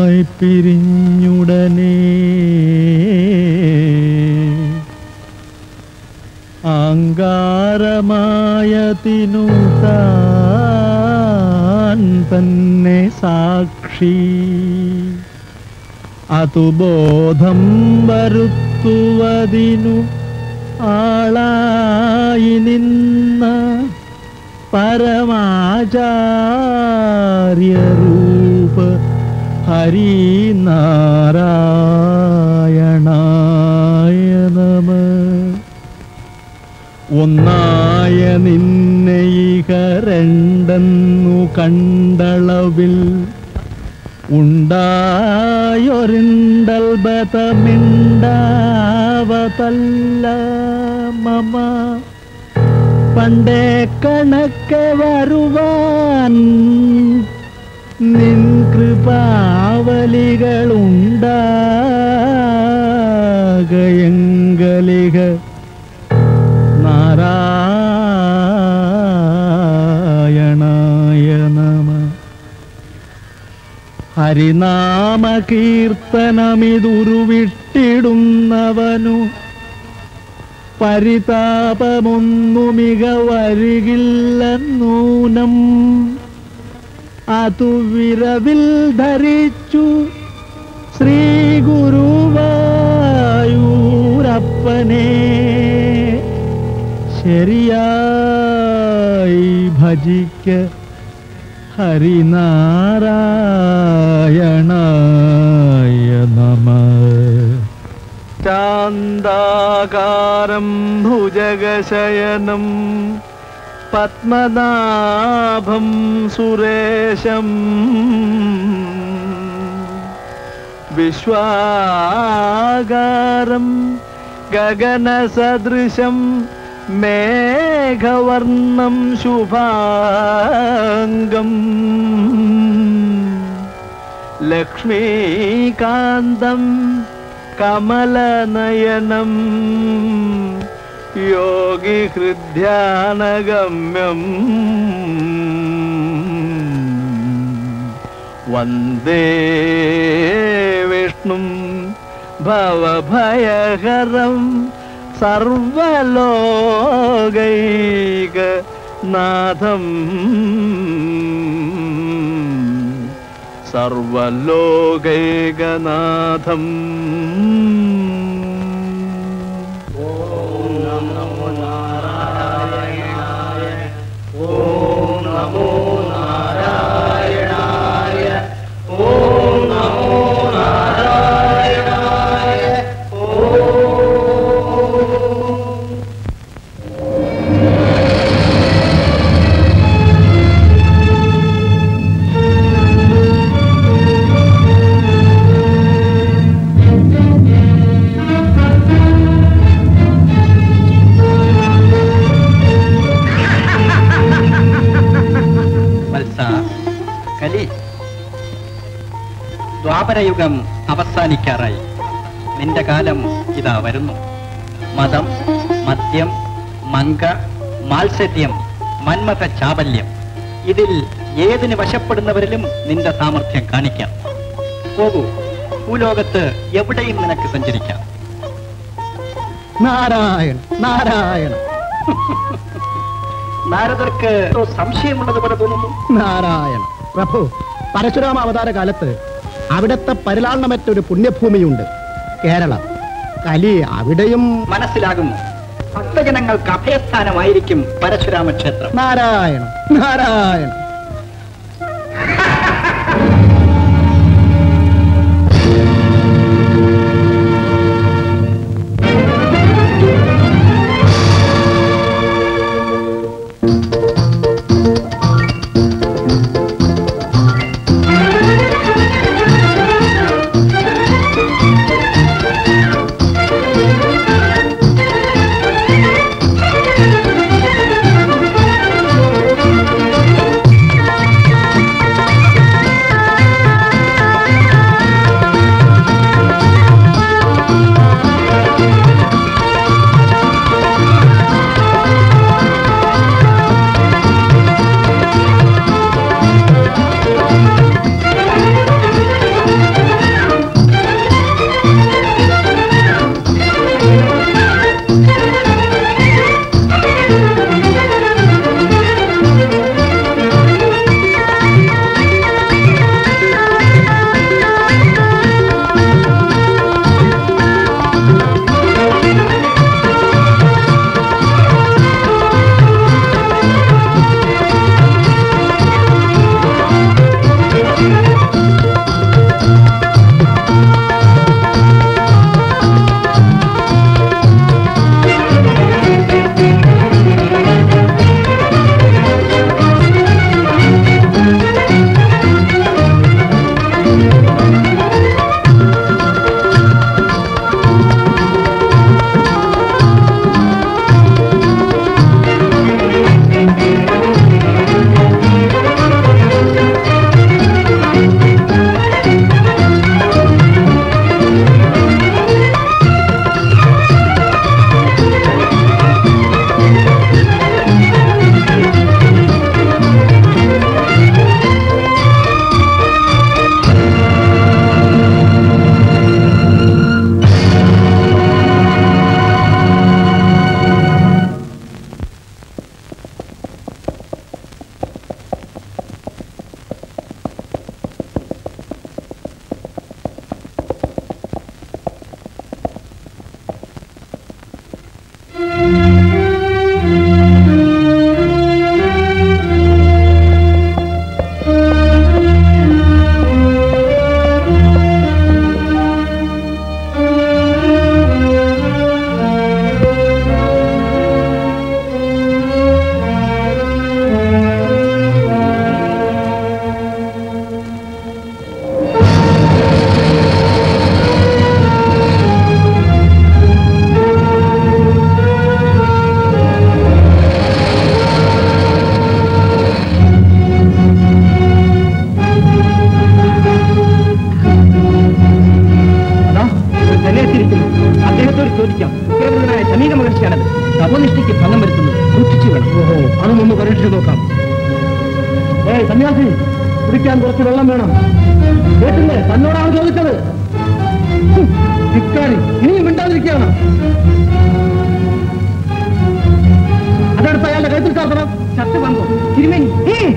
നിന്നുമായി പിരിഞ്ഞുടനെ അങ്കാരമായതിനു താൻ തന്നെ സാക്ഷി അതു ബോധം വരുത്തുവതിനു ആളായി നിന്ന പരമാചാര്യരൂപ ഹരിനാരായണായ നമ ഒന്നായ നിന്നെ ഇഹ രണ്ടെന്നു കണ്ടളവിൽ ഉണ്ടായൊരിണ്ടൽ ബതമിണ്ടാവതല്ല മമ പണ്ടേ കണക്കെ വരുവാൻ നിൻ കൃപാവലികളുണ്ടാകയെങ്കലിക നാരായണായ നമ ഹരിനാമ കീർത്തനമിതുരുവിട്ടിടുന്നവനു പരിതാപമൊന്നുമിക വരികില്ലെന്നൂനം അതു വിരവിൽ ധരിച്ചു ശ്രീ ഗുരുവായൂരപ്പനെ ശരിയായി ഭജിക്ക ഹരിനാരായണായ നമ ശാന്താകാരം ഭുജഗശയനം പത്മനാഭം സുരേശം വിശ്വാകാരം ഗഗനസദൃശം മേഘവർണം ശുഭാംഗം ലക്ഷ്മീകാന്തം കമലനയനം യോഗിഹൃദ്ധ്യാനഗമ്യം വന്ദേ വിഷ്ണും ഭവഭയഹരം സർവലോകൈക നാഥം സർവലോകൈകനാഥം വത്സ കലി ദ്വാപരയുഗം അവസാനിക്കാറായി നിന്റെ കാലം ഇതാ വരുന്നു മതം മദ്യം മങ്ക മാത്സര്യം മന്മഥ ചാബല്യം ഇതിൽ ഏതിന് വശപ്പെടുന്നവരിലും നിന്റെ സാമർഥ്യം കാണിക്കാം പോകൂ ഭൂലോകത്ത് എവിടെയും നിനക്ക് സഞ്ചരിക്കാം നാരായണ നാരായണ നാരദർക്ക് എന്തോ സംശയമുള്ളത് പോലെ തോന്നുന്നു നാരായണ പ്രഭു പരശുരാമ അവതാര കാലത്ത് അവിടത്തെ പരിലാളനമറ്റൊരു പുണ്യഭൂമിയുണ്ട് കേരളം കലി അവിടെയും മനസ്സിലാകുന്നു ഭക്തജനങ്ങൾക്ക് അഭയസ്ഥാനമായിരിക്കും പരശുരാമ ക്ഷേത്രം നാരായണ നാരായണ ആവർത്തിക്കാം കേരളനായ ശമീക മഹർഷിയാണത് തപോനിഷ്ഠയ്ക്ക് ഭംഗം വരുത്തുന്നത് സൂക്ഷിച്ചു വേണം ഓഹോ അതൊന്നൊന്ന് പരീക്ഷിച്ച് നോക്കാം ഏയ് സന്യാസി കുടിക്കാൻ കുറച്ച് വെള്ളം വേണം കേട്ടില്ലേ തന്നോടാണ് ചോദിച്ചത് ഹും, ധിക്കാരി ഇനിയും മിണ്ടാതിരിക്കുകയാണ് അതെടുത്ത് അയാളുടെ കഴുത്തിൽ ചേർക്കണം ചത്ത് വന്നു തിരുമേനി ഉം.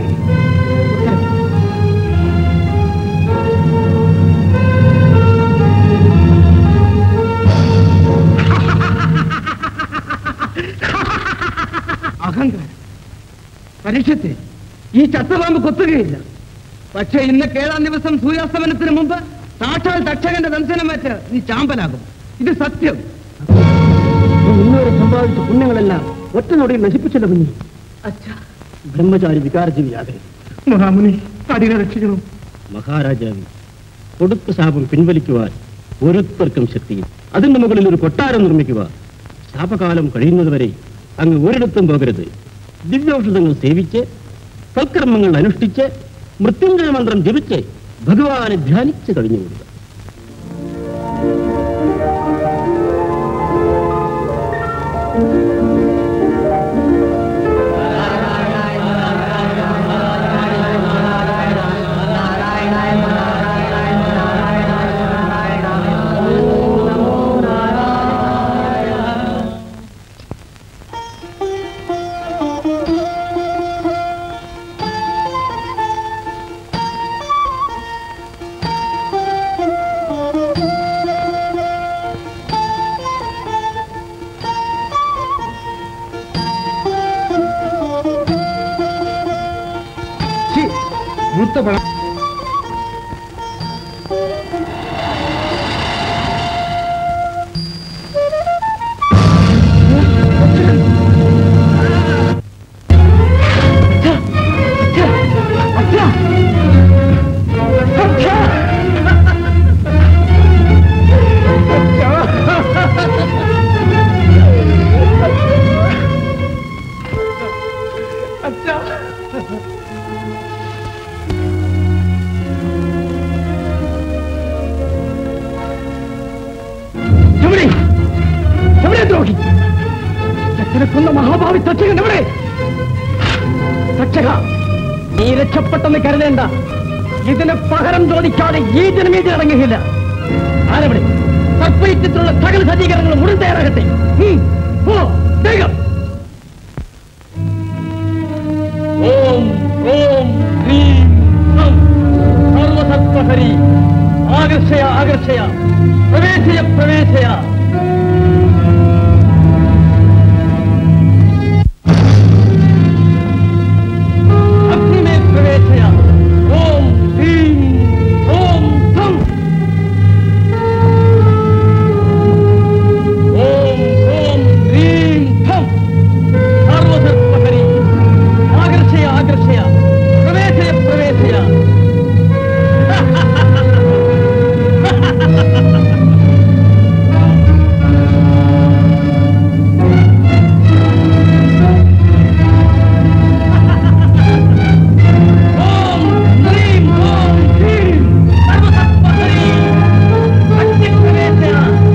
അഹങ്കാരം പരീക്ഷത്തെ ഈ ചത്തപാമ്പ് കൊത്തുകയില്ല പക്ഷേ ഇന്ന് ഏഴാം ദിവസം സൂര്യാസ്തമനത്തിന് മുമ്പ് സാക്ഷാൽ തക്ഷകന്റെ ദംശനമേറ്റ് നീ ചാമ്പലാകും ഇത് സത്യം ഇന്നുവരെ സമ്പാദിച്ച പുണ്യങ്ങളെല്ലാം ഒറ്റ നൊടിയിൽ നശിപ്പിച്ചില്ല കുഞ്ഞി ബ്രഹ്മചാരി വികാരജീവിയാതെ മഹാമുനി അതിനെ രക്ഷിക്കണം മഹാരാജാവി കൊടുത്ത ശാപം പിൻവലിക്കുവാൻ ഓരോരുത്തർക്കും ശക്തിയും അതിന്റെ മുകളിൽ ഒരു കൊട്ടാരം നിർമ്മിക്കുക ശാപകാലം കഴിയുന്നതുവരെ അങ്ങ് ഒരിടത്തും പോകരുത് ദിവ്യൌഷധങ്ങൾ സേവിച്ച് സൽക്കർമ്മങ്ങൾ അനുഷ്ഠിച്ച് മൃത്യുഞ്ജയ മന്ത്രം ജപിച്ച് ഭഗവാനെ ധ്യാനിച്ച് കഴിഞ്ഞുകൊടുക്കുക മൂത്ത പഴം എവിടെ എവിടെ ദ്രോഹി എത്ര കൊന്ന മഹാഭാവി തക്ഷകൻ എവിടെ തക്ഷക നീ രക്ഷപ്പെട്ടെന്ന് കരുതേണ്ട ഇതിന് പകരം ചോദിക്കാതെ ഈ ജനമീതി അടങ്ങുകയില്ല ആരവിടെ സർപ്പയിത്യത്തിലുള്ള സകല സജ്ജീകരണങ്ങളും ഉടൻ തയ്യാറാകട്ടെ ഉം. പോ, വേഗം ഓം ഓം ഹ്രീം ഹം സർവസത്വഹരി ആകർഷയ ആകർഷയ പ്രവേശയ പ്രവേശയ അഗ്നിമേൽ പ്രവേശയ ഓം ഹ്രീം ഓം ധം ഓം ഓം ഹ്രീം ധം സർവസത്വഹരി ആകർഷയ ആകർഷയ പ്രവേശയ പ്രവേശയ ഓം ഹ്രീം ഓം ഹ്രീം സർവസത്വഹരി അഗ്നി പ്രവേശയ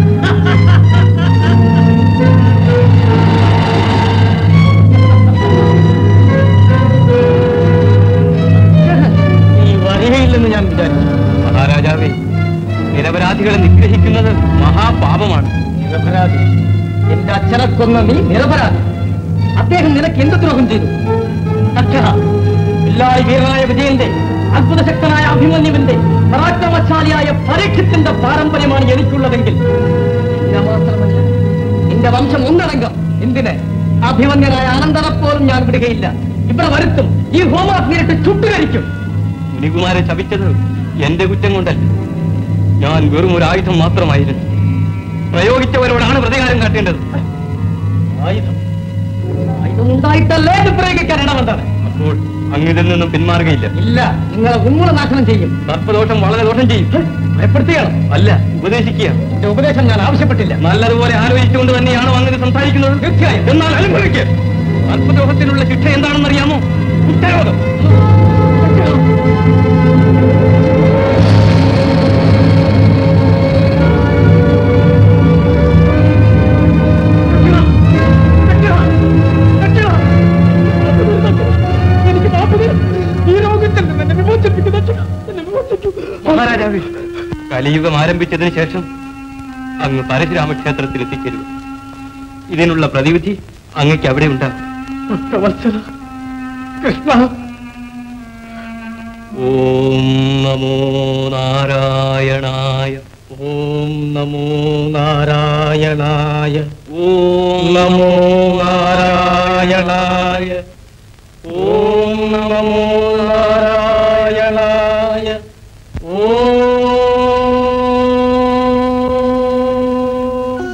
നീ വരികയില്ലെന്ന് ഞാൻ വിചാരിച്ചു മഹാരാജാവേ നിരപരാധികളെ നിഗ്രഹിക്കുന്നത് മഹാപാപമാണ് നിരപരാധി എന്റെ അച്ഛനെ കൊന്ന നീ നിരപരാധി അദ്ദേഹം നിനക്ക് എന്ത് ദ്രോഹം ചെയ്തു അച്ഛന എല്ലായി വീരനായ വിജയന്റെ അത്ഭുതശക്തനായ അഭിമന്യുവിന്റെ പരാക്രമശാലിയായ പരീക്ഷത്തിന്റെ പാരമ്പര്യമാണ് എനിക്കുള്ളതെങ്കിൽ നിന്നെ മാത്രമല്ല നിന്റെ വംശം ഒന്നടങ്കം എന്തിന് അഭിമന്യനായ അനന്തരപ്പോലും ഞാൻ വിടുകയില്ല ഇവിടെ വരുത്തും ഈ ഹോമാഗ്നിയിട്ട് ചുട്ടുകരിക്കും മുനികുമാരെ ശപിച്ചത് എന്റെ കുറ്റം കൊണ്ടല്ല ഞാൻ വെറും ഒരു ആയുധം മാത്രമായിരുന്നു പ്രയോഗിച്ചവരോടാണ് പ്രതികാരം കാട്ടേണ്ടത് ആയുധം ആയുധം ഉണ്ടായിട്ടല്ലേ ഇത് പ്രയോഗിക്കാൻ ഇടവന്താണ് അപ്പോൾ അങ്ങിതിൽ നിന്നും പിന്മാറുകയില്ല ഇല്ല നിങ്ങളെ ഉന്മൂലനാശനം ചെയ്യും സർപ്പദോഷം വളരെ ദോഷം ചെയ്യും ഭയപ്പെടുത്തുകയാണ് അല്ല ഉപദേശിക്കുക എന്റെ ഉപദേശം ഞാൻ ആവശ്യപ്പെട്ടില്ല നല്ലതുപോലെ ആലോചിച്ചുകൊണ്ട് തന്നെയാണോ അങ്ങനെ സംസാരിക്കുന്നത് തീർച്ചയായും എന്നാൽ അനുഭവിക്കുക സർപ്പദോഷത്തിനുള്ള ശിക്ഷ എന്താണെന്നറിയാമോ ഉത്തരവാദം കലിയുഗം ആരംഭിച്ചതിന് ശേഷം അങ്ങ് പരശുരാമക്ഷേത്രത്തിൽ എത്തിച്ചേരുക ഇതിനുള്ള പ്രതിവിധി അങ്ങക്ക് അവിടെ ഉണ്ടാകും ഭക്തവത്സല കൃഷ്ണ ഓം നമോ നാരായണായ ഓം നമോ നാരായണായ ഓം നമോ നാരായണായ ഓം നമോ നാരായണായ ഓം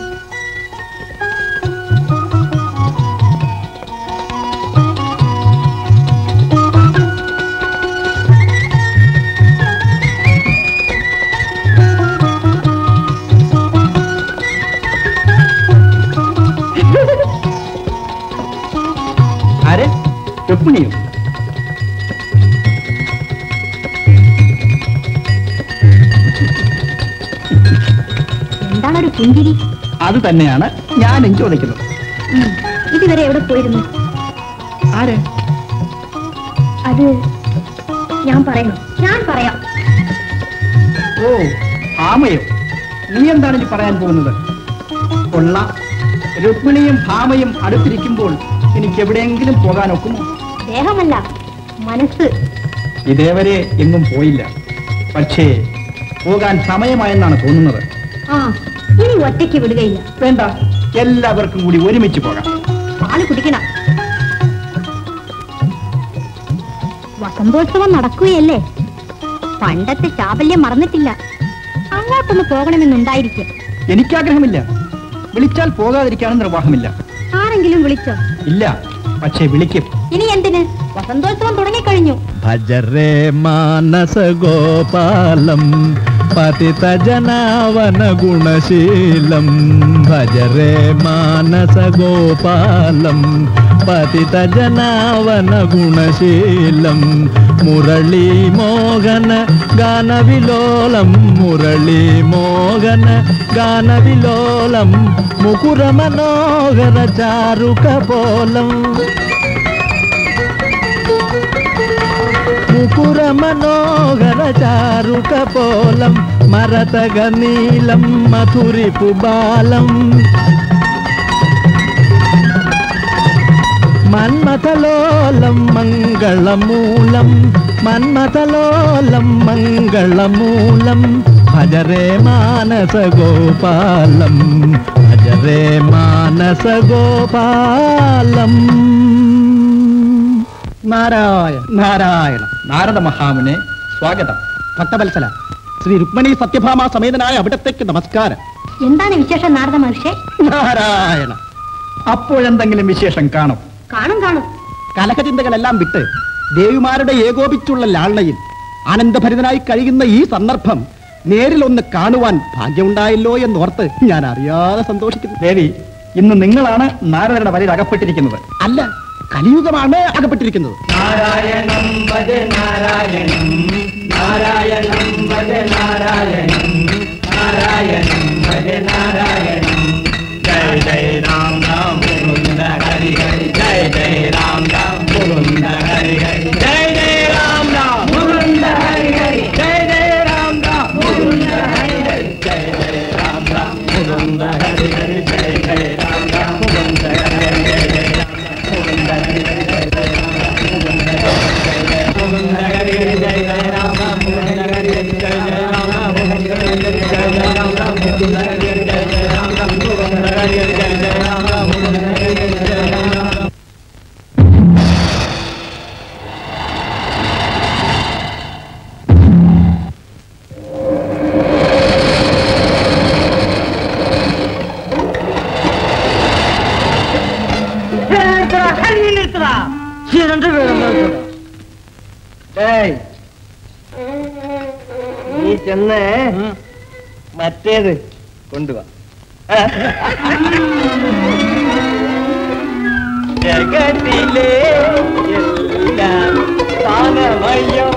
ആരെ രുക്മിണിയോ എന്താണൊരു പുഞ്ചിരി അത് തന്നെയാണ് ഞാനും ചോദിക്കുന്നത് ഉം. ഇതുവരെ എവിടെ പോയിരുന്നു ആരെ അത് ഞാൻ പറയണോ ഞാൻ പറയാം ഓ ഭാമയോ നീ എന്താണ് ഇനി പറയാൻ പോകുന്നത് കൊള്ളാം രുക്മിണിയും ഭാമയും അടുത്തിരിക്കുമ്പോൾ എനിക്ക് എവിടെയെങ്കിലും പോകാൻ ഒക്കുമോ ദേഹമല്ല മനസ്സ് ഇതേവരെ എങ്ങും പോയില്ല പക്ഷേ പോകാൻ സമയമായെന്നാണ് തോന്നുന്നത് ആ ഇനി ഒറ്റയ്ക്ക് വിടുകയില്ല വേണ്ട എല്ലാവർക്കും കൂടി ഒരുമിച്ച് പോകാം പാല് കുടിക്കണം വസന്തോത്സവം നടക്കുകയല്ലേ പണ്ടത്തെ ചാബല്യം മറന്നിട്ടില്ല അങ്ങോട്ടൊന്ന് പോകണമെന്നുണ്ടായിരിക്കും എനിക്കാഗ്രഹമില്ല വിളിച്ചാൽ പോകാതിരിക്കാനും നിർവാഹമില്ല ആരെങ്കിലും വിളിച്ചോ ഇല്ല പക്ഷേ വിളിക്കും ഇനി എന്തിന് വസന്തോത്സവം തുടങ്ങിക്കഴിഞ്ഞു ഭജരേ മാനസ ഗോപാലം പതിത ജനാവന ഗുണശീലം ഭജരേ മാനസ ഗോപാലം പതിത ജനാവന ഗുണശീലം മുരളി മോഹന ഗാനവിലോലം മുരളി മോഹന ഗാനവിലോലം മുകുര മനോഹര ചാരുകപോലം മുകുര മനോഹര ചാരുകപോലം മരതക നീലം മധുരിപു ബാലം മന്മഥലോലം മംഗളമൂലം മന്മഥലോലം മംഗളമൂലം ഭജരേ മാനസ ഗോപാലം ഭജരേ മാനസ ഗോപാലം നാരായണ നാരായണ നാരദ മഹാമുനെ സ്വാഗതം ഭക്തവത്സല ശ്രീ രുക്മിണി സത്യഭാമ സമേതനായ അവിടത്തേക്ക് നമസ്കാരം എന്താണ് വിശേഷം നാരദ മഹർഷേ നാരായണ അപ്പോഴെന്തെങ്കിലും വിശേഷം കാണും കാണും കാണും കലഹചിന്തകളെല്ലാം വിട്ട് ദേവിമാരുടെ ഏകോപിച്ചുള്ള ലാളനയിൽ ആനന്ദഭരിതനായി കഴിയുന്ന ഈ സന്ദർഭം നേരിൽ ഒന്ന് കാണുവാൻ ഭാഗ്യമുണ്ടായല്ലോ എന്നോർത്ത് ഞാൻ അറിയാതെ സന്തോഷിക്കുന്നു ദേവി ഇന്ന് നിങ്ങളാണ് നാരദരുടെ വരയിൽ അകപ്പെട്ടിരിക്കുന്നത് അല്ല കലിയുഗമാണ് അകപ്പെട്ടിരിക്കുന്നത് നീ ചെന്ന് മറ്റേത് കൊണ്ടുവാ ജഗത്തിലെ എല്ലാം താനമയം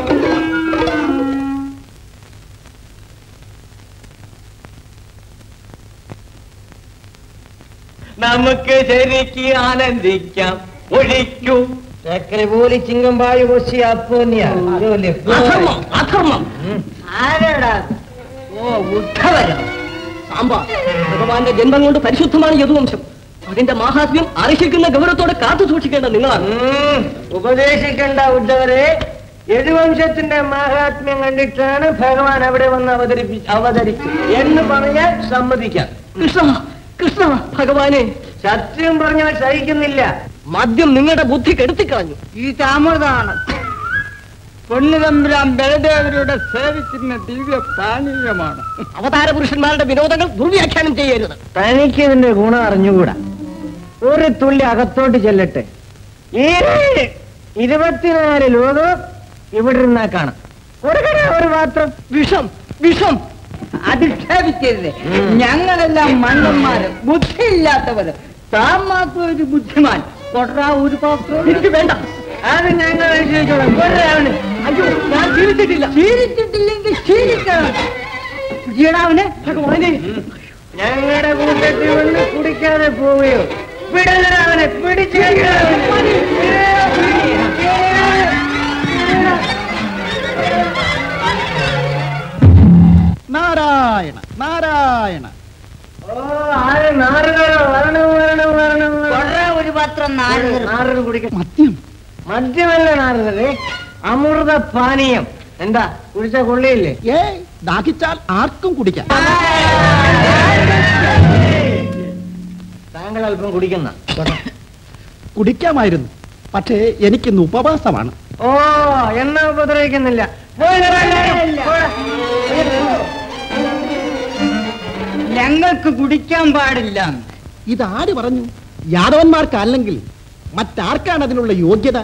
നമുക്ക് ശരിക്ക് ആനന്ദിക്കാം ഒഴിക്കൂ ചക്കര പോലി ചിങ്ങം പാഴ് പൊശി അപ്പോന്നിയാ അധർമ്മം അധർമ്മം ആരാടാ ഓ ഉദ്ധവര സാമ്പാ ഭഗവാന്റെ ജന്മം കൊണ്ട് പരിശുദ്ധമാണ് യദുവംശം അതിന്റെ മാഹാത്മ്യം അർഹിക്കുന്ന ഗൗരവത്തോടെ കാത്തു സൂക്ഷിക്കേണ്ട നിങ്ങളാണ് ഉപദേശിക്കേണ്ട ഉദ്ധവരെ യദുവംശത്തിന്റെ മഹാത്മ്യം കണ്ടിട്ടാണ് ഭഗവാൻ അവിടെ വന്ന് അവതരിപ്പി അവതരിച്ചത് എന്ന് പറഞ്ഞാൽ സമ്മതിക്കാം കൃഷ്ണ കൃഷ്ണ ഭഗവാനെ സത്യം പറഞ്ഞാൽ സഹിക്കുന്നില്ല മദ്യം നിങ്ങളുടെ ബുദ്ധി കെടുത്തിക്കളഞ്ഞു ഈ താമതാണ് പൊന്നുതമ്പുരാൻ ബലദേവരുടെ സേവിക്കുന്ന ദിവ്യ പാനീയമാണ് അവതാര പുരുഷന്മാരുടെ വിനോദങ്ങൾ ദുർവ്യാഖ്യാനം ചെയ്യരുത് തനിക്ക് ഇതിന്റെ ഗുണം അറിഞ്ഞുകൂടാ ഒരു തുള്ളി അകത്തോട്ട് ചെല്ലട്ടെ ഈ ഇരുപത്തിനാല് ലോകം ഇവിടെ ഇരുന്നാ കാണാം കൊടുക്കണ ഒരു പാത്രം വിഷം വിഷം അധിക്ഷേപിക്കരുത് ഞങ്ങളെല്ലാം മണ്ണന്മാര് ബുദ്ധിയില്ലാത്തവര് താൻ മാത്രം ഒരു ബുദ്ധിമാൻ കൊട്ടാ ഒരു പാത്രം എനിക്ക് വേണ്ട അത് ഞങ്ങൾ അനുസരിച്ചോളാം കൊണ്ടുവരാ അവന്. അയ്യോ ഞാൻ ജീവിച്ചിട്ടില്ല ശീലിച്ചിട്ടില്ലെങ്കിൽ ശീലിക്കണം ജീടാവിനെ ഭഗവാനെ ഞങ്ങളുടെ കൂട്ടത്തിൽ വന്ന് കുടിക്കാതെ പോവുകയോ വിടരുത് അവനെ പിടിച്ചു നാരായണ നാരായണ ഓ ആര് നാറുകളോ വരണം വരണം വരണം ഒരു പത്രം നാല് നാറുകൾ കുടിക്കണം മദ്യം മദ്യമല്ല നാറുകളെ അമൃത പാനീയം എന്താ കുടിച്ച കൊള്ളിയില്ലേ ഏ ദാഹിച്ചാൽ ആർക്കും കുടിക്കാം താങ്കൾ അല്പം കുടിക്കുന്ന കുടിക്കാമായിരുന്നു പക്ഷേ എനിക്കിന്ന് ഉപവാസമാണ് ഓ എന്നെ ഉപദ്രവിക്കുന്നില്ല പോയി വരാൻ. പോടാ. ഞങ്ങൾക്ക് കുടിക്കാൻ പാടില്ല ഇതാര് പറഞ്ഞു യാദവന്മാർക്ക് അല്ലെങ്കിൽ മറ്റാർക്കാണ് അതിനുള്ള യോഗ്യത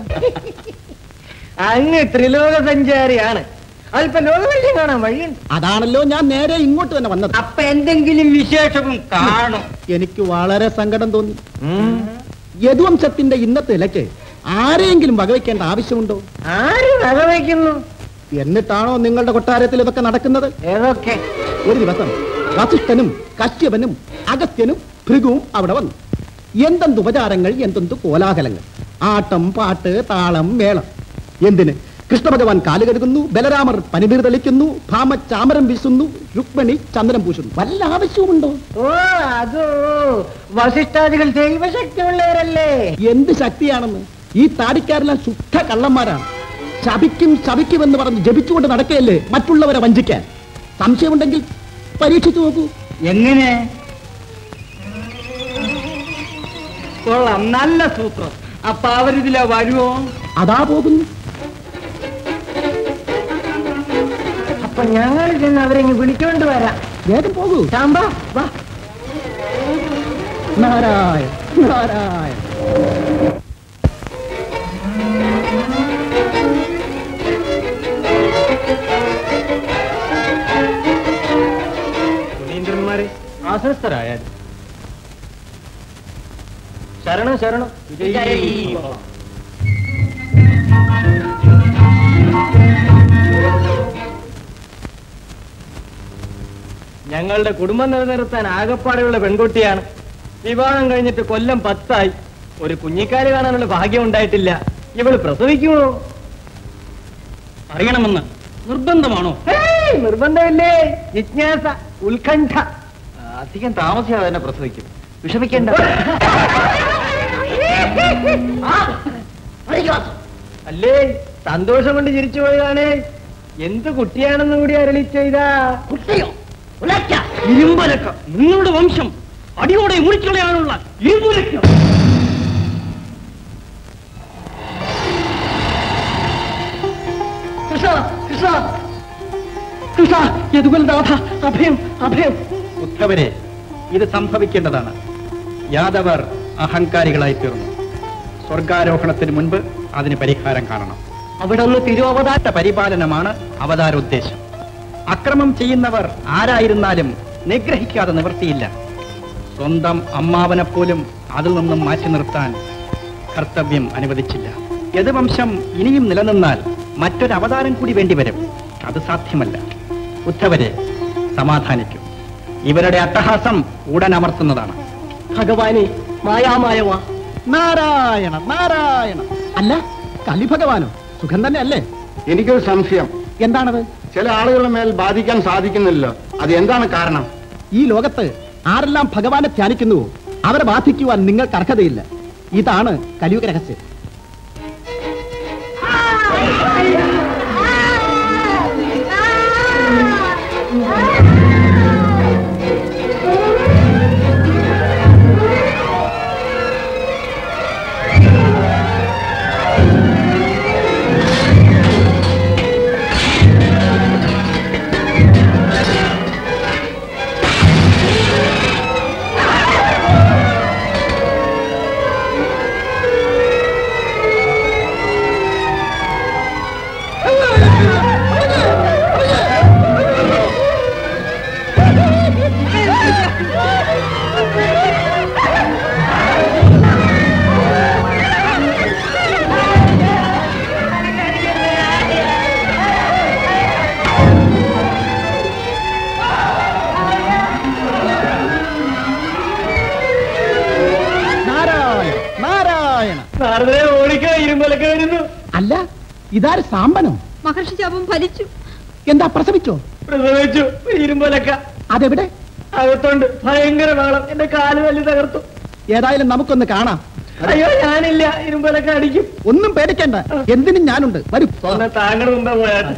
അങ്ങ് ത്രിലോക സഞ്ചാരിയാണ് അല്പം ലോകവല്യം കാണാൻ വഴിയുണ്ട് അതാണല്ലോ ഞാൻ നേരെ ഇങ്ങോട്ട് തന്നെ വന്നത് അപ്പൊ എന്തെങ്കിലും വിശേഷവും കാണും എനിക്ക് വളരെ സങ്കടം തോന്നി യദുവംശത്തിന്റെ ഇന്നത്തെ ഇലയ്ക്ക് ആരെയെങ്കിലും വകവയ്ക്കേണ്ട ആവശ്യമുണ്ടോ ആര് വകവയ്ക്കുന്നു എന്നിട്ടാണോ നിങ്ങളുടെ കൊട്ടാരത്തിൽ ഇതൊക്കെ നടക്കുന്നത് ഏതൊക്കെ ഒരു ദിവസം വസിഷ്ഠനും കശ്യപനും അഗസ്ത്യനും ഭൃഗുവും അവിടെ വന്നു എന്തെന്ത് ഉപചാരങ്ങൾ എന്തെന്ത് കോലാഹലങ്ങൾ ആട്ടം പാട്ട് താളം മേളം എന്തിന് കൃഷ്ണഭഗവാൻ കാല് കഴുകുന്നു ബലരാമർ പനിനീർ തെളിക്കുന്നു ഭാമ ചാമരം വീശുന്നു രുക്മിണി ചന്ദനം പൂശുന്നു വല്ല ആവശ്യവുമുണ്ടോ ഓ അതോ വസിഷ്ഠാദികൾ ദൈവശക്തിയുള്ളവരല്ലേ എന്ത് ശക്തിയാണെന്ന് ഈ താടിക്കാരെല്ലാം ശുദ്ധ കള്ളന്മാരാണ് ശപിക്കും ശപിക്കുമെന്ന് പറഞ്ഞ് ജപിച്ചുകൊണ്ട് നടക്കുകയല്ലേ മറ്റുള്ളവരെ വഞ്ചിക്കാൻ സംശയമുണ്ടെങ്കിൽ പരീക്ഷിച്ചു നോക്കൂ എങ്ങനെ കൊള്ളാം നല്ല സൂത്രം അപ്പൊ അവരിതിലെ വരുമോ അതാ പോകുന്നു അപ്പൊ ഞങ്ങൾ ചെന്ന് അവരെ ഇങ്ങ് വിളിക്കൊണ്ട് വരാം വേഗം പോകൂ ചാമ്പ വാ നാരായണ നാരായണ മുനീന്ദ്രന്മാരെ ആശ്വസ്തരായാൽ ശരണം ശരണം ഞങ്ങളുടെ കുടുംബം നിലനിർത്താൻ ആകപ്പാടെയുള്ള പെൺകുട്ടിയാണ് വിവാഹം കഴിഞ്ഞിട്ട് കൊല്ലം പത്തായി ഒരു കുഞ്ഞിക്കാര് കാണാനുള്ള ഭാഗ്യം ഉണ്ടായിട്ടില്ല ഇവള് പ്രസവിക്കുമോ അറിയണമെന്ന് നിർബന്ധമാണോ ഹേയ്, നിർബന്ധമില്ലേ ജിജ്ഞാസ ഉത്കണ്ഠ അധികം താമസിയാതെ തന്നെ പ്രസവിക്കും വിഷമിക്കേണ്ട അല്ലേ സന്തോഷം കൊണ്ട് ചിരിച്ചു പോയതാണ് എന്ത് കുട്ടിയാണെന്നും കൂടി അരളി ചെയ്താ കുട്ടിയോ ഉലക്ക ഇരുമ്പലക്ക നിങ്ങളുടെ വംശം അടിയോടെ മുറിച്ചുകളയാനുള്ള ഇരുമ്പുലക്കം കൃഷ്ണ കൃഷ്ണ കൃഷ്ണ യദുകുലനാഥ അഭയം അഭയം ഉദ്ധവരെ ഇത് സംഭവിക്കേണ്ടതാണ് യാദവർ അഹങ്കാരികളായി തീർന്നു സ്വർഗാരോഹണത്തിന് മുൻപ് അതിന് പരിഹാരം കാണണം അവിടെ നിന്ന് തിരുവവതാര യഥാർത്ഥ പരിപാലനമാണ് അവതാരോദ്ദേശം അക്രമം ചെയ്യുന്നവർ ആരായിരുന്നാലും നിഗ്രഹിക്കാതെ നിവൃത്തിയില്ല സ്വന്തം അമ്മാവനെ പോലും അതിൽ നിന്നും മാറ്റി നിർത്താൻ കർത്തവ്യം അനുവദിച്ചില്ല യദുവംശം ഇനിയും നിലനിന്നാൽ മറ്റൊരു അവതാരം കൂടി വേണ്ടിവരും അത് സാധ്യമല്ല ഉദ്ധവരെ സമാധാനിക്കും ഇവരുടെ അട്ടഹാസം ഉടൻ അമർത്തുന്നതാണ് ഭഗവാനെ മായാമായവാ നാരായണ നാരായണ അല്ല കലിഭഗവാനോ സുഖം തന്നെ അല്ലേ എനിക്കൊരു സംശയം എന്താണത് ചില ആളുകളുടെ മേൽ ബാധിക്കാൻ സാധിക്കുന്നില്ലല്ലോ അത് എന്താണ് കാരണം ഈ ലോകത്ത് ആരെല്ലാം ഭഗവാനെ ധ്യാനിക്കുന്നുവോ അവരെ ബാധിക്കുവാൻ നിങ്ങൾക്ക് അർഹതയില്ല ഇതാണ് കലിയുഗ രഹസ്യം നാരായണ നാരായണ നാരദരെ ഓടിക്ക ഇരുമ്പലൊക്കെ വരുന്നു അല്ല ഇതാര് സാമ്പനോ മഹർഷി ശാപം ഫലിച്ചു എന്താ പ്രസവിച്ചോ പ്രസവിച്ചു ഒരു ഇരുമ്പലക്ക അതെവിടെ അകത്തോണ്ട് ഭയങ്കര വേളം എന്റെ കാല് തല്ലി തകർത്തു ഏതായാലും നമുക്കൊന്ന് കാണാം അയ്യോ ഞാനില്ല ഇരുമ്പലക്ക അടിക്കും ഒന്നും പേടിക്കണ്ട എന്തിനും ഞാനുണ്ട് വരൂ ഒന്ന് താങ്കളുടെ മുമ്പേ പോയാട്ടെ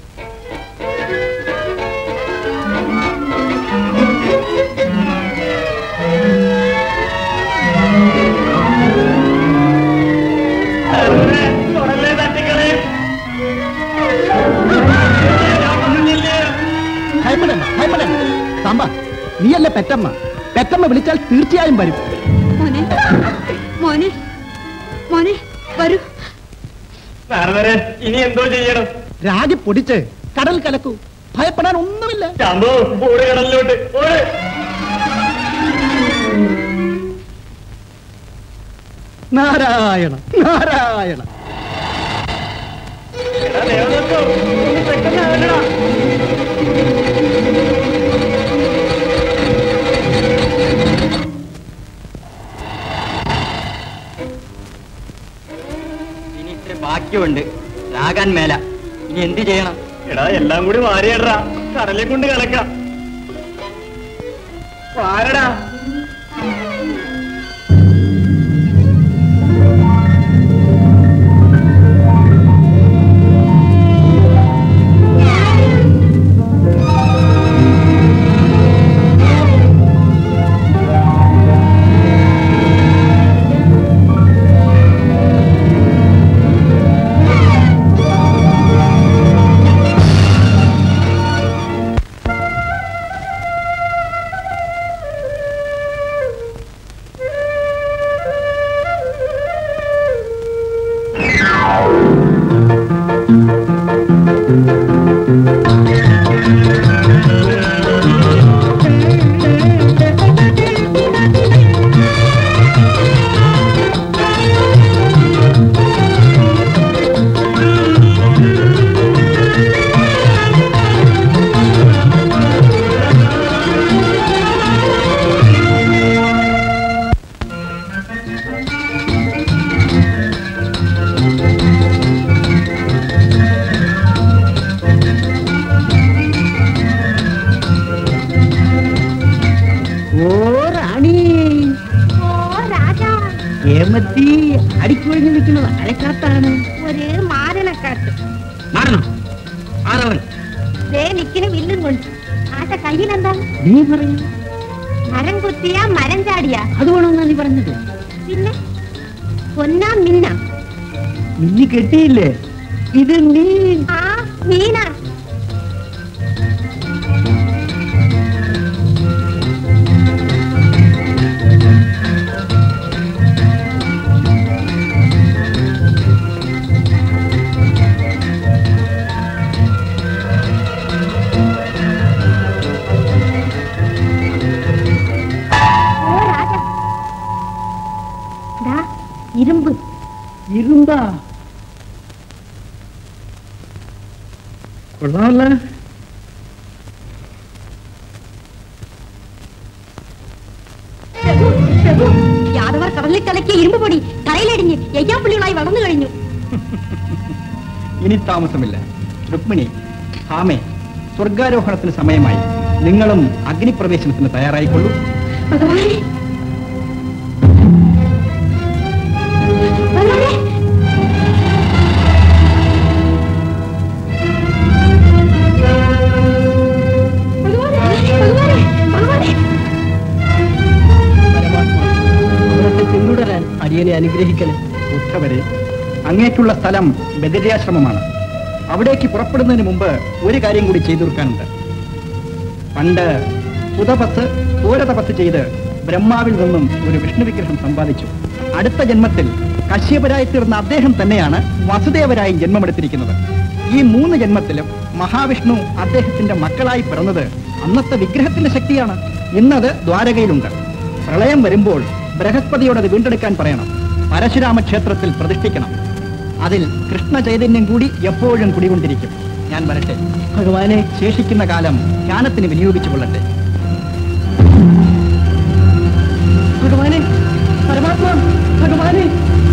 നാരദരെ, ഉടനെ തട്ടിക്കളയും ഞാൻ പറഞ്ഞില്ലേ ഭയപ്പെടണ്ട ഭയപ്പെടണ്ട സാമ്പ നീയല്ലേ പെറ്റമ്മ പെറ്റമ്മ വിളിച്ചാൽ തീർച്ചയായും വരും മോനെ മോനെ മോനെ വരൂ നാരദരെ ഇനി എന്തോ ചെയ്യണം രാഗി പൊടിച്ച് കടൽ കലക്കൂ ഭയപ്പെടാൻ ഒന്നുമില്ല ചാമ്പോ ഓട് കടലിലോട്ട് ഓട് നാരായണ നാരായണ എടാ ദേവദത്തോ, ഒന്ന് പെട്ടെന്ന് ആകണം. ഇനി ഇത്ര ബാക്കിയുണ്ട് രാകാൻ മേല ഇനി എന്ത് ചെയ്യണം എടാ എല്ലാം കൂടി വാരിയടാ കടലിൽ കൊണ്ട് കലക്കാം വാരടാ ഓ റാണി ഓ രാജാ ഏമത്തി അടിക്കുഴിഞ്ഞു നിൽക്കുന്നത് അരക്കാത്താണ് ഒരു മാരണക്കാട്ട് മാറണം ആരവൻ ദേ നിക്കിന് വില്ലും കൊണ്ട് ആട്ട കയ്യിലെന്താ നീ പറയൂ മരം കുത്തിയാ മരം ചാടിയാ അത് വേണമെന്നാ നീ പറഞ്ഞത് പിന്നെ പൊന്നാ മിന്ന നിന്നെ കെട്ടിയില്ലേ ഇത് നീ ആ മീന ഓ രാജാ ദാ ഇരുമ്പ് ഇരുമ്പാ കൊള്ളാമല്ല പ്രഭു, പ്രഭു, യാദവർ കടലിൽ കലക്കിയ ഇരുമ്പ് പൊടി കരയിലടിഞ്ഞ് യയ്യാപ്പുള്ളികളായി വളർന്നു കഴിഞ്ഞു ഇനി താമസമില്ല രുക്മിണി ഹാമേ സ്വർഗാരോഹണത്തിന് സമയമായി നിങ്ങളും അഗ്നിപ്രവേശനത്തിന് തയ്യാറായിക്കൊള്ളൂ ഭഗവാനെ ഭഗവാനെ ഭഗവാനെ ഭഗവാനെ അവരൊക്കെ പിന്തുടരാൻ അടിയനെ അനുഗ്രഹിക്കണേ ഉദ്ധവരെ അങ്ങേക്കുള്ള സ്ഥലം ബദരിയാശ്രമമാണ് അവിടേക്ക് പുറപ്പെടുന്നതിന് മുമ്പ് ഒരു കാര്യം കൂടി ചെയ്തു തീർക്കാനുണ്ട് പണ്ട് സുതപത്ത് സൂരതപത്ത് ചെയ്ത് ബ്രഹ്മാവിൽ നിന്നും ഒരു വിഷ്ണു വിഗ്രഹം സമ്പാദിച്ചു അടുത്ത ജന്മത്തിൽ കശ്യപരായി തീർന്ന അദ്ദേഹം തന്നെയാണ് വസുദേവരായി ജന്മമെടുത്തിരിക്കുന്നത് ഈ മൂന്ന് ജന്മത്തിലും മഹാവിഷ്ണു അദ്ദേഹത്തിന്റെ മക്കളായി പിറന്നത് അന്നത്തെ വിഗ്രഹത്തിന്റെ ശക്തിയാണ് ഇന്നത് ദ്വാരകയിലുണ്ട് പ്രളയം വരുമ്പോൾ ബൃഹസ്പതിയോട് അത് വീണ്ടെടുക്കാൻ പറയണം പരശുരാമ ക്ഷേത്രത്തിൽ പ്രതിഷ്ഠിക്കണം അതിൽ കൃഷ്ണ ചൈതന്യം കൂടി എപ്പോഴും കുടികൊണ്ടിരിക്കും ഞാൻ വരട്ടെ ഭഗവാനെ ശേഷിക്കുന്ന കാലം ധ്യാനത്തിന് വിനിയോഗിച്ചു കൊള്ളട്ടെ ഭഗവാനെ പരമാത്മ ഭഗവാനെ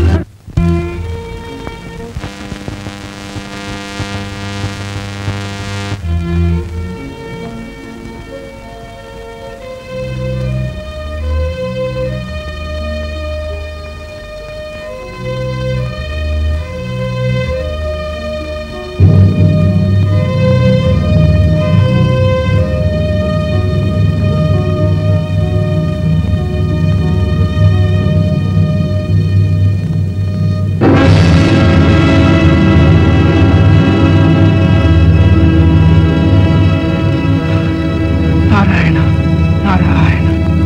നാരായണ നാരായണ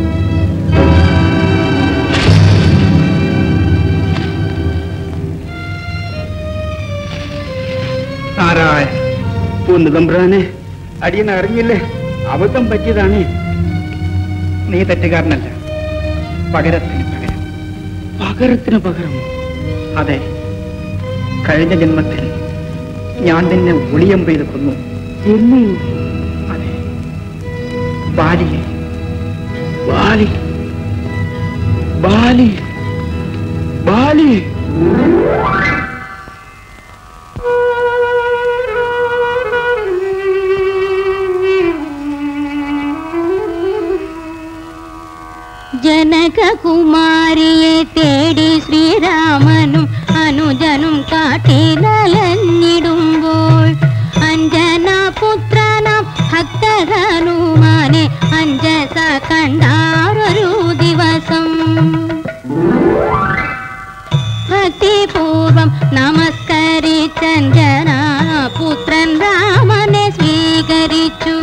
നാരായണ പൂന്നുതമ്പ്രാനെ അടിയൻ അറിഞ്ഞില്ലേ അബദ്ധം പറ്റിയതാണ് നീ തെറ്റുകാരനല്ല പകരത്തിന് പകരം പകരത്തിന് പകരം അതെ കഴിഞ്ഞ ജന്മത്തിൽ ഞാൻ നിന്നെ ഒളിയം പെയ്ത് കൊന്നു എന്നെയോ അതെ ബാലിയെ ബാലി ബാലി ബാലി ജനകകുമാരിയെ തേടി ശ്രീരാമനും അനുജനും കാട്ടിലലഞ്ഞിടുമ്പോൾ അഞ്ജനപുത്രനാം ഭക്തഹനുമാനെ അഞ്ജസ കണ്ടാറൊരു ദിവസം ഭക്തിപൂർവം നമസ്കരിച്ചഞ്ജന പുത്രൻ രാമനെ സ്വീകരിച്ചു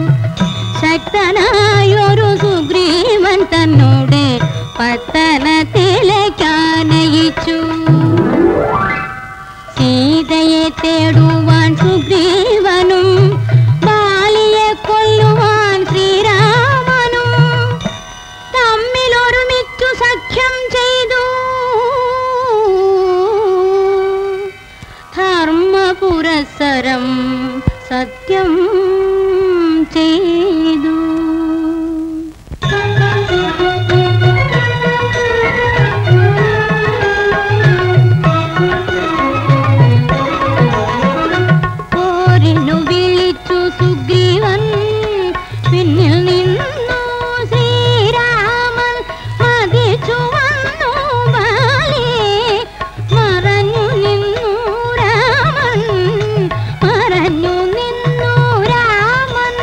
ശക്തനായൊരു സുഗ്രീവൻ തന്നോട് പത്തനത്തിലേക്കാനയിച്ചു സീതയെ തേടുവാൻ സുഗ്രീവനും ബാലിയെ കൊല്ലുവാൻ ശ്രീരാമനും തമ്മിലൊരുമിച്ചു സഖ്യം ചെയ്തു ധർമ്മപുരസരം സത്യം ചെയ്തു പോരിനു വിളിച്ചു സുഗ്രീവൻ പിന്നിൽ നിന്നു ശ്രീരാമൻ മതിച്ചു വന്നു ബാലി മറഞ്ഞു നിന്നു രാമൻ മറഞ്ഞു നിന്നു രാമൻ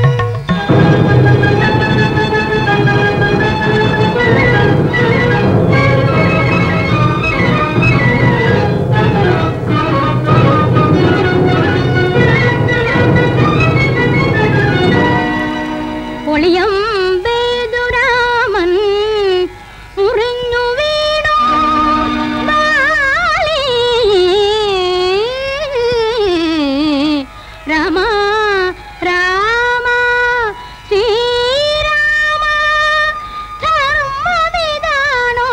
ഒളിയം വേദുരാമൻ മുറിഞ്ഞു വീണു ബാലി. രാമ രാമ ശ്രീരാമ ധർമ്മമിതാണോ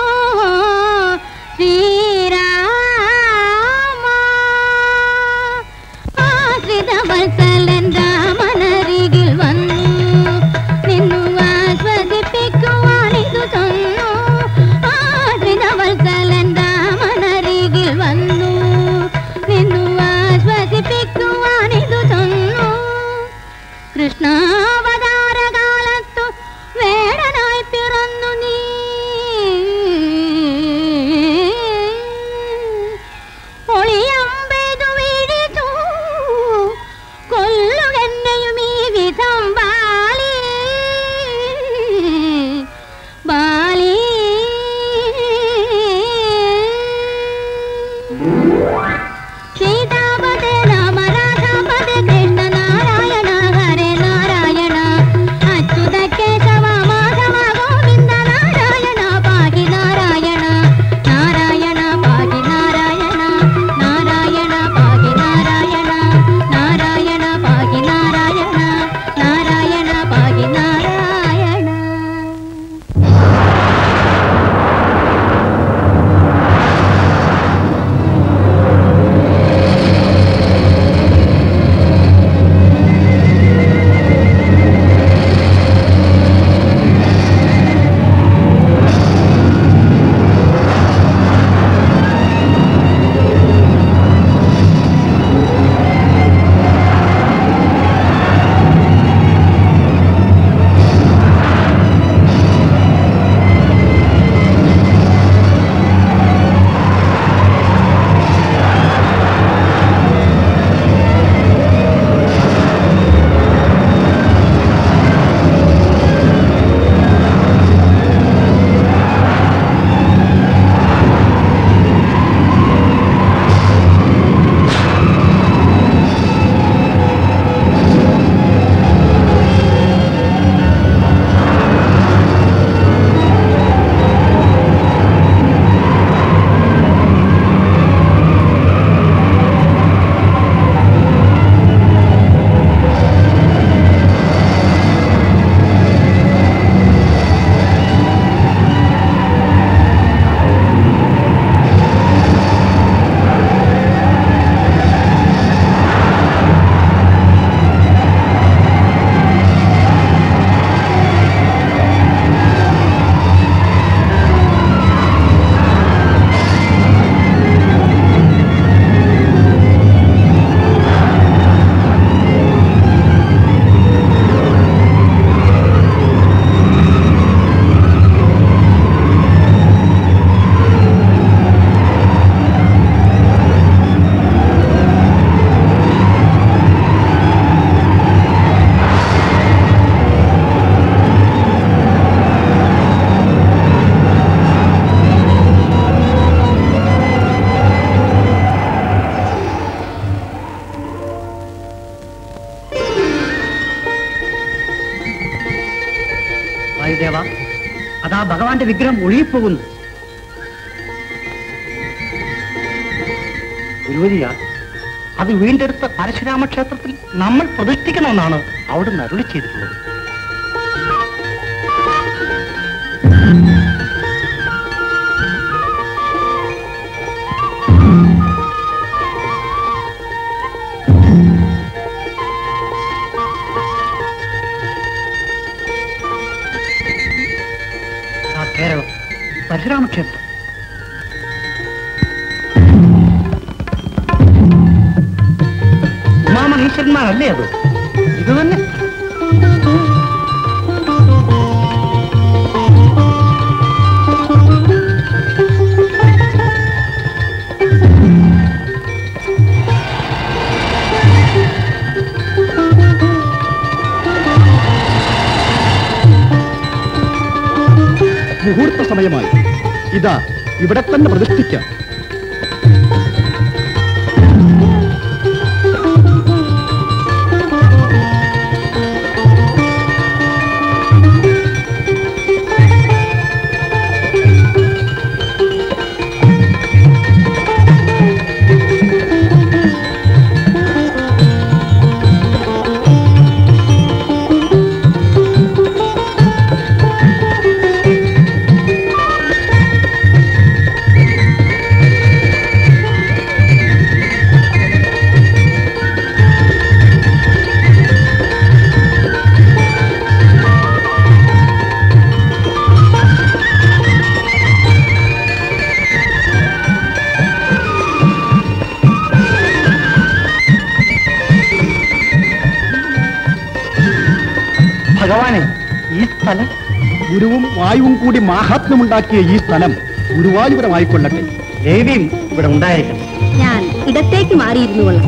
ശ്രീരാമ ആശ്രിത വത്സലൻ രാമനരികിൽ വന്നു നിന്നു വായുദേവ അതാ ഭഗവാന്റെ വിഗ്രഹം ഒഴുകിപ്പോകുന്നു ഗുരുവരിയ അത് വീണ്ടെടുത്ത പരശുരാമ ക്ഷേത്രത്തിൽ നമ്മൾ പ്രതിഷ്ഠിക്കണമെന്നാണ് അവിടുന്ന് അരുളി ചെയ്തിട്ടുള്ളത് ആ കേരളം പരശുരാമ ക്ഷേത്രം ഉമാമഹേശ്വരന്മാരല്ലേ അത് ഇത് തന്നെ മുഹൂർത്ത സമയമായി ഇതാ ഇവിടെ തന്നെ പ്രതിഷ്ഠിക്കാം ഭഗവാനെ ഈ സ്ഥലം ഗുരുവും വായുവും കൂടി മാഹാത്മ്യമുണ്ടാക്കിയ ഈ സ്ഥലം ഗുരുവായൂരമായിക്കൊള്ളട്ടെ ദേവിയും ഇവിടെ ഉണ്ടായിരിക്കണം ഞാൻ ഇടത്തേക്ക് മാറിയിരുന്നു കൊള്ളാം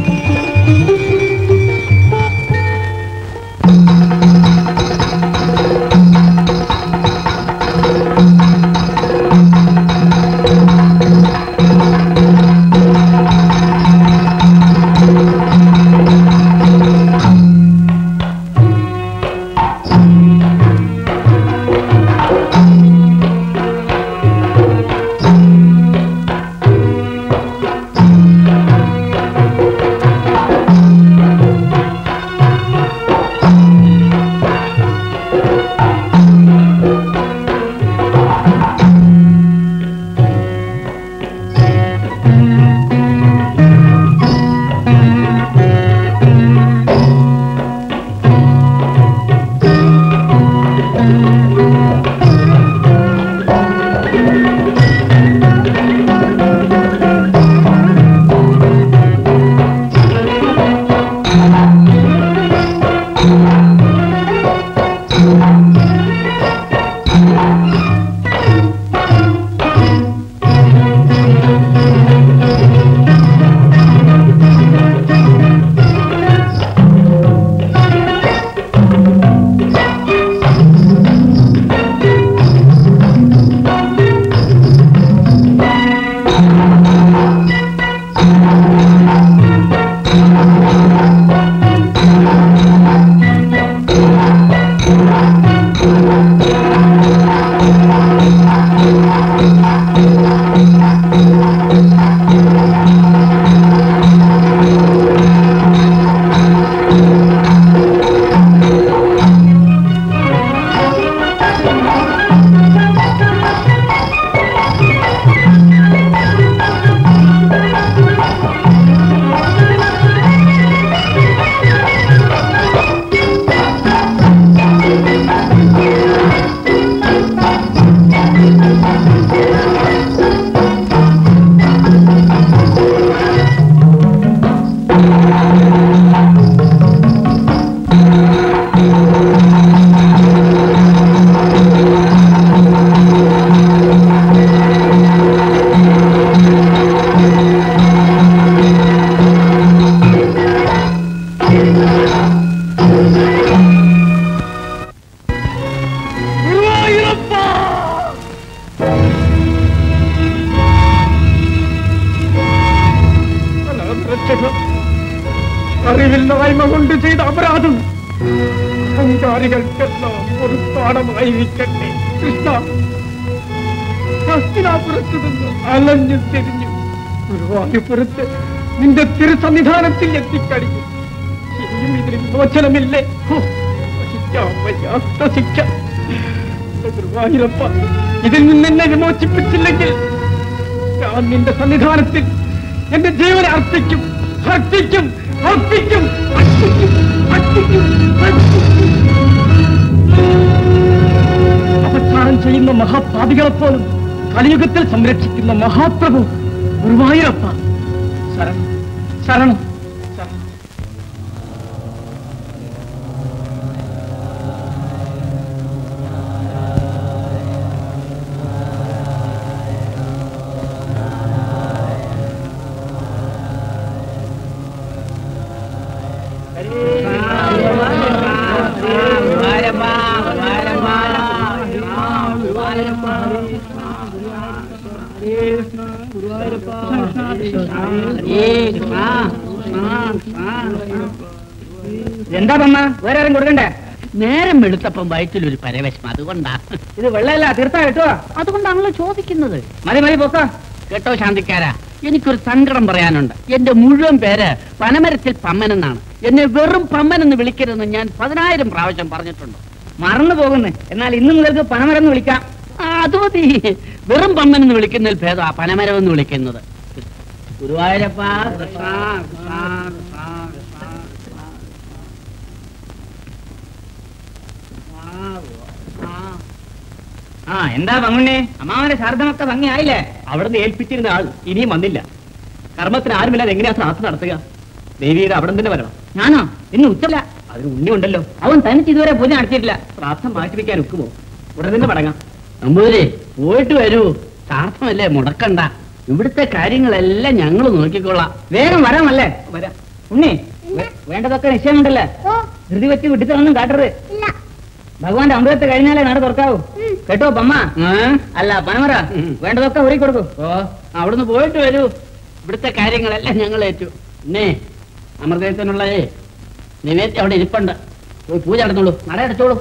അറിവില്ലായ്മ കൊണ്ട് ചെയ്ത അപരാധം അഹങ്കാരികൾക്കെല്ലാം ഒരു പാഠമായിരിക്കട്ടെ കൃഷ്ണ ഹസ്തിനാപുരത്തു നിന്ന് അലഞ്ഞു തിരിഞ്ഞു ഗുരുവായൂരത്ത് നിന്റെ തിരുസന്നിധാനത്തിൽ എത്തിക്കഴിഞ്ഞു ഇനിയും ഇതിന് വിമോചനമില്ലേ ഹോ, സഹിക്കാൻ വയ്യാത്ത ശിക്ഷ എന്റെ ഗുരുവായൂരപ്പ ഇതിൽ നിന്ന് എന്നെ വിമോചിപ്പിച്ചില്ലെങ്കിൽ ഞാൻ നിന്റെ സന്നിധാനത്തിൽ എന്റെ ജീവനെ അർപ്പിക്കും അർപ്പിക്കും അർപ്പിക്കും അർപ്പിക്കും അർപ്പിക്കും അർപ്പിക്കും അപചാരം ചെയ്യുന്ന മഹാപാപികളെപ്പോലും കലിയുഗത്തിൽ സംരക്ഷിക്കുന്ന മഹാപ്രഭു ഗുരുവായൂരപ്പ ശരണം ശരണം ശരണം എന്താ പമ്മ വേറെ ആരും കൊടുക്കണ്ടേ നേരം വെളുത്തപ്പം വയറ്റിലൊരു പരവേശം അതുകൊണ്ടാ ഇത് വെള്ളമല്ല തീർത്താ കേട്ടോ അതുകൊണ്ടാണല്ലോ ചോദിക്കുന്നത് മതി മതി പോക്കാം കേട്ടോ ശാന്തിക്കാരാ എനിക്കൊരു സങ്കടം പറയാനുണ്ട് എന്റെ മുഴുവൻ പേര് പനമരത്തിൽ പമ്മനെന്നാണ് എന്നെ വെറും പമ്മനെന്ന് വിളിക്കരുതെന്ന് ഞാൻ പതിനായിരം പ്രാവശ്യം പറഞ്ഞിട്ടുണ്ട് മറന്നു പോകുന്നു എന്നാൽ ഇന്ന് മുതൽക്ക് പണമരെന്ന് വിളിക്കാം ആ, അത് മതി വെറും പമ്മനെന്ന് വിളിക്കുന്നതിൽ ഭേദം ആ പനമരം എന്ന് വിളിക്കുന്നത് ഗുരുവായൂരപ്പ കൃഷ്ണ, കൃഷ്ണ, കൃഷ്ണ, കൃഷ്ണ, കൃഷ്ണ. ആ എന്താ പങ്കുണ്ണി അമ്മാവന്റെ ശാരദമൊക്കെ ഭംഗിയായില്ലേ അവിടുന്ന് ഏൽപ്പിച്ചിരുന്ന ആൾ ഇനിയും വന്നില്ല കർമ്മത്തിന് ആരുമില്ലാതെ എങ്ങനെയാ ശ്രാദ്ധം നടത്തുക ദേവിയുടെ അവിടെ തന്നെ വരണം ഞാനോ ഇന്ന് ഉച്ചല്ല അതിന് ഉണ്ണി ഉണ്ടല്ലോ അവൻ തനിച്ച് ഇതുവരെ പൂജ നടത്തിയിട്ടില്ല ശ്രാദ്ധം മാറ്റി വെക്കാൻ ഒക്കുമോ ഉടനെ തന്നെ മടങ്ങാം നമ്പൂതിരി പോയിട്ട് വരൂ സാർത്ഥമല്ലേ മുടക്കണ്ട ഇവിടുത്തെ കാര്യങ്ങളെല്ലാം ഞങ്ങൾ നോക്കിക്കൊള്ളാം വേഗം വരാമല്ലേ വരാം ഉണ്ണി വേ- വേണ്ടതൊക്കെ നിശ്ചയമുണ്ടല്ലേ ഓ ധൃതി വെച്ച് വിട്ടിട്ടൊന്നും കാട്ടരുത് ഇല്ല ഭഗവാന്റെ അമൃതത്തെ കഴിഞ്ഞാലേ നട തുറക്കാവൂ ഉം. കേട്ടോ പമ്മ ഏ? അല്ല പനമറ ഉം. വേണ്ടതൊക്കെ ഒരുക്കി കൊടുക്കൂ ഓ അവിടുന്ന് പോയിട്ട് വരൂ ഇവിടുത്തെ കാര്യങ്ങളെല്ലാം ഞങ്ങൾ ഏറ്റു പിന്നെ അമൃതത്തിനുള്ളതേ നിവേദ്യം അവിടെ ഇരിപ്പുണ്ട് പോയി പൂജ നടന്നോളൂ നട അടച്ചോളൂ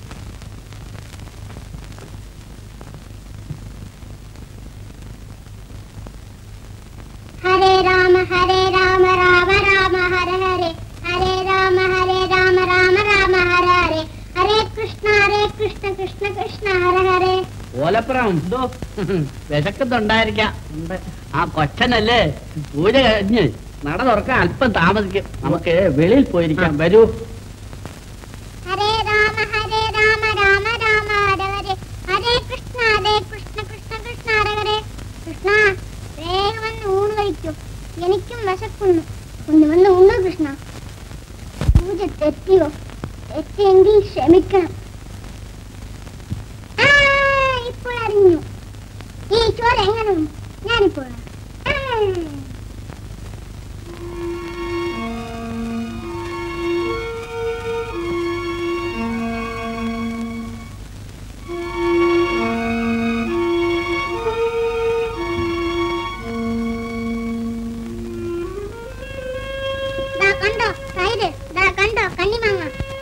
ഹരേ രാമ ഹരേ രാമ രാമ രാമ ഹര ഹരേ ഹരേ രാമ ഹരേ രാമ രാമ രാമ ഹര ഹരേ ഹരേ കൃഷ്ണ ഹരേ കൃഷ്ണ കൃഷ്ണ കൃഷ്ണ ഹര ഹരേ ഓലപ്പുറം എന്തോ വിശക്കുന്നുണ്ടായിരിക്കാം ഉണ്ട്. ആ കൊച്ചനല്ലേ പൂജ കഴിഞ്ഞ് നട തുറക്കാൻ അല്പം താമസിക്കും നമുക്ക് വെളിയിൽ പോയിരിക്കാം വരൂ ഹരേ രാമ ഹരേ രാമ രാമ രാമ ഹര ഹരേ ഹരേ കൃഷ്ണ ഹരേ കൃഷ്ണ കൃഷ്ണ കൃഷ്ണ ഹര ഹരേ കൃഷ്ണ വേഗം വന്ന് ഊണ് കഴിക്കും എനിക്കും വിശക്കുന്നു ഒന്ന് വന്ന് ഊണ് കൃഷ്ണ പൂജ തെറ്റിയോ തെറ്റിയെങ്കിൽ ക്ഷമിക്കണം ആ, ഇപ്പോൾ അറിഞ്ഞു ഈ ചോര എങ്ങനെ ഉണ്ട്? ഞാനിപ്പോൾ ആ. ദാ കണ്ടോ തൈര് ദാ കണ്ടോ കണ്ണിമാങ്ങ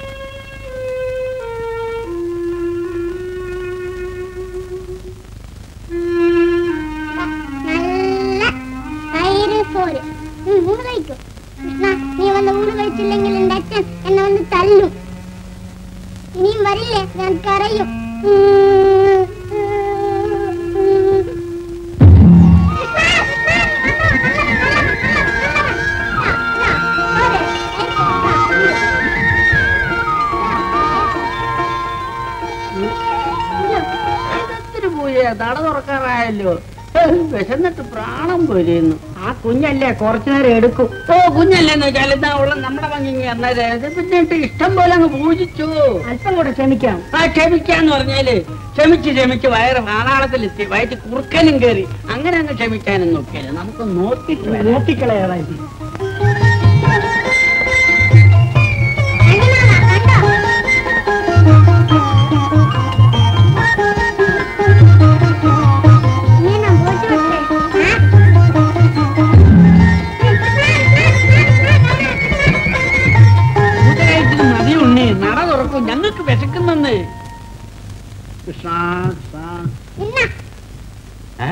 ദാ, നല്ല തൈര് പോര് ഉം, ഊണ് കഴിക്കും കൃഷ്ണ നീ വന്ന് ഊണ് കഴിച്ചില്ലെങ്കിൽ എന്റെ അച്ഛൻ എന്നെ വന്ന് തല്ലും ഇനിയും വരില്ലേ ഞാൻ കരയും ഉം, ഉം, ഉം. ഒത്തിരി പൂജ നട തുറക്കാറായല്ലോ ഹേ, വിശന്നിട്ട് പ്രാണം പോരുന്നു ആ കുഞ്ഞല്ലേ കുറച്ചു നേരം എടുക്കും ഓ കുഞ്ഞല്ലെന്ന് വെച്ചാൽ എന്താ ഉള്ള നമ്മുടെ ഭംഗി അന്നേരം പിന്നിട്ട് ഇഷ്ടം പോലെ അങ്ങ് പൂജിച്ചു അല്പം കൂടെ ക്ഷമിക്കാം ആ ക്ഷമിക്കാന്ന് പറഞ്ഞാല് ക്ഷമിച്ച് ക്ഷമിച്ച് വയറ് പാതാളത്തിലെത്തി വയറ്റ് കുറുക്കനും കയറി അങ്ങനെ അങ്ങ് ക്ഷമിക്കാനും നോക്കിയാല് നമുക്ക് നോക്കിട്ട് വരാം. നോക്കിക്കളയാതായി പൂജ കഴിച്ചിട്ട് മതി ഉണ്ണി നട തുറക്കും കൃഷ്ണ കൃഷ്ണ ഇന്ന ഏ?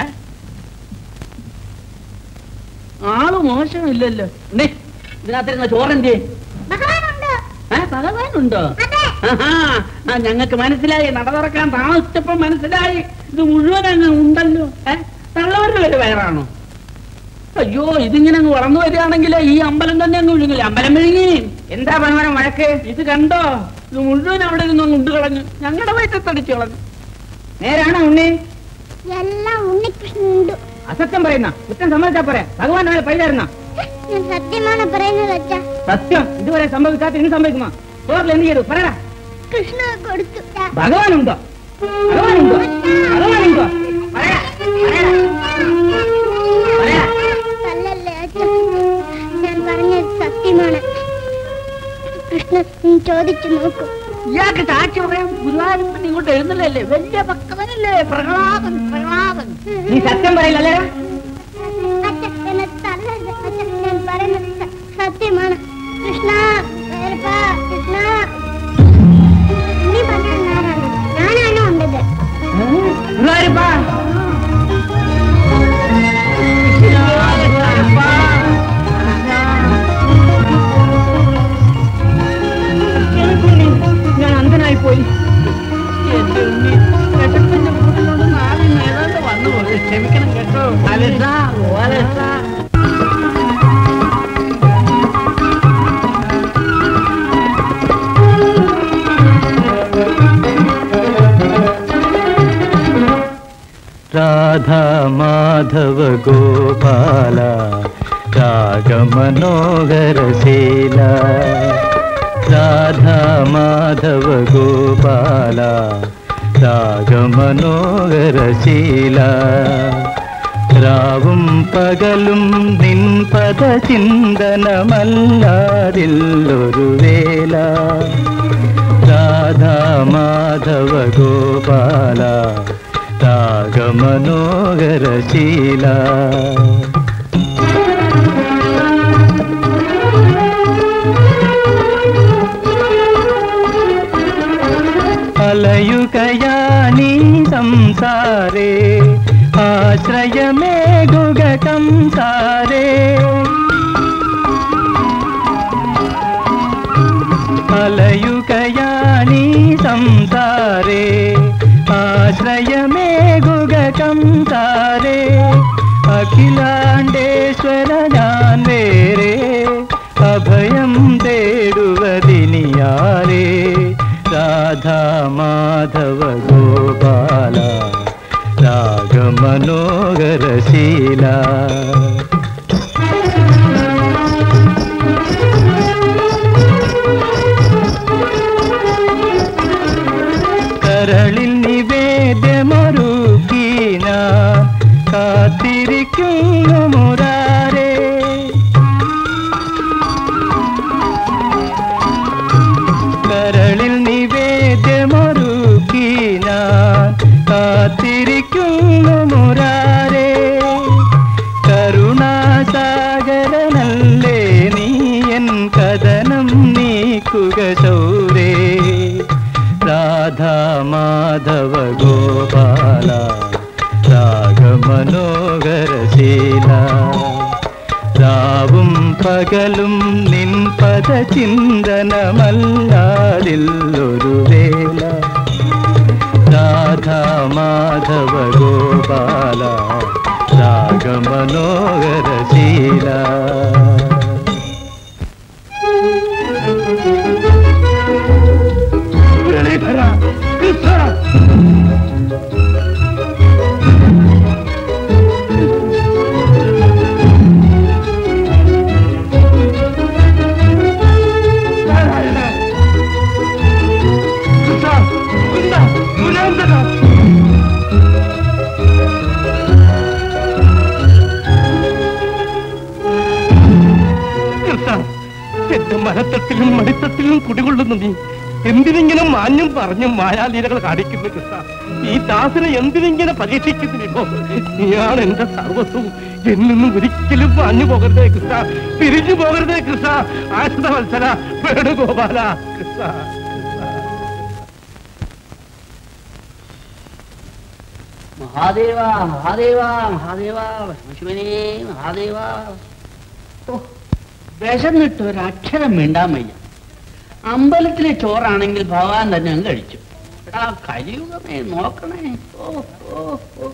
ആള് മോശമില്ലല്ലോ ഉണ്ണി, ഇതിനകത്തിരുന്ന ചോറെന്തേ ഭഗവാനുണ്ട് ഏ ഭഗവാനുണ്ടോ അതെ ആഹാ, ആ ഞങ്ങൾക്ക് മനസ്സിലായി നട തുറക്കാൻ താമസിച്ചപ്പോ മനസ്സിലായി ഇത് മുഴുവൻ അങ്ങ് ഉണ്ടല്ലോ ഏ തള്ളവരുടെ പേര് വയറാണോ അയ്യോ ഇതിങ്ങനെ അങ്ങ് വളർന്നു വരികയാണെങ്കിൽ ഈ അമ്പലം തന്നെ അങ്ങ് വിഴുങ്ങില്ല അമ്പലം വിഴുങ്ങി എന്താ ഭഗവാനം വഴക്ക് ഇത് കണ്ടോ ഇത് മുഴുവൻ അവിടെ നിന്ന് അങ്ങ് ഉണ്ട് കളഞ്ഞു ഞങ്ങളുടെ വയറ്റത്തടിച്ചു കളഞ്ഞു നേരാണോ ഉണ്ണി എല്ലാം ഉണ്ണികൃഷ്ണനുണ്ട് അസത്യം പറയുന്ന കുറ്റം സമ്മതിച്ചാ പറയാം ഭഗവാൻ നാളെ പൈതായിരുന്ന ഞാൻ സത്യമാണ് പറയുന്നത് അച്ഛാ സത്യം ഇതുവരെ സംഭവിക്കാത്ത ഇനി സംഭവിക്കുമോ ചോറിൽ എന്ത് ചെയ്തു പറയടാ കൃഷ്ണ കൊടുത്തു ദാ. ഭഗവാനുണ്ടോ ഭഗവാനുണ്ടോ ഭഗവാനുണ്ടോ പറയടാ പറയടാ തല്ലല്ലേ അച്ഛാ ഞാൻ പറഞ്ഞത് സത്യമാണ് കൃഷ്ണ നീ ചോദിച്ചു നോക്കൂ ഇയാൾക്ക് സാക്ഷി പറയാൻ ഗുരുവായൂരപ്പൻ ഇങ്ങോട്ട് എഴുന്നള്ളല്ലേ വലിയ ഭക്തനല്ലേ പ്രഹ്ലാദൻ പ്രഹ്ലാദൻ നീ സത്യം പറയില്ലല്ലേ അച്ഛാ എന്നെ തല്ലരുത് അച്ഛാ ഞാൻ പറയുന്നത് സ- സത്യമാണ് കൃഷ്ണ വേലപ്പ, കൃഷ്ണ നീ പറഞ്ഞത് നേരാണ് ഞാനാണ് ഉണ്ടത് ഗുരുവായൂരപ്പാ ഞാൻ അന്ധനായി പോയി എന്റെ ഉണ്ണി വിശപ്പിന്റെ കൂടുതലുണ്ട് നാളെ ഏതാണ്ട് വന്നു പോയി ക്ഷമിക്കണം കേട്ടോ അലസ ഓലസ രാധാ മാധവ ഗോപാല രാഗമനോഹരശീല രാധാ മാധവ ഗോപാല രാഗമനോഹരശീല രാവും പകലും നിൻ പദ ചിന്തനമല്ലാതില്ലൊരു വേല രാധാ മാധവ ഗോപാല രാഗമനോഹരശീല അലയുകയാണീ സംസാരേ ആശ്രയമേകുക സംസാരേ അലയുകയാണീ സംസാരേ ആശ്രയമേകുക സംസാരേ അഖിലാണ്ടേശ്വര ഞാൻ വേറെ അഭയം തേടുവതിനിയാരേ രാധാ മാധവ ഗോപാല രാഗമനോഹരശീല കരളിൽ നിവേദ്യമൊരുക്കി ഞാൻ കാത്തിരിക്കുന്നു മുരാരേ കരളിൽ നിവേദ്യമൊരുക്കി ഞാൻ കാത്തിരിക്കുന്നു മുരാരേ കരുണാസാഗരനല്ലേ നീ എൻ കഥനം നീക്കുക ശൗരേ രാധാ മാധവ ഗോപാല രാഗമനോഹരശീല രാവും പകലും നിൻ പദ ചിന്തനമല്ലാതില്ലൊരു വേല രാധാ മാധവ ഗോപാല രാഗമനോഹരശീല എന്റെ മനത്തട്ടിലും മടിത്തട്ടിലും കുടികൊള്ളുന്നു നീ എന്തിനിങ്ങനെ മാഞ്ഞും പറഞ്ഞും മായാലീലകൾ കാണിക്കുന്നു കൃഷ്ണ ഈ ദാസനെ എന്തിനിങ്ങനെ പരീക്ഷിക്കുന്നില്ലോ നീയാണ് എന്റെ സർവസ്വവും എന്നൊന്നും ഒരിക്കലും മാഞ്ഞു പോകരുതേ കൃഷ്ണ പിരിഞ്ഞു പോകരുതേ കൃഷ്ണ ആശ്രിത വത്സര വേണുഗോപാല കൃഷ്ണ മഹാദേവ മഹാദേവ മഹാദേവ ശിവനേ മഹാദേവ ഓ വിശന്നിട്ട് ഒരക്ഷരം മിണ്ടാൻ വയ്യ അമ്പലത്തിലെ ചോറാണെങ്കിൽ ഭഗവാൻ തന്നെ അങ്ങ് കഴിച്ചു എടാ കഴിയുകമേ നോക്കണേ ഓ ഓ ഓ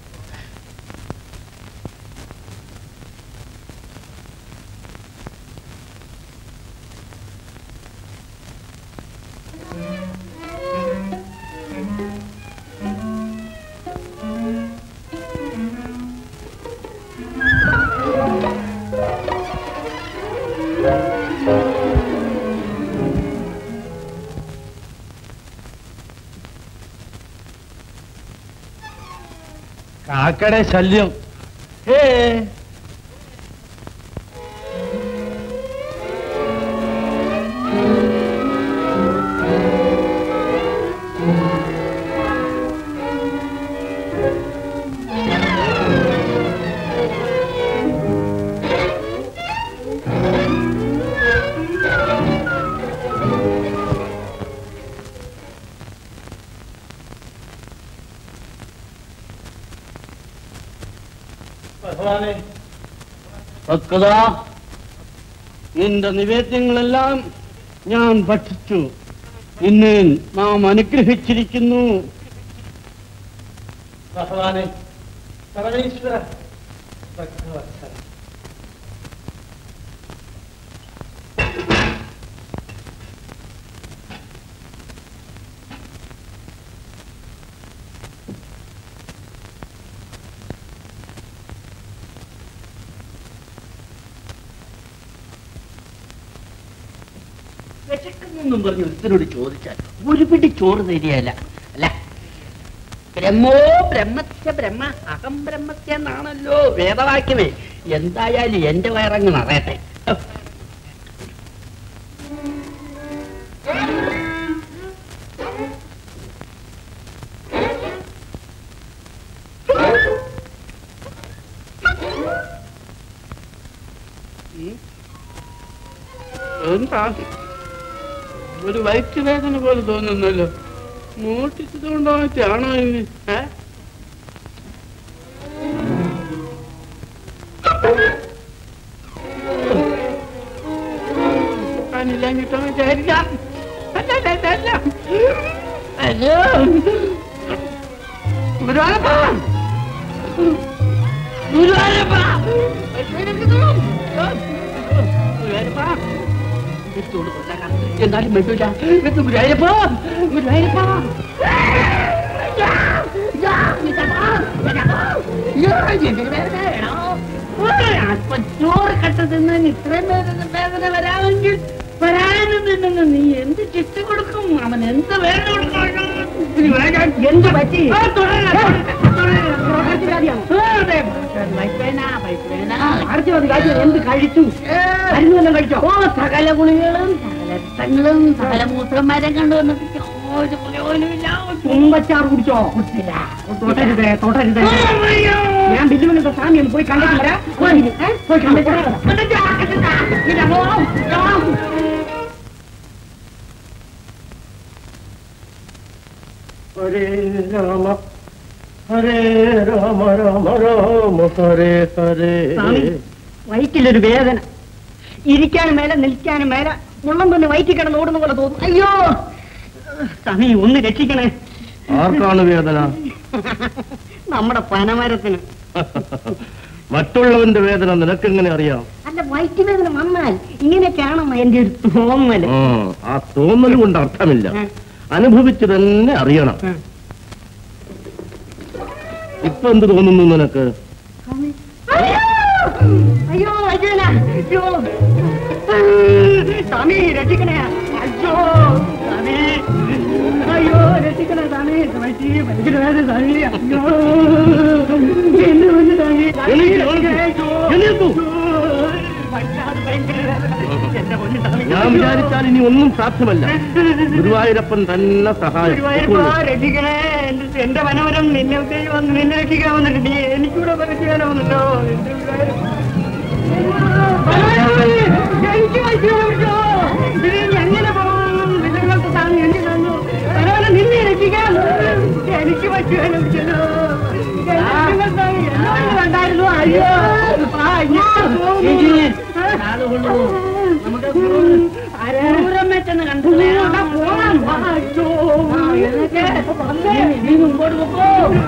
കാക്കയുടെ ശല്യം ഹേ ഭഗവാനെ ഭക്തതാ നിന്റെ നിവേദ്യങ്ങളെല്ലാം ഞാൻ ഭക്ഷിച്ചു ഇന്ന് നാം അനുഗ്രഹിച്ചിരിക്കുന്നു ഭഗവാനെ സർവേശ്വര ഭക്തവത്സല വിശക്കുന്നെന്നും പറഞ്ഞ് ഒരുത്തരോട് ചോദിച്ചാൽ ഒരു പിടി ചോറ് തരികയല്ല അല്ല ബ്രഹ്മോ ബ്രഹ്മസ്യ ബ്രഹ്മ അഹം ബ്രഹ്മസ്യ എന്നാണല്ലോ വേദവാക്യമേ എന്തായാലും എന്റെ വയറങ്ങ് നിറയട്ടെ എന്താ ഒരു വയറ്റുവേദന പോലെ തോന്നുന്നല്ലോ മൂട്ടിച്ചതുകൊണ്ടോ മറ്റാണോ ഇനി ഏ ഞാനില്ലാഞ്ഞിട്ടോ വിചാരിക്കാം അല്ല, അല്ല, അല്ല, അല്ല. അയ്യോ ഗുരുവായൂരപ്പാ ഗുരുവായൂരപ്പാ ഗുരുവായൂരപ്പാ എടുത്തോണ്ട് കൊണ്ടാക്കാം. എന്നാലും വേണ്ടൂല ഇത് ഗുരുവായൂരപ്പാ ഗുരുവായൂരപ്പാ യാ, യാ, ഇതപ്പാ, ഇതപ്പാ. യാ, എന്തൊരു വേദനയാണോ? അല്പം ചോറ് കട്ട തിന്നാൻ ഇത്രയും വേദന വേദന വരാമെങ്കിൽ വരാനും തിന്നുന്നു നീ എന്ത് ചിട്ട കൊടുക്കും അവൻ എന്ത് വേദന കൊടുക്കും എന്ത് പറ്റി എന്ത് കഴിച്ചു മരുന്നെല്ലാം കഴിച്ചോ ഓ സകല ഗുളികളും സകല രക്തങ്ങളും സകല മൂത്രന്മാരെ കണ്ടുവന്നത് ഒരു പ്രയോജനമില്ല തുമ്പച്ചാർ കുടിച്ചോ കുടിച്ചില്ല തൊട്ടരുത് തൊട്ടരുത് ഞാൻ ബില്ലുവിന്റെ സ്വാമി ഒന്ന് പോയി കണ്ടിട്ട് വരാം പോയി, ഏ? പോയി കണ്ടിട്ട് വരാം. ഇല്ല, പോ, പോ. ഹരേ രാമ ഹരേ രാമ രാമ രാമ ഹരേ ഹരേ സ്വാമി വയറ്റിലൊരു വേദന ഇരിക്കാനും മേലെ നിൽക്കാനും മേലെ മുള്ളം തന്നെ വയറ്റിൽ കിടന്ന് ഓടുന്ന പോലെ തോന്നും അയ്യോ സ്വാമി ഒന്ന് രക്ഷിക്കണേ ആർക്കാണ് വേദന നമ്മുടെ പനമരത്തിന് മറ്റുള്ളവന്റെ വേദന നിനക്കെങ്ങനെ അറിയാം അല്ല വയറ്റുവേദന വന്നാൽ ഇങ്ങനെയൊക്കെയാണെന്ന് എന്റെ ഒരു തോന്നല് ആ, ആ തോന്നൽ കൊണ്ട് അർത്ഥമില്ല അനുഭവിച്ചു തന്നെ അറിയണം ഇപ്പൊ എന്ത് തോന്നുന്നു നിനക്ക് അയ്യോ അയ്യോ അയ്യോല അയ്യോ സ്വാമി രക്ഷിക്കണേ അയ്യോ സ്വാമി അയ്യോ രക്ഷിക്കണേ സ്വാമി വയറ്റി ഭയങ്കര വേദന സ്വാമി അയ്യോ എന്നെ വന്ന് സ്വാമി എണീക്ക്, എണീക്ക്. എണീക്കൂ. വല്ലാതെ ഭയങ്കര വേദന എന്റെ പൊന്നു സ്വാമി ഞാൻ വിചാരിച്ചാൽ ഇനി ഒന്നും സാധ്യമല്ല ഗുരുവായൂരപ്പൻ തന്നെ സഹായം ഗുരുവായൂരപ്പാ, രക്ഷിക്കണേ എന്റെ എന്റെ വനവരം നിന്നെ ഉദ്ദേശിച്ച് വന്ന് നിന്നെ രക്ഷിക്കാൻ വന്നിട്ട് നീ എനിക്കൂടെ രക്ഷിക്കാനോ വന്നല്ലോ എന്റെ ഗുരുവായൂരപ്പാ. എനിക്ക് പറ്റുമോ ഇത് എങ്ങനെ പോകും നിങ്ങളുടെ താങ്ങി എനിക്ക് തന്നു വനവരം നിന്നെ രക്ഷിക്കാൻ എനിക്ക് പറ്റുമല്ലോ ൂരമ്മച്ചെന്ന് കണ്ടില്ലേ അവിടെ പോകാൻ നീ മുമ്പോട്ട് പോക്കോ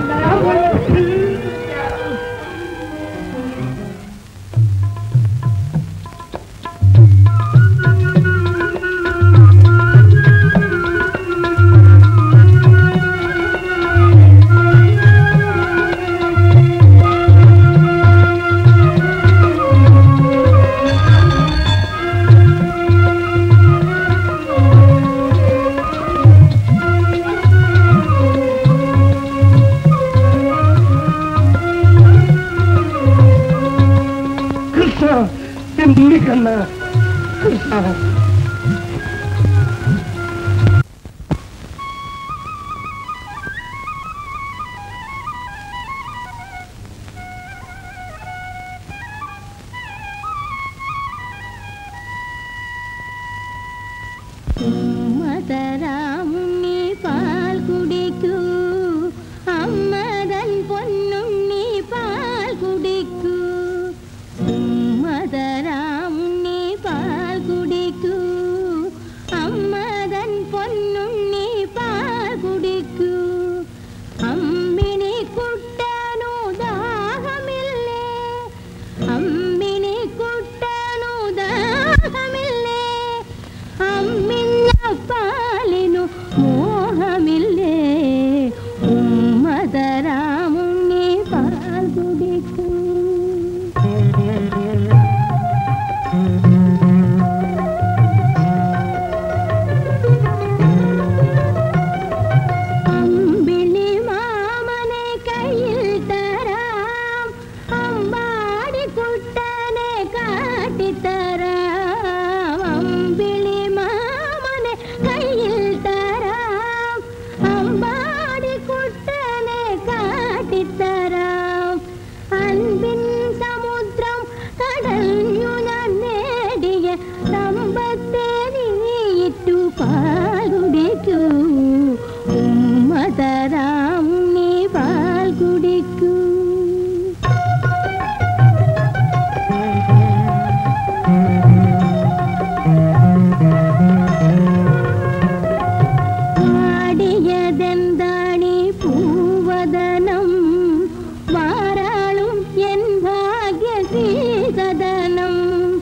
കൃഷ്ണ എന്തിക്കണ്ണ കൃഷ്ണ മതരാമുണ്ണി പാൽ കുടിക്കൂ അമ്മതൻ പൊന്നുണ്ണി പാൽ കുടിക്കൂ മതരാമുണ്ണി പാൽ കുടിക്കൂ അമ്മതൻ പൊന്നുണ്ണി പാൽ കുടിക്കൂ അമ്മിണി കുട്ടനു ദാഹമില്ലേ അമ്മിണി കുട്ടനു ദാഹമില്ലേ അമ്മിഞ്ഞ പാലിനു മോഹമില്ലേ ഉമ്മതരാമുണ്ണി പാൽ കുടിക്കൂ അമ്പിളി മാമനെ കയ്യിൽ തരാം അമ്പാടി കുട്ടനെ കാട്ടിത്തരാം അമ്പിളി മാമനെ കയ്യിൽ തരാം അമ്പാടി കുട്ടനെ കാട്ടിത്തരാം അൻപിൻ സമുദ്രം കടഞ്ഞു ഞാൻ നേടിയ സമ്പത്തെ നീയിട്ടു പാലുടിക്കൂ ഉമ്മതരാം നീ പാൽ കുടിക്കൂ ആടിയതെന്താണി പൂവദനം വാരാളും എൻ ഭാഗ്യസീതനം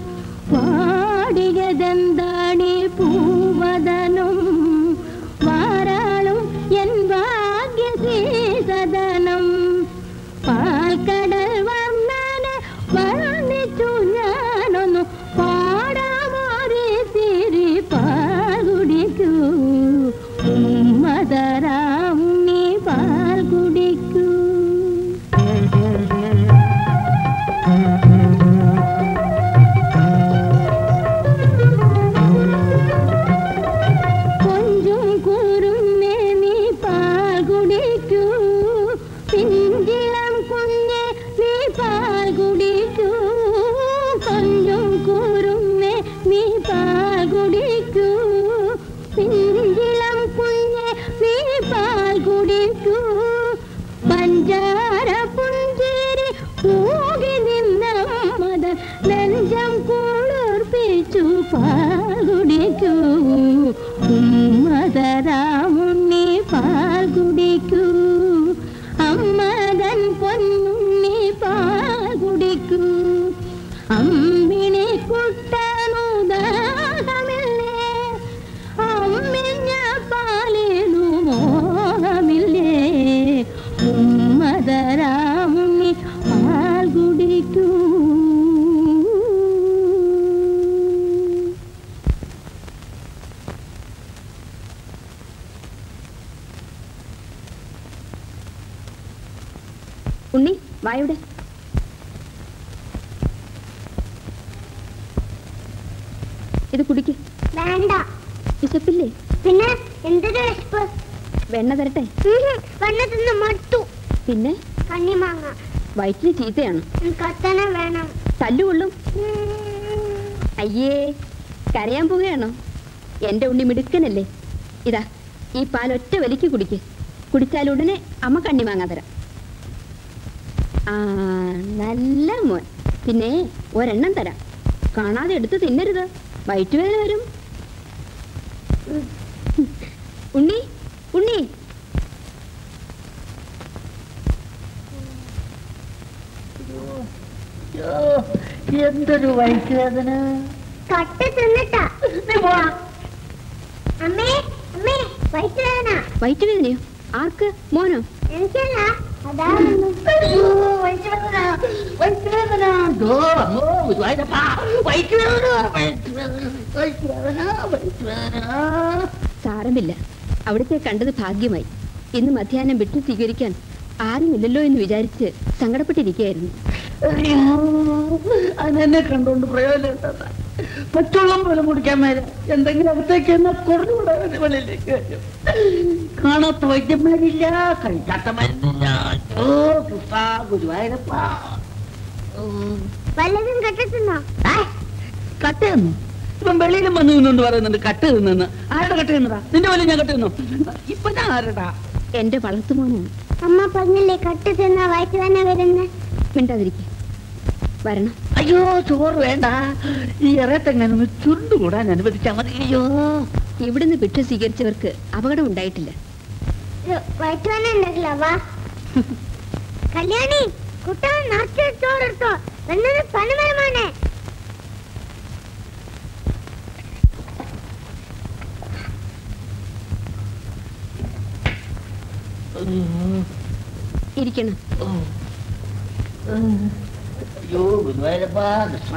പാടിയതെന്താണി പൂവദനം വാരാളും എൻ ഭാഗ്യസീതനം പാൽക്കടൽ വർണ്ണനെ വർണ്ണിച്ചു ഞാനൊന്നു പാടാമാറി തിരി പാൽ കുടിക്കൂ ഉമ്മതരാം നീ പാൽ കുടിക്കൂ കൊഞ്ചും കൂറുന്നേ നീ പാൽ കുടിക്കൂ പിഞ്ചിളം കുഞ്ഞെ നീ പാൽ കുടിക്കൂ കൊഞ്ചും കൂറുന്നേ നീ പാൽ കുടിക്കൂ പിഞ്ചിളം കുഞ്ഞെ നീ പാൽ കുടിക്കൂ പഞ്ചാര പുഞ്ചേരി പൂകി നിന്നമ്മത നെഞ്ചം കുളിർപ്പിച്ചു പാൽ കുടിക്കൂ ഉമ്മതരാമുണ്ണി പാൽ കുടിക്കൂ അമ്മതൻ പൊന്നുണ്ണി പാൽ കുടിക്കൂ അമ്മിണി കുട്ടനു ദാഹമില്ലേ അമ്മിഞ്ഞ പാലിനു മോഹമില്ലേ ഉമ്മതരാമുണ്ണി പാൽ കുടിക്കൂ ഉണ്ണി വായുടെ ഇത് കുടിക്ക് വേണ്ട വിശപ്പില്ലേ പിന്നെ എന്തൊരു വിശപ്പ് വെണ്ണ തരട്ടെ വണ്ണ തിന്ന് മടുത്തു പിന്നെ കണ്ണിമാങ്ങ വയറ്റിന് ചീത്തയാണ് എനിക്ക് അത്തനെ വേണം തല്ലുകൊള്ളും അയ്യേ കരയാൻ പോവുകയാണോ എന്റെ ഉണ്ണി മിടുക്കനല്ലേ ഇതാ ഈ പാൽ ഒറ്റ വലിക്ക് കുടിക്ക് കുടിച്ചാൽ ഉടനെ അമ്മ കണ്ണി വാങ്ങാൻ തരാം ആ നല്ല മോൻ പിന്നെ ഒരെണ്ണം തരാം കാണാതെ എടുത്ത് തിന്നരുത് വയറ്റുവേദന വരും ഉണ്ണി ഉണ്ണി എന്തൊരു വയറ്റുവേദന കട്ട തിന്നിട്ടാ അമ്മേ അമ്മേ വയറ്റുവേദന വയറ്റുവേദനയോ ആർക്ക് മോനോ എനിക്കല്ല അതാ വയറ്റുവേദന വയറ്റുവേദന ദോ, അമ്മോ, ഗുരുവായൂരപ്പാ, വയറ്റുവേദന വയറ്റുവേദന വയറ്റുവേദന വയറ്റുവേദന സാരമില്ല അവിടുത്തെ കണ്ടത് ഭാഗ്യമായി ഇന്ന് മധ്യാഹ്നം വിട്ടു സ്വീകരിക്കാൻ ആരുമില്ലല്ലോ എന്ന് വിചാരിച്ച് സങ്കടപ്പെട്ടിരിക്കുകയായിരുന്നു അയ്യോ, അതെന്നെ കണ്ടോണ്ട് പ്രയോജനം പച്ചവെള്ളം പോലും കുടിക്കാൻ മേലെ എന്തെങ്കിലും അകത്തേക്ക് എന്നാ കുറഞ്ഞുകൂടെ വെളിയിലേക്ക് വരും. കാണാത്ത വൈദ്യന്മാരില്ല കഴിക്കാത്ത മരുന്നില്ല ഓ കൃഷ്ണ ഗുരുവായൂരപ്പ വല്ലതും കെട്ടിട്ടുണ്ടോ കട്ട് തിന്നു ഇപ്പം വെളിയിലും വന്നു നിന്നുകൊണ്ട് പറയുന്നുണ്ട് കട്ട് തിന്നെന്ന് ആരുടെ കട്ട് തിന്നടാ നിന്റെ പോലെ ഞാൻ കട്ട് തിന്നു ഇപ്പൊ ഞാൻ ആരടാ എന്റെ വളർത്തുമോനാണ് അമ്മ പറഞ്ഞില്ലേ കട്ട് തിന്ന വയറ്റുവേദന വരുന്ന മിണ്ടാതിരിക്കെ വരണം അയ്യോ ചോറ് വേണ്ട ഈ ഇറയത്തെങ്ങനെ ചുരുണ്ടുകൂടാൻ അനുവദിച്ചാൽ മതി അയ്യോ ഇവിടുന്ന് ഭിക്ഷ സ്വീകരിച്ചവർക്ക് അപകടം ഉണ്ടായിട്ടില്ല വയറ്റുവേദന ഉണ്ടല്ലോ വാ കല്യാണി കുട്ടാൻ നാട്ടിൽ ചോറെടുത്തോ എന്നത് പണിമരമാണ് ഇരിക്കണം അയ്യോ ഗുരുവായൂരപ്പ കൃഷ്ണ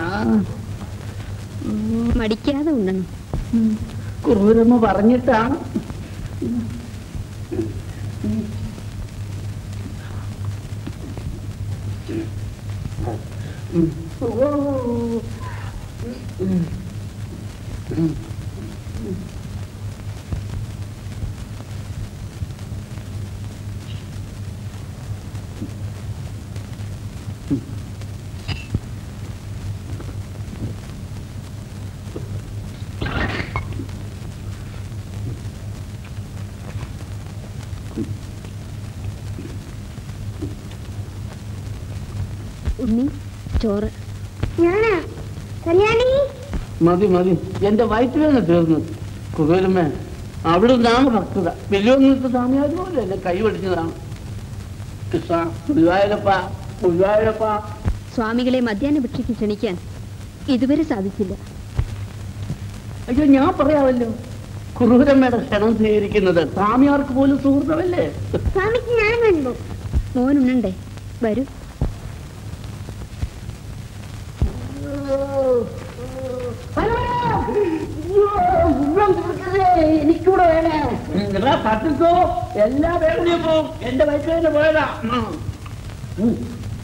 മടിക്കാതെ ഉണ്ണണം കുറൂരമ്മ പറഞ്ഞിട്ടാണ് ഉണ്ണി ചോറ് ഞാനാ കല്യാണി മതി മതി എന്റെ വയറ്റുവേദന തീർന്നു കുറുവരമ്മ അവിടെ നിന്നാണ് ഭക്തത വലിയൊന്നിട്ട് സ്വാമിയാരും പോലെ എന്നെ കൈ പിടിച്ചതാണ് കൃഷ്ണ ഗുരുവായൂരപ്പ ഗുരുവായൂരപ്പ സ്വാമികളെ മധ്യാഹ്ന ഭിക്ഷയ്ക്ക് ക്ഷണിക്കാൻ ഇതുവരെ സാധിച്ചില്ല അയ്യോ ഞാൻ പറയാമല്ലോ കുറൂരമ്മയുടെ ക്ഷണം സ്വീകരിക്കുന്നത് സ്വാമിയാർക്ക് പോലും സുഹൃത്തമല്ലേ സ്വാമിക്ക് ഞാൻ കണ്ടു മോനുണ്ണണ്ടേ വരൂ എനിക്കൂടെ വേണേ നിങ്ങളെ പട്ടിക്കോ എല്ലാ വേദനയും പോവും എന്റെ വയറ്റുവേദന പോയതാ ഉം. ഉം.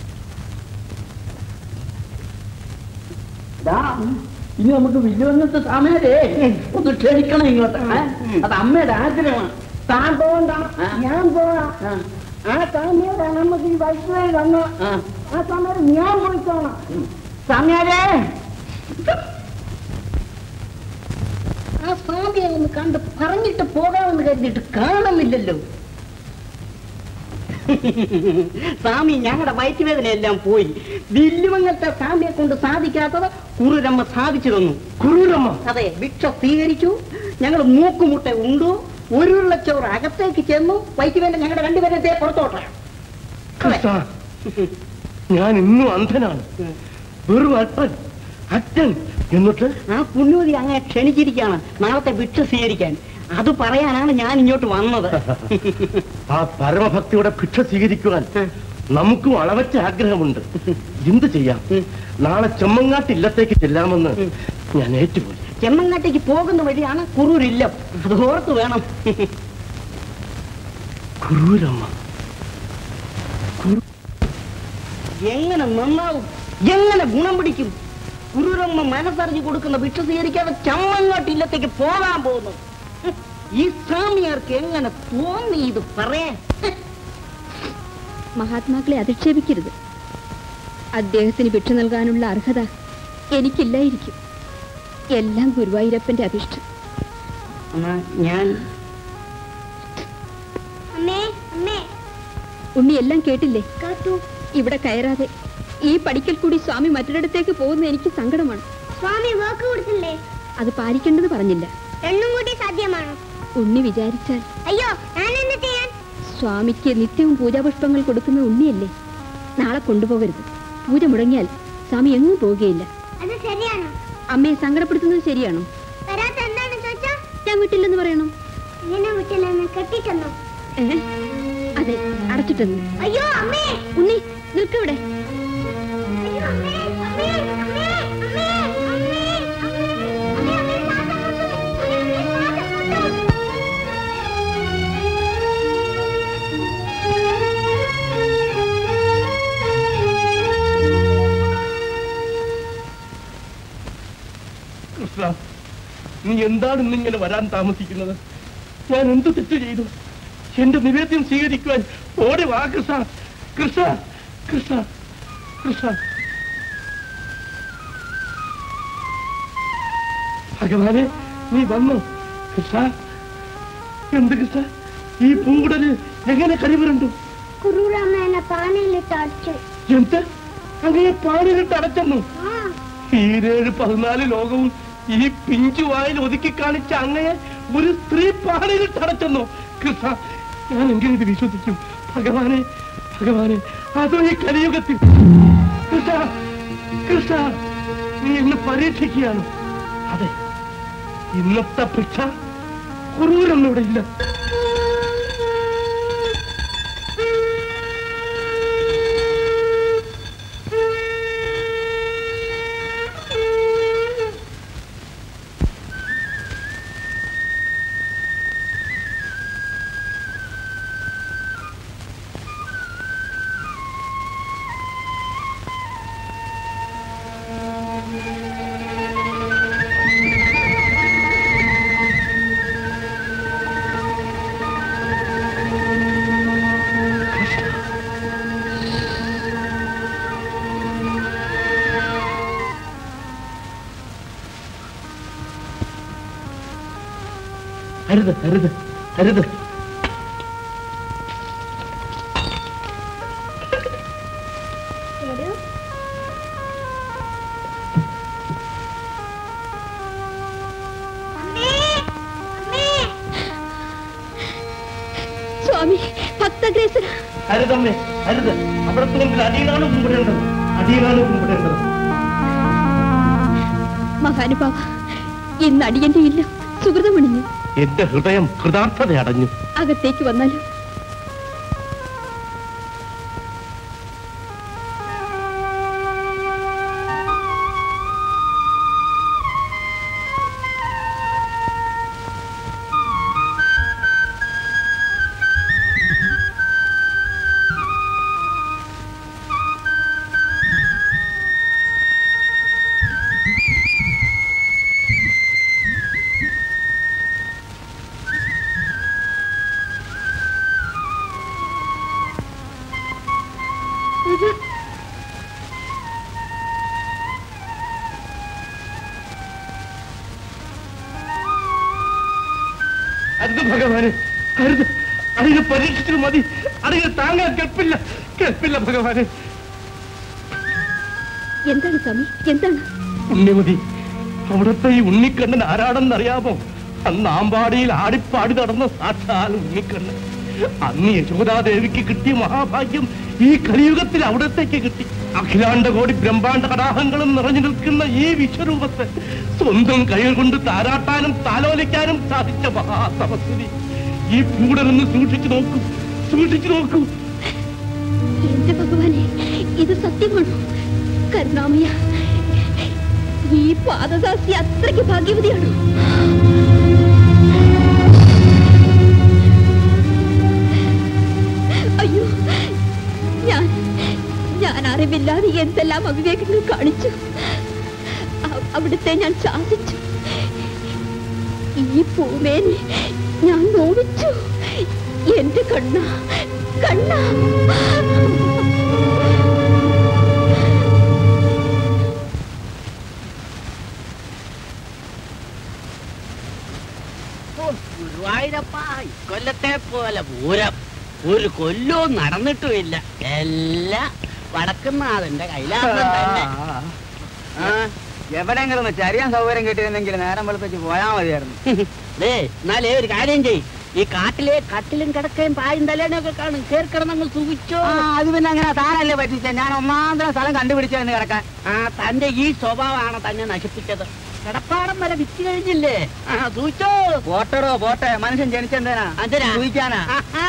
ദാ, ഇനി നമുക്ക് വില്ലുവന്നത്തെ സമയത്തേ ഒന്ന് ക്ഷണിക്കണം ഇങ്ങോട്ട് ഏ? അത് അമ്മയുടെ ആഗ്രഹമാണ് താൻ പോകണ്ട ഞാൻ പോവാ ആ സമയത്ത് നമുക്ക് ഈ വൈകുന്നേരം വന്നു ആ സമയത്ത് ഞാൻ പോയിക്കോണം സമയരേ ആ സ്വാമിയെ ഒന്ന് കണ്ട് പറഞ്ഞിട്ട് പോകാമെന്ന് കരുതിയിട്ട് കാണുന്നില്ലല്ലോ സ്വാമി ഞങ്ങളുടെ വയറ്റുവേദനയെല്ലാം പോയി വില്ലുമങ്ങലത്തെ സ്വാമിയെ കൊണ്ട് സാധിക്കാത്തത് കുറുരമ്മ സാധിച്ചു തന്നു കുറുരമ്മ അതെ ഭിക്ഷ സ്വീകരിച്ചു ഞങ്ങൾ മൂക്കുമുട്ട ഉണ്ടു ഒരു ഉരുളച്ചോറ് അകത്തേക്ക് ചെന്നു വയറ്റുവേദന ഞങ്ങളുടെ രണ്ടുപേരത്തെ പുറത്തോട്ടാണ് കൃഷ്ണ ഞാൻ ഇന്നും അന്ധനാണ് വെറും അല്പൻ അച്ഛൻ എന്നിട്ട് ആ പുണ്യവതി അങ്ങനെ ക്ഷണിച്ചിരിക്കുകയാണ് നാളത്തെ ഭിക്ഷ സ്വീകരിക്കാൻ അത് പറയാനാണ് ഞാൻ ഇങ്ങോട്ട് വന്നത് ആ പരമഭക്തിയുടെ ഭിക്ഷ സ്വീകരിക്കുവാൻ നമുക്കും അളവറ്റ ആഗ്രഹമുണ്ട് എന്ത് ചെയ്യാം നാളെ ചെമ്മങ്ങാട്ട് ഇല്ലത്തേക്ക് ചെല്ലാമെന്ന് ഞാൻ ഏറ്റുപോയി ചെമ്മങ്ങാട്ടേക്ക് പോകുന്ന വഴിയാണ് കുറൂരില്ലം അത് ഓർത്ത് വേണം കുറൂരമ്മ എങ്ങനെ നന്നാവും എങ്ങനെ ഗുണം പിടിക്കും ഗുരുരമ്മ മനസ്സറിഞ്ഞു കൊടുക്കുന്ന ഭിക്ഷ സ്വീകരിക്കാതെ ചമ്മങ്ങാട്ട് ഇല്ലത്തേക്ക് പോകാൻ പോകുന്നു ഹ്, ഈ സ്വാമിയാർക്ക് എങ്ങനെ തോന്നി ഇത് പറയാൻ മഹാത്മാക്കളെ അധിക്ഷേപിക്കരുത് അദ്ദേഹത്തിന് ഭിക്ഷ നൽകാനുള്ള അർഹത എനിക്കില്ലായിരിക്കും എല്ലാം ഗുരുവായൂരപ്പന്റെ അഭിഷ്ടം ഞാൻ അമ്മേ അമ്മേ ഉണ്ണി എല്ലാം കേട്ടില്ലേ കേട്ടു ഇവിടെ കയറാതെ ഈ പടിക്കൽ കൂടി സ്വാമി മറ്റൊരിടത്തേക്ക് പോകുന്ന എനിക്ക് സങ്കടമാണ് സ്വാമി വാക്ക് കൊടുത്തില്ലേ അത് പാലിക്കേണ്ടത് പറഞ്ഞില്ല രണ്ടും കൂടി സാധ്യമാണോ ഉണ്ണി വിചാരിച്ചാൽ അയ്യോ ഞാൻ എന്ത് ചെയ്യാൻ സ്വാമിക്ക് നിത്യവും പൂജാപുഷ്പങ്ങൾ കൊടുക്കുന്ന ഉണ്ണിയല്ലേ നാളെ കൊണ്ടുപോകരുത് പൂജ മുടങ്ങിയാൽ സ്വാമി എങ്ങും പോവുകയില്ല അത് ശരിയാണോ അമ്മയെ സങ്കടപ്പെടുത്തുന്നത് ശരിയാണോ വരാത്ത എന്താണെന്ന് ചോദിച്ചാ ഞാൻ വിട്ടില്ലെന്ന് പറയണം ഇങ്ങനെ വിട്ടില്ലെന്ന് കെട്ടിട്ടെന്നോ ഏ? അതെ അടച്ചിട്ടെന്ന് അയ്യോ അമ്മേ ഉണ്ണി നിൽക്കവിടെ അയ്യോ അമ്മേ അമ്മേ അമ്മേ അമ്മേ അമ്മേ അമ്മേ അമ്മേ കൃഷ്ണ നീ എന്താണ് ഇന്നിങ്ങനെ വരാൻ താമസിക്കുന്നത് ഞാൻ എന്ത് തെറ്റ് ചെയ്തു എന്റെ നിവേദ്യം സ്വീകരിക്കുവാൻ ഓടി വാ കൃഷ്ണ കൃഷ്ണ കൃഷ്ണ കൃഷ്ണ ഭഗവാനെ നീ വന്നു കൃഷ്ണ എന്ത് കൃഷ്ണ ഈ പൂടല് എങ്ങനെ കരിവരുണ്ടു കുറൂരമ്മ എന്നെ പാനയിലിട്ട് അടിച്ചു എന്ത് അങ്ങനെ പാടിലിട്ട് അടച്ചെന്നു ആ ഈരേഴ് പതിനാല് ലോകവും ഈ പിഞ്ചു വായിൽ ഒതുക്കി കാണിച്ച അങ്ങയെ ഒരു സ്ത്രീ പാടയിൽ തടച്ചെന്നോ കൃഷ്ണ ഞാൻ എങ്ങനെ ഇത് വിശ്വസിക്കും ഭഗവാനെ ഭഗവാനെ അതോ ഈ കലിയുഗത്തിൽ കൃഷ്ണ കൃഷ്ണ നീ എന്നെ പരീക്ഷിക്കുകയാണ് അതെ ഇന്നത്തെ ഭിക്ഷ കുറൂരൊന്നും ഇവിടെ ഇല്ല അരുത് അരുത് അരുത് വരൂ അമ്മേ അമ്മേ സ്വാമി ഭക്തഗ്രേസന അരുതമ്മേ അരുത് അവിടത്തെ മുമ്പിൽ അടിയിലാണ് കുമ്പിടേണ്ടത് അടിയിലാണ് കുമ്പിടേണ്ടത് മഹാനുഭാവ ഇന്ന് അടിയന്റെ ഇല്ല സുഹൃതമണിഞ്ഞു എന്റെ ഹൃദയം കൃതാർത്ഥത അടഞ്ഞു അകത്തേക്ക് വന്നാലും അരുത് ഭഗവാന് അരുത് അതിനെ പരീക്ഷിച്ചു മതി അതിനെ താങ്ങാൻ കെൽപ്പില്ല കെൽപ്പില്ല ഭഗവാന് എന്താണ് സ്വാമി എന്താണ് ഉണ്ണിമതി അവിടുത്തെ ഈ ഉണ്ണിക്കണ്ണൻ ആരാടെന്നറിയാമോ അന്ന് ആമ്പാടിയിൽ ആടിപ്പാടി നടന്ന സാക്ഷാൽ ഉണ്ണിക്കണ്ണൻ അന്ന് യശോദാദേവിക്ക് കിട്ടിയ മഹാഭാഗ്യം ഈ കലിയുഗത്തിൽ അവിടത്തേക്ക് കിട്ടി അഖിലാണ്ട കോടി ബ്രഹ്മാണ്ട കടാഹങ്ങളും നിറഞ്ഞു നിൽക്കുന്ന ഈ വിശ്വരൂപത്തെ സ്വന്തം കൈകൾ കൊണ്ട് താരാട്ടാനും താലോലിക്കാനും സാധിച്ച മഹാതപസ്വരി ഈ പൂടനൊന്ന് സൂക്ഷിച്ചു നോക്കൂ സൂക്ഷിച്ചു നോക്കൂ എന്റെ ഭഗവാനെ ഇത് സത്യമാണോ കരുണാമയ ഈ പാദദാസി അത്രയ്ക്ക് ഭാഗ്യവതിയാണോ അയ്യോ ഞാൻ ഞാൻ അറിവില്ലാതെ എന്തെല്ലാം അവിവേകങ്ങൾ കാണിച്ചു അ- അവിടുത്തെ ഞാൻ ശാസിച്ചു ഈ പൂമേനെ ഞാൻ നോവിച്ചു എന്റെ കണ്ണ കണ്ണ ഗുരുവായൂരപ്പ ഇക്കൊല്ലത്തെ പോലെ പൂരം ഒരു കൊല്ലവും നടന്നിട്ടുമില്ല എല്ലാം വടക്കുന്നാഥന്റെ കൈലാസം തന്നെ എവിടെയെങ്കിലും ഒന്ന് ചരിയാൻ സൗകര്യം കിട്ടിയിരുന്നെങ്കിൽ നേരം വെളുപ്പിച്ച് പോയാ മതിയായിരുന്നു ദേ എന്നാലേ ഒരു കാര്യം ചെയ് ഈ കാട്ടിലെ കട്ടിലും കിടക്കയും പായും തലേനൊക്കെ കാണും കേർക്കിടന്നങ്ങ് സുഖിച്ചോ ആ, അത് പിന്നെ അങ്ങനെ താനല്ലേ പറ്റിച്ച ഞാൻ ഒന്നാന്തരം സ്ഥലം കണ്ടുപിടിച്ചതെന്ന് കിടക്കാൻ ആ തന്റെ ഈ സ്വഭാവമാണ് തന്നെ നശിപ്പിച്ചത് കിടപ്പാടം വരെ വിറ്റ് കഴിഞ്ഞില്ലേ ആ സൂചിച്ചോ പോട്ടടോ പോട്ടെ മനുഷ്യൻ ജനിച്ചെന്തേനാ എന്തിനാ? സൂചിക്കാനാ ആഹാ.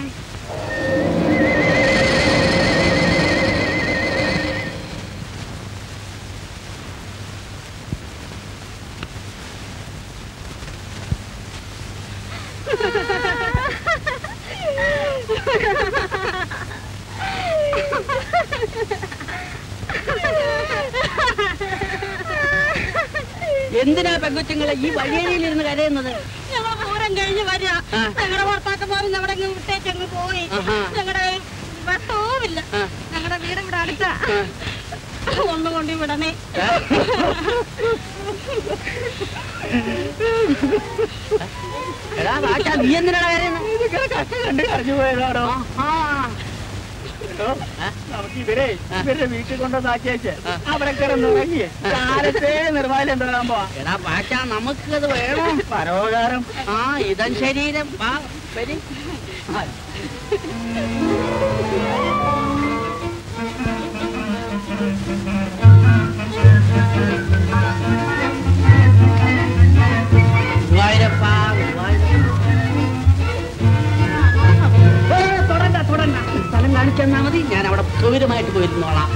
എന്തിനാ പെങ്കൊച്ചുങ്ങളെ ഈ വഴിയരിയിലിരുന്ന് കരയുന്നത് ഞങ്ങൾ പൂരം കഴിഞ്ഞ് വരിക ആ. ഞങ്ങളുടെ ഭർത്താക്കന്മാർ ഞങ്ങളുടെ വിട്ടേച്ചങ്ങ് പോയി ആഹാ. ഞങ്ങളുടെ വട്ടവുമില്ല ആ. ഞങ്ങളുടെ വീട് ഇവിടെ അടുത്ത ഒന്നും കൊണ്ട് വിടണേ എടാ വാച്ചാ നീ എന്തിനാ കരയുന്നത് കണ്ട് കരഞ്ഞു പോയതാടോ ആഹാ. നമുക്ക് ഇവരെ ഇവരുടെ വീട്ടിൽ കൊണ്ടുവന്നാക്കിയേച്ച് അവിടെ കിടന്നുറങ്ങി കാലത്തെ നിർമ്മാല്യം തൊഴാൻ പോവാ എടാ വാച്ചാ നമുക്കത് വേണം പരോപകാരം ആ ഇതൻ ശരീരം വാ വരി ഗുരുവായൂരപ്പാ, ഗുരുവായൂരപ്പാ. ഏയ്, തൊടണ്ട തൊടണ്ട സ്ഥലം കാണിച്ചെന്നാ മതി ഞാൻ അവിടെ സൗകര്യമായിട്ട് പോയിരുന്നോളാം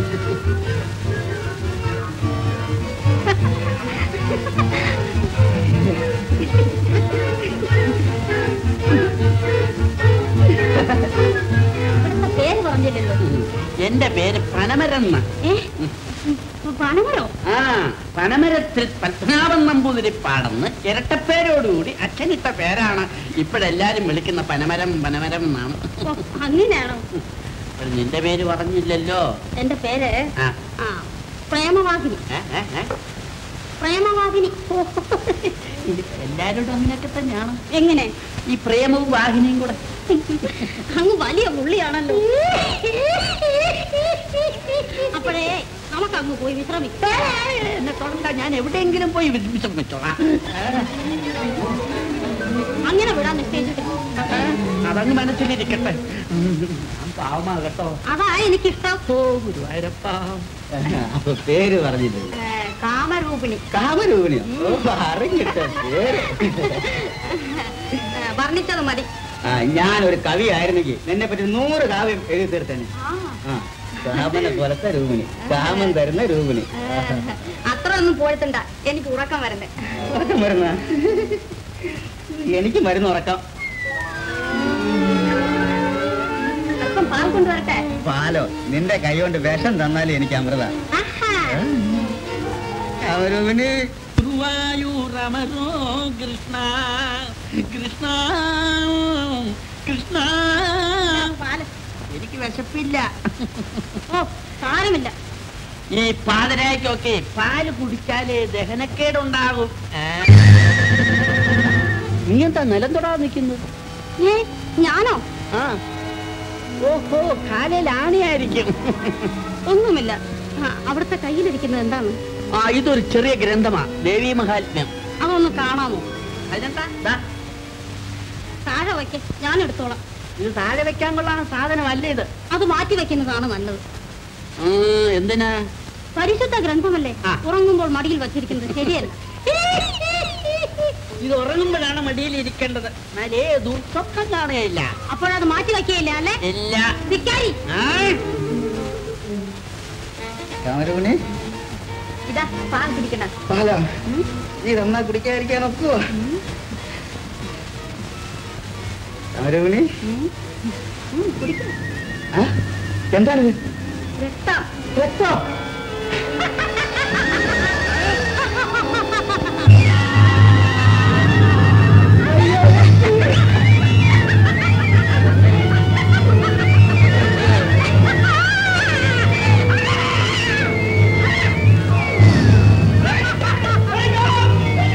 ഇവിടുത്തെ പേര് പറഞ്ഞില്ലല്ലോ എന്റെ പേര് പനമരെന്ന ഏ പണമരോ ആ പനമരത്തിൽ പത്മനാഭൻ നമ്പൂതിരിപ്പാടെന്ന് ഇരട്ടപ്പേരോടുകൂടി അച്ഛനിട്ട പേരാണ് ഇപ്പോഴെല്ലാരും വിളിക്കുന്ന പനമരം പനമരം എന്നാണ് ഓ, അങ്ങനെയാണോ അപ്പോൾ നിന്റെ പേര് പറഞ്ഞില്ലല്ലോ എന്റെ പേര് ആ ആ പ്രേമവാഹിനി ഏ, ഏ, ഏ? പ്രേമവാഹിനി ഓ, എല്ലാരോടും അങ്ങനെയൊക്കെ തന്നെയാണ് എങ്ങനെ ഈ പ്രേമവും വാഹിനിയും കൂടെ അങ്ങ് വലിയ പുള്ളിയാണല്ലോ അപ്പോഴേ നമുക്ക് അങ്ങ് പോയി വിശ്രമിക്കാം എന്നെ തൊടണ്ട ഞാൻ എവിടെയെങ്കിലും പോയി വിശ്രമിച്ചോളാം അങ്ങനെ വിടാൻ നിശ്ചയിച്ചിട്ട് അതങ്ങ് മനസ്സിലിരിക്കട്ടെ ഞാൻ പാവമാ കേട്ടോ അതാ എനിക്കിഷ്ടം ഓ ഗുരുവായൂരപ്പാ അപ്പൊ പേര് പറഞ്ഞില്ലേ ഏ, കാമരൂപിണി കാമരൂപിണിയോ ഓ, അറിഞ്ഞിട്ട പേര് ഏ, വർണ്ണിച്ചത് മതി ആ ഞാനൊരു കവിയായിരുന്നെങ്കിൽ നിന്നെ പറ്റി നൂറ് കാവ്യം എഴുതി തീർത്തേനെ ആ, ആ കാമനെ പോലത്തെ രൂപിണി കാമൻ തരുന്ന രൂപിണി ഏ, അത്ര ഒന്നും പോഴത്തണ്ട എനിക്ക് ഉറക്കം വരണ്ടേ ഉറക്കം വരുന്ന എനിക്ക് മരുന്ന് ഉറക്കാം അല്പം പാൽ കൊണ്ടുവരട്ടെ പാലോ നിന്റെ കൈ കൊണ്ട് വിഷം തന്നാലും എനിക്ക് അമൃത ആഹാ. കാമരൂപിണി ഗുരുവായൂരമരോ കൃഷ്ണ കൃഷ്ണ കൃഷ്ണ പാല് എനിക്ക് വിശപ്പില്ല ഓ സാരമില്ല ഈ പാതിരായ്ക്കൊക്കെ പാല് കുടിച്ചാലേ ദഹനക്കേടുണ്ടാകും ഏ? നീ എന്താ നിലം തൊടാതെ നിൽക്കുന്നത് ഏ ഞാനോ ആ ഓഹോ കാലയിൽ ആണിയായിരിക്കും ഒന്നുമില്ല ആ, അവിടുത്തെ കയ്യിലിരിക്കുന്നത് എന്താണ് ആ ഇതൊരു ചെറിയ ഗ്രന്ഥമാ ദേവി മഹാത്മ്യം അതൊന്ന് കാണാമോ അതിനെന്താ ദാ, താഴെ വയ്ക്ക ഞാൻ എടുത്തോളാം ഇത് താഴെ വെക്കാൻ കൊള്ളാണ് സാധനമല്ല ഇത് അത് മാറ്റി വെക്കുന്നതാണ് നല്ലത് ഉം, എന്തിനാ പരിശുദ്ധ ഗ്രന്ഥമല്ലേ ആ. ഉറങ്ങുമ്പോൾ മടിയിൽ വച്ചിരിക്കുന്നത് ശരിയല്ല ഇത് ഉറങ്ങുമ്പോഴാണ് മടിയിൽ ഇരിക്കേണ്ടത് എന്നാലേ ദുർസ്വപ്നം കാണുകയില്ല അപ്പോഴത് മാറ്റി വെക്കുകയില്ല അല്ലേ ഇല്ല ധിക്കാരി ആ കാമരൂപിണി ഇതാ പാൽ കുടിക്കണ്ട പാലാ നീ തന്നാ കുടിക്കാതിരിക്കാൻ ഒക്കുവോ കാമരൂപിണി ആ? എന്താണിത് രക്തം രക്തോ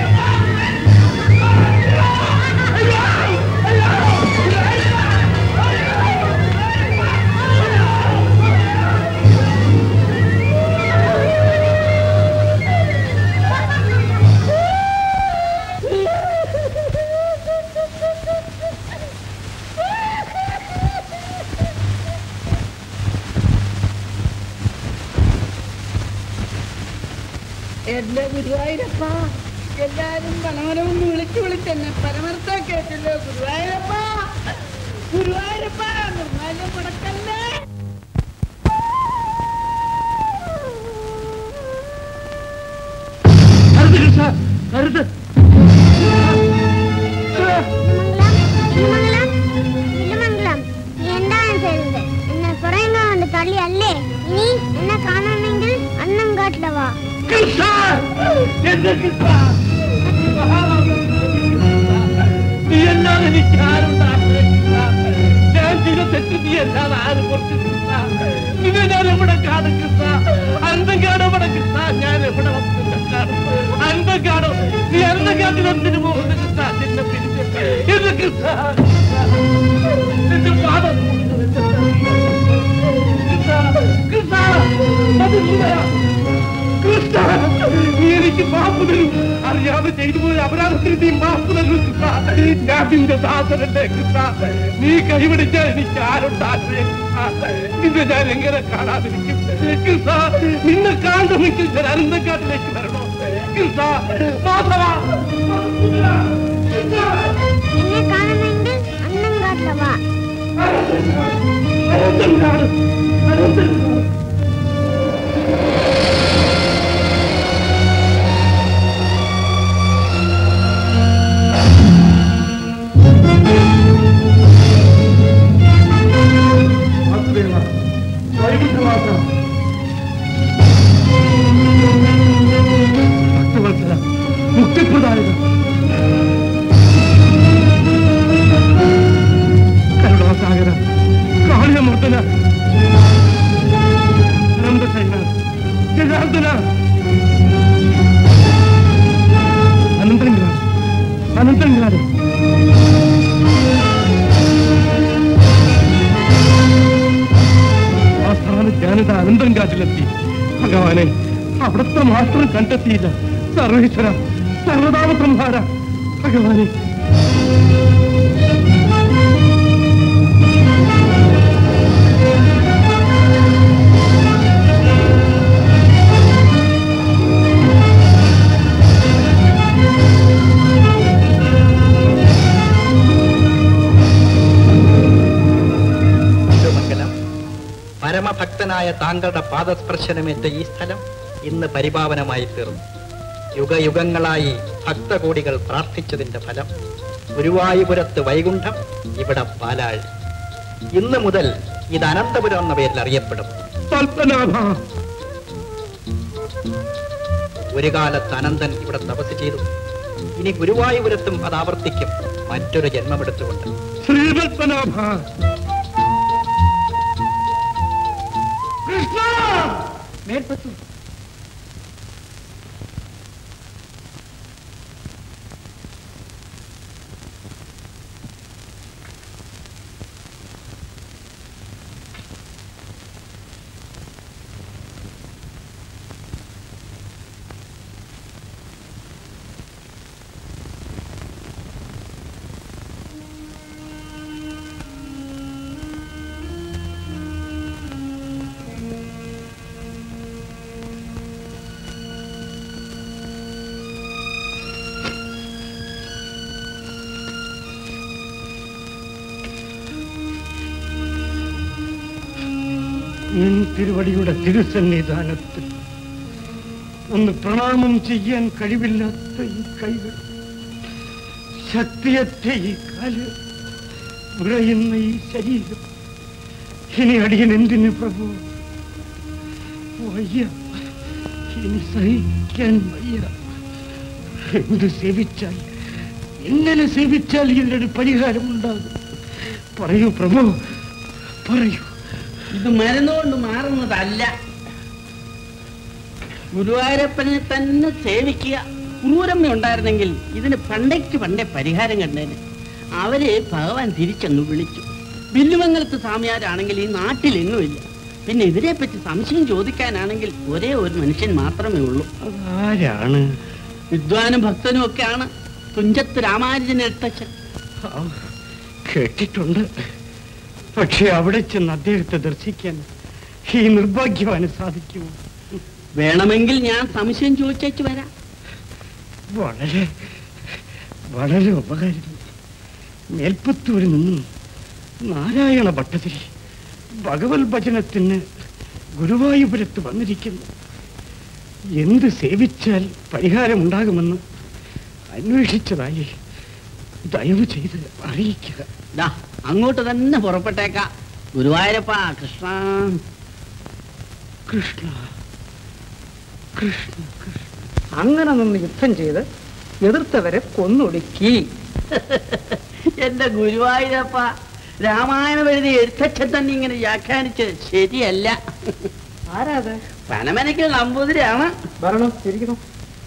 അയ്യോ എന്റെ ഗുരുവായൂരപ്പ എല്ലാരും പണമരമൊന്ന് വിളിച്ചു വിളിച്ചെന്നെ പരമർത്ത കേട്ടല്ലോ ഗുരുവായൂരപ്പ ഗുരുവായൂരപ്പ നിർമ്മാല്യം മുടക്കല്ലേ അരുത് കൃഷ്ണ അരുത് വില്ലുമംഗലം നീ എന്താണ് ചെയ്തത് എന്നെ പുറയുന്ന കൊണ്ട് തള്ളിയല്ലേ ഇനി എന്നെ കാണണമെങ്കിൽ അന്നം കാട്ടില വാ കൃഷ്ണ എന്റെ കൃഷ്ണ നീ അല്ലാതെ എനിക്ക് ആരുണ്ടാകേ ഞാൻ ചെയ്ത തെറ്റ് നീ അല്ലാതെ ആര് പൊറുക്കും കൃഷ്ണ നിന്നെ ഞാൻ എവിടെ കാണും കൃഷ്ണ അന്തം കാണോ ഇവിടെ കൃഷ്ണ ഞാൻ എവിടെ വന്ന് നിന്നെ കാണും അന്തം കാണോ നീ അന്തം കാട്ടിൽ എന്തിനു പോകുന്നു കൃഷ്ണ നിന്നെ പിരിച്ച് എന്റെ കൃഷ്ണ നിന്റെ പാദം കൃഷ്ണ കൃഷ്ണ അത് നീയാ. കൃഷ്ണ നീ എനിക്ക് മാപ്പ് തരൂ അറിയാതെ ചെയ്തു പോയ അപരാധത്തിന് നീ മാപ്പ് തരൂ കൃഷ്ണ ഞാൻ നിന്റെ ദാസനല്ലേ കൃഷ്ണ നീ കൈപിടിച്ചാൽ എനിക്ക് ആരുണ്ടാശ്രയം കൃഷ്ണ നിന്നെ ഞാൻ എങ്ങനെ കാണാതിരിക്കും കൃഷ്ണ നിന്നെ കാണണമെങ്കിൽ ഞാൻ അനന്തക്കാട്ടിലേക്ക് വരണോ കൃഷ്ണ മാധവ എന്നെ കാണണമെങ്കിൽ അന്നം കാട്ടില വാ അനന്തൻ കാട് അനന്തൻ കാട് വാസുദേവ വൈകുണ്ഠവാസ ഭക്തവത്സല മുക്തിപ്രദായക കരുണാസാഗര കാളിയമർദ്ദന അനന്തശൈല ജനാർദ്ദന അനന്തരംഗാട് അനന്തരംഗാട് അവസാനം ഞാനിത് അനന്തരം കാട്ടിലെത്തി ഭഗവാനെ അവിടുത്തെ മാത്രം കണ്ടെത്തിയില്ല സർവേശ്വര സർവതാമ സംഹാര ഭഗവാനെ തിരുമംഗലം പരമഭക്തനായ താങ്കളുടെ പാദസ്പർശനമേറ്റ ഈ സ്ഥലം ഇന്ന് പരിപാവനമായി തീർന്നു യുഗയുഗങ്ങളായി ഭക്തകോടികൾ പ്രാർത്ഥിച്ചതിന്റെ ഫലം ഗുരുവായൂപുരത്ത് വൈകുണ്ഠം ഇവിടെ പാലാഴ് ഇന്ന് മുതൽ ഇത് അനന്തപുരം എന്ന പേരിൽ അറിയപ്പെടും പത്മനാഭ ഒരു കാലത്ത് അനന്തൻ ഇവിടെ തപസ് ചെയ്തു ഇനി ഗുരുവായൂപുരത്തും അത് ആവർത്തിക്കും മറ്റൊരു ജന്മമെടുത്തുകൊണ്ട് ശ്രീപത്മനാഭ കൃഷ്ണ മേൽപ്പത്തു നിൻ തിരുവടിയുടെ തിരുസന്നിധാനത്തിൽ ഒന്ന് പ്രണാമം ചെയ്യാൻ കഴിവില്ലാത്ത ഈ കൈകൾ ശക്തിയറ്റ ഈ കാല് വിറയുന്ന ഈ ശരീരം ഇനി അടിയൻ എന്തിന് പ്രഭു വയ്യ ഇനി സഹിക്കാൻ വയ്യ എന്ത് സേവിച്ചാൽ എങ്ങനെ സേവിച്ചാൽ ഇതിനൊരു പരിഹാരമുണ്ടാകും പറയൂ പ്രഭു പറയൂ ഇത് മരുന്നുകൊണ്ട് മാറുന്നതല്ല ഗുരുവായൂരപ്പനെ തന്നെ സേവിക്കുക ക്രൂരമ്മ ഉണ്ടായിരുന്നെങ്കിൽ ഇതിന് പണ്ടേക്ക് പണ്ടേ പരിഹാരം കണ്ടേന് അവര് ഭഗവാൻ തിരിച്ചങ്ങ് വിളിച്ചു വില്ലുമംഗലത്ത് സ്വാമിയാരാണെങ്കിൽ ഈ നാട്ടിലെങ്ങുമില്ല പിന്നെ ഇതിനെപ്പറ്റി സംശയം ചോദിക്കാനാണെങ്കിൽ ഒരേ ഒരു മനുഷ്യൻ മാത്രമേ ഉള്ളൂ ആരാണ് വിദ്വാനും ഭക്തനും ഒക്കെയാണ് തുഞ്ചത്ത് രാമാനുജൻ എഴുത്തച്ഛൻ ആ, കേട്ടിട്ടുണ്ട് പക്ഷെ അവിടെ ചെന്ന് അദ്ദേഹത്തെ ദർശിക്കാൻ ഈ നിർഭാഗ്യവാന് സാധിക്കുമോ വേണമെങ്കിൽ ഞാൻ സംശയം ചോദിച്ചു വരാം വളരെ വളരെ ഉപകാരം മേൽപ്പത്തൂരിൽ നിന്നും നാരായണ ഭട്ടതിരി ഭഗവത് ഭജനത്തിന് ഗുരുവായൂപുരത്ത് വന്നിരിക്കുന്നു എന്ത് സേവിച്ചാൽ പരിഹാരമുണ്ടാകുമെന്ന് അന്വേഷിച്ചതായി ദയവ് ചെയ്ത് അറിയിക്കുക ദാ അങ്ങോട്ട് തന്നെ പുറപ്പെട്ടേക്കാം ഗുരുവായൂരപ്പ കൃഷ്ണ കൃഷ്ണ കൃഷ്ണ അങ്ങനെ നിന്ന് യുദ്ധം ചെയ്ത് എതിർത്തവരെ കൊന്നൊടുക്കി എന്റെ ഗുരുവായൂരപ്പ രാമായണം എഴുതി എഴുത്തച്ഛൻ തന്നെ ഇങ്ങനെ വ്യാഖ്യാനിച്ചത് ശരിയല്ല ആരാത് പനമനയ്ക്ക് നമ്പൂതിരിയാണ് വരണം ഇരിക്കണം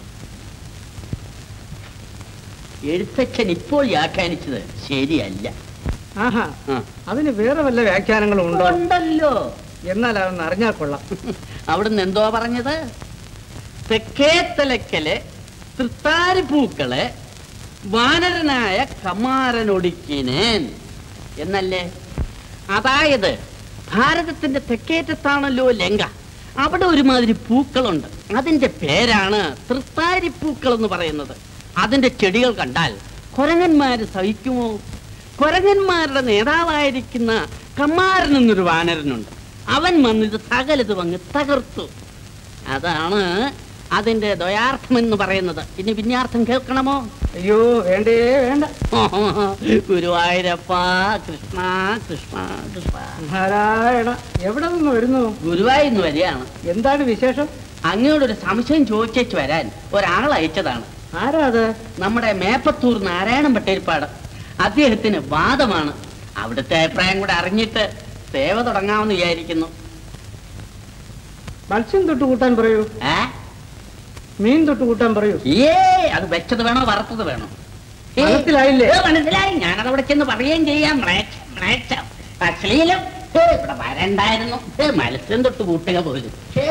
എഴുത്തച്ഛൻ ഇപ്പോൾ വ്യാഖ്യാനിച്ചത് ശരിയല്ല ആഹാ ആ. അതിന് വേറെ വല്ല വ്യാഖ്യാനങ്ങളും ഉണ്ടോ ഉണ്ടല്ലോ എന്നാൽ അതൊന്ന് അറിഞ്ഞാൽ കൊള്ളാം അവിടുന്ന് എന്തോ പറഞ്ഞത് തെക്കേത്തലക്കലെ തൃത്താരിപ്പൂക്കളെ വാനരനായ കമാരനൊടുക്കിനേൻ എന്നല്ലേ അതായത് ഭാരതത്തിന്റെ തെക്കേറ്റത്താണല്ലോ ലങ്ക അവിടെ ഒരുമാതിരി പൂക്കളുണ്ട് അതിന്റെ പേരാണ് തൃത്താരിപ്പൂക്കൾ എന്ന് പറയുന്നത് അതിന്റെ ചെടികൾ കണ്ടാൽ കുരങ്ങന്മാര് സഹിക്കുമോ കുരങ്ങന്മാരുടെ നേതാവായിരിക്കുന്ന കമ്മാരൻ എന്നൊരു വാനരനുണ്ട് അവൻ വന്നിത് സകലത് വങ്ങ് തകർത്തു അതാണ് അതിന്റെ ദ്വയാർത്ഥം എന്ന് പറയുന്നത് ഇനി വിന്യാർത്ഥം കേൾക്കണമോ അയ്യോ വേണ്ടേ വേണ്ട ഗുരുവായൂരപ്പ കൃഷ്ണ കൃഷ്ണ കൃഷ്ണ നാരായണ എവിടെ നിന്ന് വരുന്നു ഗുരുവായൂരിന്ന് വരികയാണ് എന്താണ് വിശേഷം അങ്ങയോടൊരു സംശയം ചോദിച്ചേച്ച് വരാൻ ഒരാൾ അയച്ചതാണ് ആരാ അത് നമ്മുടെ മേപ്പത്തൂർ നാരായണൻ പട്ടേരിപ്പാട് അദ്ദേഹത്തിന് വാദമാണ് അവിടുത്തെ അഭിപ്രായം കൂടെ അറിഞ്ഞിട്ട് സേവ തുടങ്ങാമെന്ന് വിചാരിക്കുന്നു മത്സ്യം തൊട്ട് കൂട്ടാൻ പറയൂ ഏ മീൻ തൊട്ട് കൂട്ടാൻ പറയൂ ഏ അത് വെച്ചത് വേണോ വറുത്തത് വേണോ ഏ, മനസ്സിലായില്ലേ? ഏ, മനസ്സിലായി ഞാനത് അവിടെ ചെന്ന് പറയുകയും ചെയ്യാം മ്ലേച്ഛം, മ്ലേച്ഛം. അശ്ലീലം ഏ, ഇവിടെ വരണ്ടായിരുന്നു ഏ, മത്സ്യം തൊട്ട് കൂട്ടുക പോലും ഏ.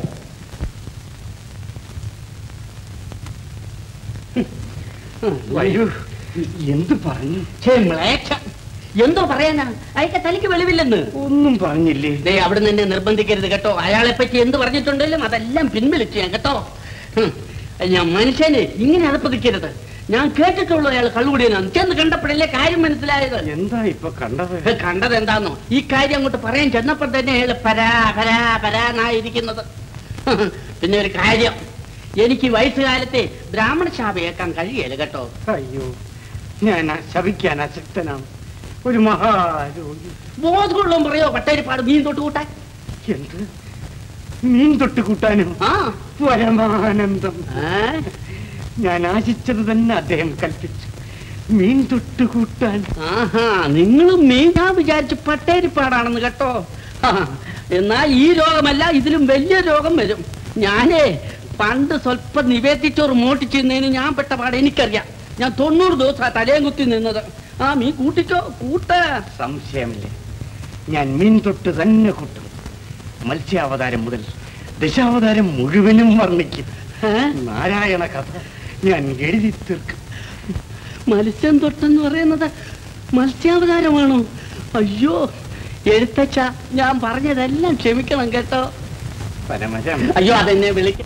വരൂ എന്ത് പറഞ്ഞു ഛേ, മ്ലേച്ഛം. എന്തോ പറയാനാ അയക്ക തനിക്ക് വെളിവില്ലെന്ന് ഒന്നും പറഞ്ഞില്ലേ ദേ അവിടെ നിന്നെ നിർബന്ധിക്കരുത് കേട്ടോ അയാളെ പറ്റി എന്ത് പറഞ്ഞിട്ടുണ്ടെങ്കിലും അതെല്ലാം പിൻവലിച്ചു ഞാൻ കേട്ടോ ഹും. ഞാൻ മനുഷ്യന് ഇങ്ങനെ അതപ്പതിക്കരുത് ഞാൻ കേട്ടിട്ടുള്ളൂ അയാൾ കള്ളുകൂടിയെന്നാണ് ചെന്ന് കണ്ടപ്പോഴല്ലേ കാര്യം മനസ്സിലായത് എന്താ ഇപ്പൊ കണ്ടത് കണ്ടത് എന്താന്നോ ഈ കാര്യം അങ്ങോട്ട് പറയാൻ ചെന്നപ്പോൾ തന്നെ അയാൾ പരാ പരാ പരാന്നായിരിക്കുന്നത് പിന്നെ ഒരു കാര്യം എനിക്ക് ഈ വയസ്സുകാലത്തെ ബ്രാഹ്മണ ശാപ ഏക്കാൻ കഴിയല്ല കേട്ടോ അയ്യോ ഞാൻ ആ ശപിക്കാൻ അശക്തനാണ് ഒരു മഹാരോഗി ബോധമുള്ളതും പറയോ പട്ടേരിപ്പാട് മീൻ തൊട്ട് കൂട്ടാൻ എന്ത് മീൻ തൊട്ട് കൂട്ടാനും ആ പരമാനന്ദം ഏ? ഞാൻ ആശിച്ചത് തന്നെ അദ്ദേഹം കൽപ്പിച്ചു മീൻ തൊട്ട് കൂട്ടാൻ ആഹാ നിങ്ങളും മീനാ വിചാരിച്ച് പട്ടേരിപ്പാടാണെന്ന് കേട്ടോ ആ, എന്നാൽ ഈ രോഗമല്ല ഇതിലും വലിയ രോഗം വരും ഞാനേ പണ്ട് സ്വല്പം നിവേദിച്ചോറ് മോട്ടിച്ചിരുന്നതിന് ഞാൻ പെട്ട പാട് എനിക്കറിയാം ഞാൻ തൊണ്ണൂറ് ദിവസം തലയും കുത്തി നിന്നത് ആ മീ കൂട്ടിക്കോ കൂട്ട സംശയമില്ല ഞാൻ മീൻ തൊട്ട് തന്നെ കൂട്ടും മത്സ്യാവതാരം മുതൽ ദശാവതാരം മുഴുവനും വർണ്ണിക്കും നാരായണ കഥ ഞാൻ എഴുതി തീർക്കും മത്സ്യം തൊട്ടെന്ന് പറയുന്നത് മത്സ്യാവതാരമാണോ അയ്യോ എഴുത്തച്ഛ ഞാൻ പറഞ്ഞതെല്ലാം ക്ഷമിക്കണം കേട്ടോ പരമരം അയ്യോ അതെന്നെ വിളിക്ക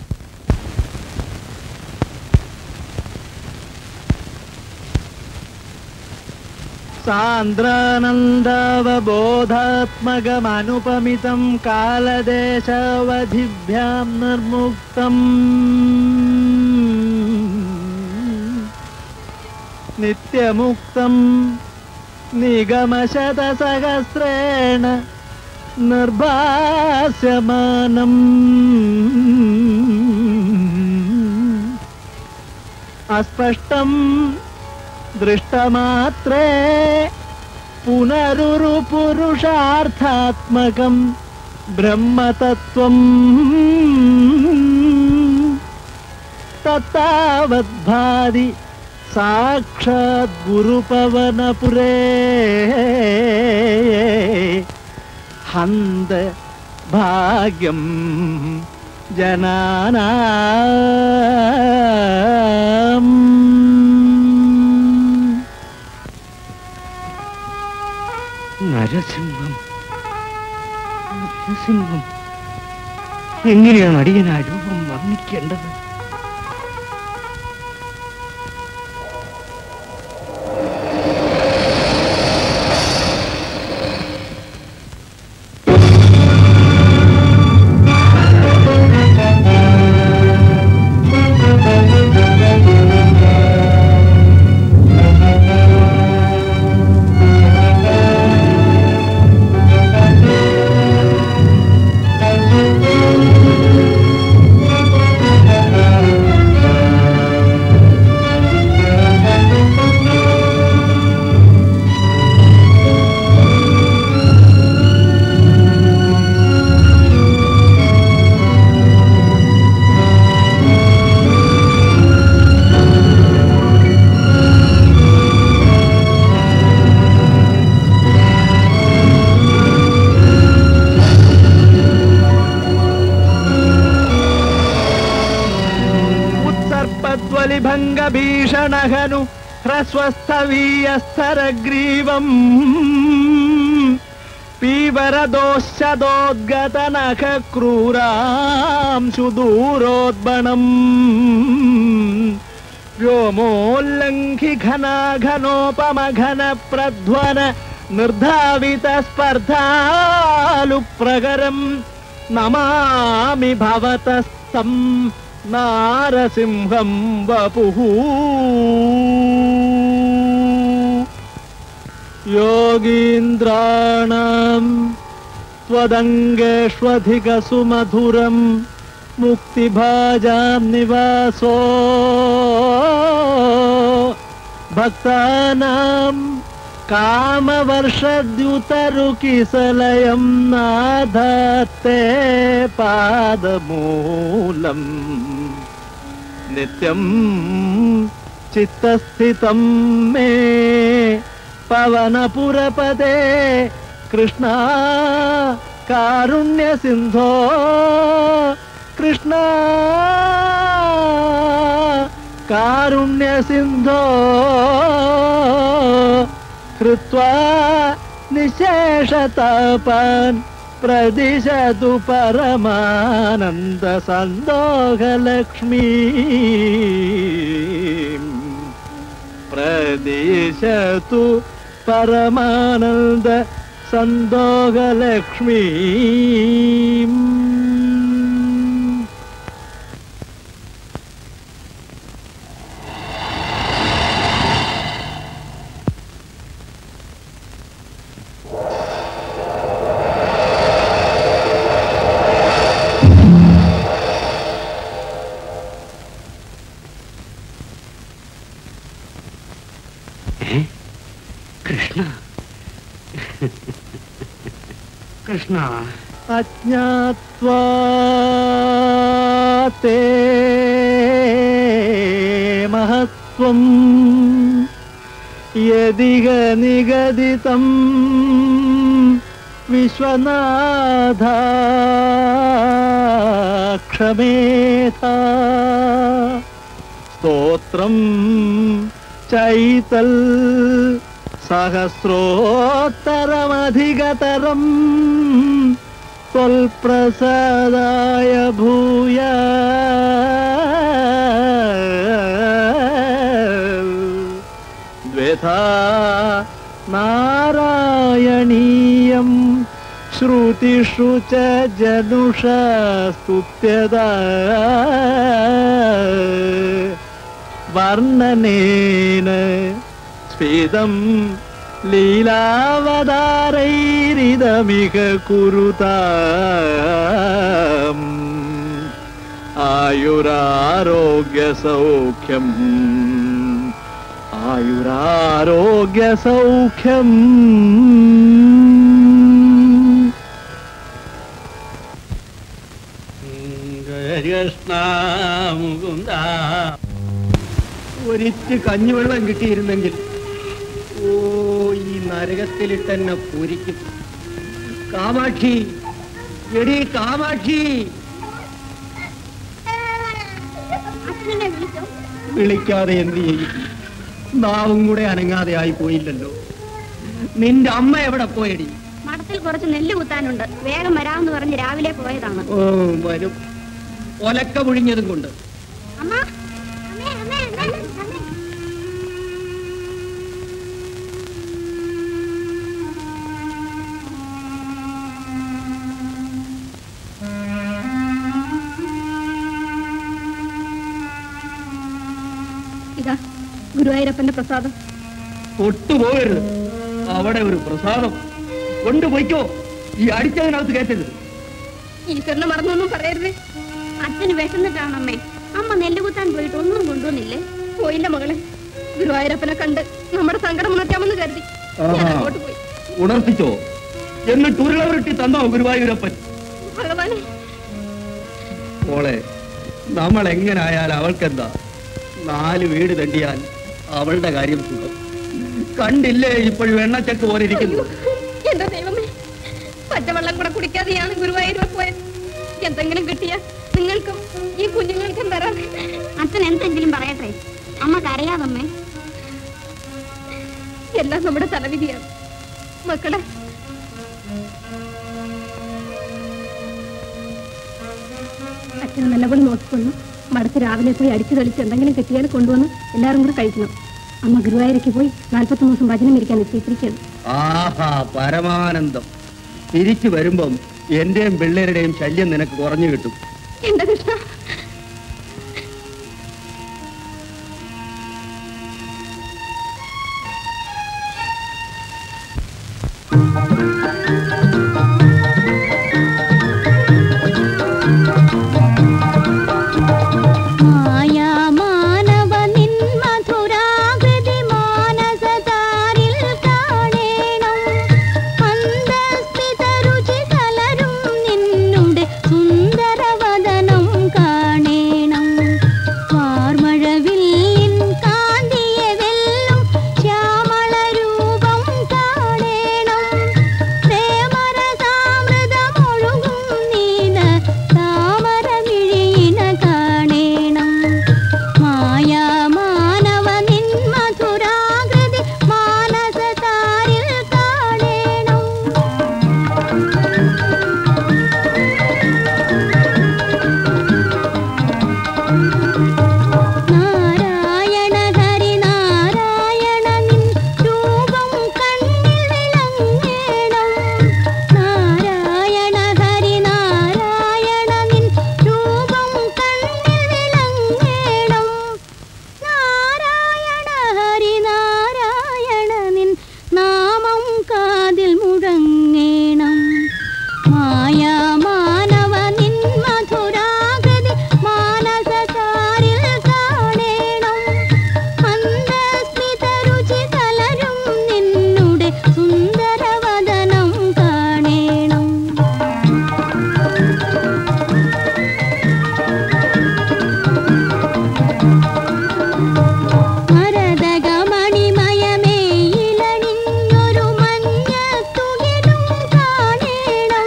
സാന്ദ്രാനന്ദാവബോധാത്മകമനുപമിതം കാലദേശാവധിഭ്യാം നിർമുക്തം നിത്യമുക്തം നിഗമശതസഹസ്രേണ നിർഭാസ്യമാനം അസ്പഷ്ടം ദൃഷ്ടമാത്രേ പുനരുരു പുരുഷാർത്ഥാത്മകം ബ്രഹ്മതത്വം തത്താവദ്ഭാതി സാക്ഷാത് ഗുരുപവനപുരേ ഹന്ത ഭാഗ്യം ജനാനാം നരസിംഹം നരസിംഹം എങ്ങനെയാണ് അടിയൻ ആ രൂപം വർണ്ണിക്കേണ്ടത് ഉത്സർപ്പത്വലിഭംഗ ഭീഷണഹനു ഹ്രസ്വസ്ഥവീയസ്ഥരഗ്രീവം പീവരദോശദോദ്ഗതനഖ ക്രൂരാം സുദൂരോദ്ബണം വ്യോമോല്ലംഘി ഘനാഘനോപമഘന പ്രധ്വന നിർധാവിത സ്പർദ്ധാലു പ്രകരം നമാമി ഭവതസ്തം നാരസിംഹം വപുഃ യോഗീന്ദ്രാണാം त्वदङ्गेष्वधिकसुमधुरं मुक्तिभाजां निवासो भक्तानां कामवर्षद्युतरुकिसलयं नाधात्ते पादमूलम् नित्यं चित्तस्थितं मे पवनपुरपदे कृष्णा कारुण्यसिन्धो कृष्णा कारुण्यसिन्धो कृत्वा निशेषतापान् प्रदिशतु परमानन्दसन्दोहलक्ष्मी प्रदिशतु परमानन्द സന്തോകലക്ഷ്മി കൃഷ്ണ കൃഷ്ണ അജ്ഞാത്വാ തേ മഹത്വം യദിക നിഗദിതം വിശ്വനാഥ ക്ഷമേധ സ്തോത്രം ചൈതൽ സഹസ്രോത്തരമധികതരം ത്വൽപ്രസാദായ ഭൂയ ദ്വേധാ നാരായണീയം ശ്രുതിഷു ച ജനുഷ സ്തുത്യത വർണ്ണനേന സ്ഫീതം ലീലാവതാരൈരിതമിക കുരുത ആയുരാരോഗ്യ സൗഖ്യം ആയുരാരോഗ്യ സൗഖ്യം കൃഷ്ണ മുകുന്ദ ഒരിറ്റ് കഞ്ഞിവെള്ളം കിട്ടിയിരുന്നെങ്കിൽ ഓ ഈ നരകത്തിലിട്ടെന്നെ പൂരിക്കും കാമാക്ഷി എടി കാമാക്ഷി അച്ഛനെ വിളിച്ചോ വിളിക്കാതെ എന്ത് ചെയ്യും നാവും കൂടെ അനങ്ങാതെ ആയി പോയില്ലല്ലോ നിന്റെ അമ്മ എവിടെ പോയടി മഠത്തിൽ കുറച്ച് നെല്ല് കുത്താനുണ്ട് വേഗം വരാമെന്ന് പറഞ്ഞ് രാവിലെ പോയതാണ് ഓ വരും ഒലക്ക മുഴിഞ്ഞതും കൊണ്ട് അമ്മ അമ്മേ, അമ്മേ, അമ്മേ, അമ്മേ. ഇതാ ഗുരുവായൂരപ്പന്റെ പ്രസാദം തൊട്ടുപോകരുത് അവിടെ ഒരു പ്രസാദം കൊണ്ടുപോയിക്കോ ഈ അടിച്ചതിനകത്ത് കയറ്റരുത് ഈശ്വരനെ മറന്നൊന്നും പറയരുത് അച്ഛന് വിശന്നിട്ടാണ് അമ്മേ അമ്മ നെല്ല് കുത്താൻ പോയിട്ട് ഒന്നും കൊണ്ടുവന്നില്ലേ പോയില്ല മകളെ ഗുരുവായൂരപ്പനെ കണ്ട് നമ്മുടെ സങ്കടം ഉണർത്താമെന്ന് കരുതി ഞാൻ ആഹാ. അങ്ങോട്ട് പോയി ഉണർത്തിച്ചോ എന്നിട്ട് ഉരുളവരുട്ടി തന്നോ ഗുരുവായൂരപ്പൻ ഭഗവാനെ മോളെ നമ്മൾ എങ്ങനായാൽ അവൾക്കെന്താ നാല് വീട് തണ്ടിയാൽ അവളുടെ കാര്യം സുഖം കണ്ടില്ലേ ഇപ്പോഴും എണ്ണച്ചക്ക് പോലെ ഇരിക്കുന്നു എന്റെ ദൈവമേ പച്ചവെള്ളം കൂടെ കുടിക്കാതെയാണ് ഗുരുവായൂർ പോയത് എന്തെങ്കിലും കിട്ടിയ നിങ്ങൾക്കും ഈ കുഞ്ഞുങ്ങൾക്കും തരാം അച്ഛൻ എന്തെങ്കിലും പറയട്ടെ അമ്മ കരയാതമ്മേ എല്ലാം നമ്മുടെ തലവിധിയാണ് മക്കളെ അച്ഛൻ നല്ലപോലെ നോക്കിക്കൊള്ളു മടത്ത് രാവിലെ പോയി അടിച്ചു തെളിച്ച് എന്തെങ്കിലും കിട്ടിയാൽ കൊണ്ടുവന്ന് എല്ലാവരും കൂടെ കഴിക്കണം അമ്മ ഗുരുവായൂരേക്ക് പോയി നാൽപ്പത്തൊന്ന് ദിവസം ഭജനം ഇരിക്കാൻ നിശ്ചയിച്ചിരിക്കുകയാണ് ആഹാ പരമാനന്ദം തിരിച്ചു വരുമ്പം എന്റെയും പിള്ളേരുടെയും ശല്യം നിനക്ക് കുറഞ്ഞു കിട്ടും എന്റെ കൃഷ്ണ മായാ മാനവ നിൻ മധുരാകൃതി മാനസതാരിൽ കാണേണം മന്ദസ്മിത രുചി കലരും നിന്നുടെ സുന്ദരവദനം കാണേണം വാർമഴവില്ലിൻ കാന്തിയെ വെല്ലും ശ്യാമള രൂപം കാണേണം പ്രേമരസാമൃതമൊഴുകും നീന താമരമിഴിയിന കാണേണം മായാ മാനവ നിൻ മധുരാകൃതി മാനസതാരിൽ കാണേണം നാരായണ ഹരി നാരായണ നിൻ രൂപം കണ്ണിൽ വിളങ്ങേണം നാരായണ ഹരി നാരായണ നിൻ രൂപം കണ്ണിൽ വിളങ്ങേണം നാരായണ ഹരി നാരായണ നിൻ നാമം കാതിൽ മുഴങ്ങേണം മായാ മാനവ നിൻ മധുരാകൃതി മാനസതാരിൽ കാണേണം മന്ദസ്മിത രുചി കലരും നിന്നുടെ സുന്ദരവദനം കാണേണം മരതകമണിമയമേയിലണിഞ്ഞൊരു മഞ്ഞത്തുകിലും കാണേണം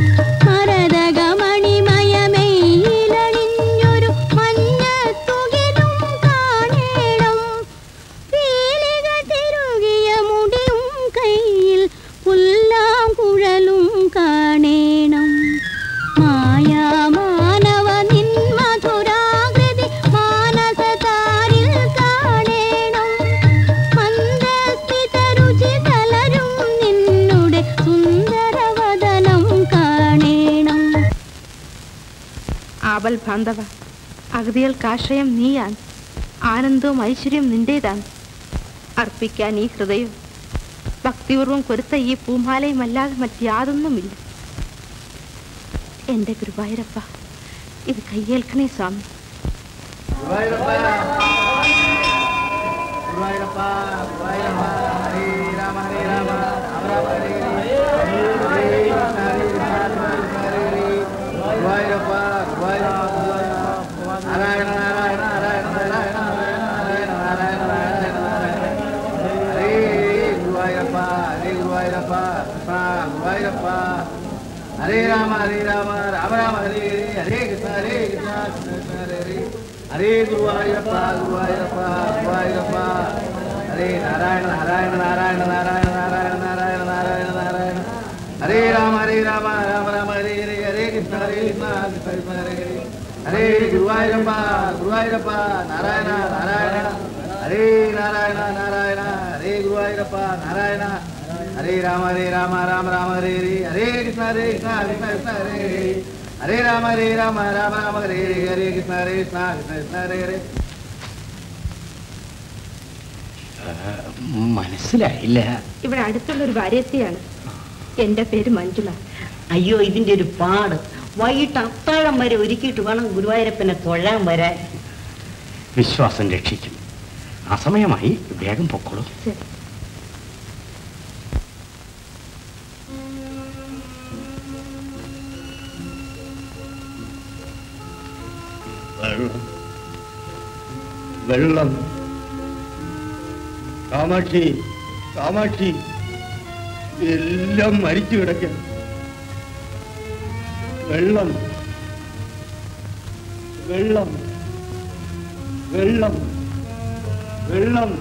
മരതകമണിമയമേയിലണിഞ്ഞൊരു മഞ്ഞത്തുകിലും കാണേണം പീലിക തിരുകിയ മുടിയും കയ്യിൽ പുല്ലാം കുഴലും കാണേണം മായാ മാനവ നിൻ മധുരാകൃതി മാനസതാരിൽ കാണേണം മന്ദസ്മിത രുചി കലരും നിന്നുടെ സുന്ദരവദനം കാണേണം ആബൽ ബാന്ധവ അഗതികൾക്കാശ്രയം നീയാൻ ആനന്ദവും ഐശ്വര്യം നിന്റേതാണ് അർപ്പിക്കാൻ ഈ ഹൃദയം ഭക്തിപൂർവം കൊരുത്ത ഈ പൂമാലയുമല്ലാതെ മറ്റാതൊന്നുമില്ല എന്റെ ഗുരുവായൂരപ്പ ഇത് കയ്യേൽക്കണേ സ്വാമി ഹരേ രാമ ഹരേ രാമ രാമ രാമ ഹരേ ഹരേ ഹരേ കൃഷ്ണ ഹരേ കൃഷ്ണ കൃഷ്ണ കൃഷ്ണ ഹരേ ഹരേ ഹരേ ഗുരുവായൂരപ്പ ഗുരുവായൂരപ്പ ഗുരുവായൂരപ്പ ഹരേ നാരായണ നാരായണ നാരായണ നാരായണ നാരായണ നാരായണ നാരായണ നാരായണ ഹരേ രാമ ഹരേ രാമ രാമ രാമ ഹരേ ഹരേ ഹരേ കൃഷ്ണ ഹരേ കൃഷ്ണ കൃഷ്ണ കൃഷ്ണ ഹരേ ഹരേ ഹരേ ഗുരുവായൂരപ്പ ഗുരുവായൂരപ്പ നാരായണ നാരായണ ഹരേ നാരായണ നാരായണ ഹരേ ഗുരുവായൂരപ്പ നാരായണ ഹരേ രാമ ഹരേ രാമ രാമ രാമ ഹരേ ഹരേ ഹരേ കൃഷ്ണ ഹരേ കൃഷ്ണ കൃഷ്ണ കൃഷ്ണ ഹരേ ഹരേ ഹരേ രാമ ഹരേ രാമ രാമ രാമ ഹരേ ഹരേ ഹരേ കൃഷ്ണ ഹരേ കൃഷ്ണ കൃഷ്ണ കൃഷ്ണ ഹരേ ഹരേ മനസ്സിലായില്ല ഇവിടെ അടുത്തുള്ള ഒരു ഭാര്യത്തെയാണ് എന്റെ പേര് മഞ്ജുള അയ്യോ ഇതിന്റെ ഒരു പാട് വൈകിട്ട് അത്താഴം വരെ ഒരുക്കിയിട്ട് വേണം ഗുരുവായൂരപ്പനെ തൊഴാൻ വരാൻ വിശ്വാസം രക്ഷിക്കും അസമയമായി വേഗം പൊക്കോളൂ ശരി വെള്ളം വെള്ളം കാമാക്ഷി കാമാക്ഷി എല്ലാം മരിച്ചു കിടക്കുക വെള്ളം വെള്ളം വെള്ളം വെള്ളം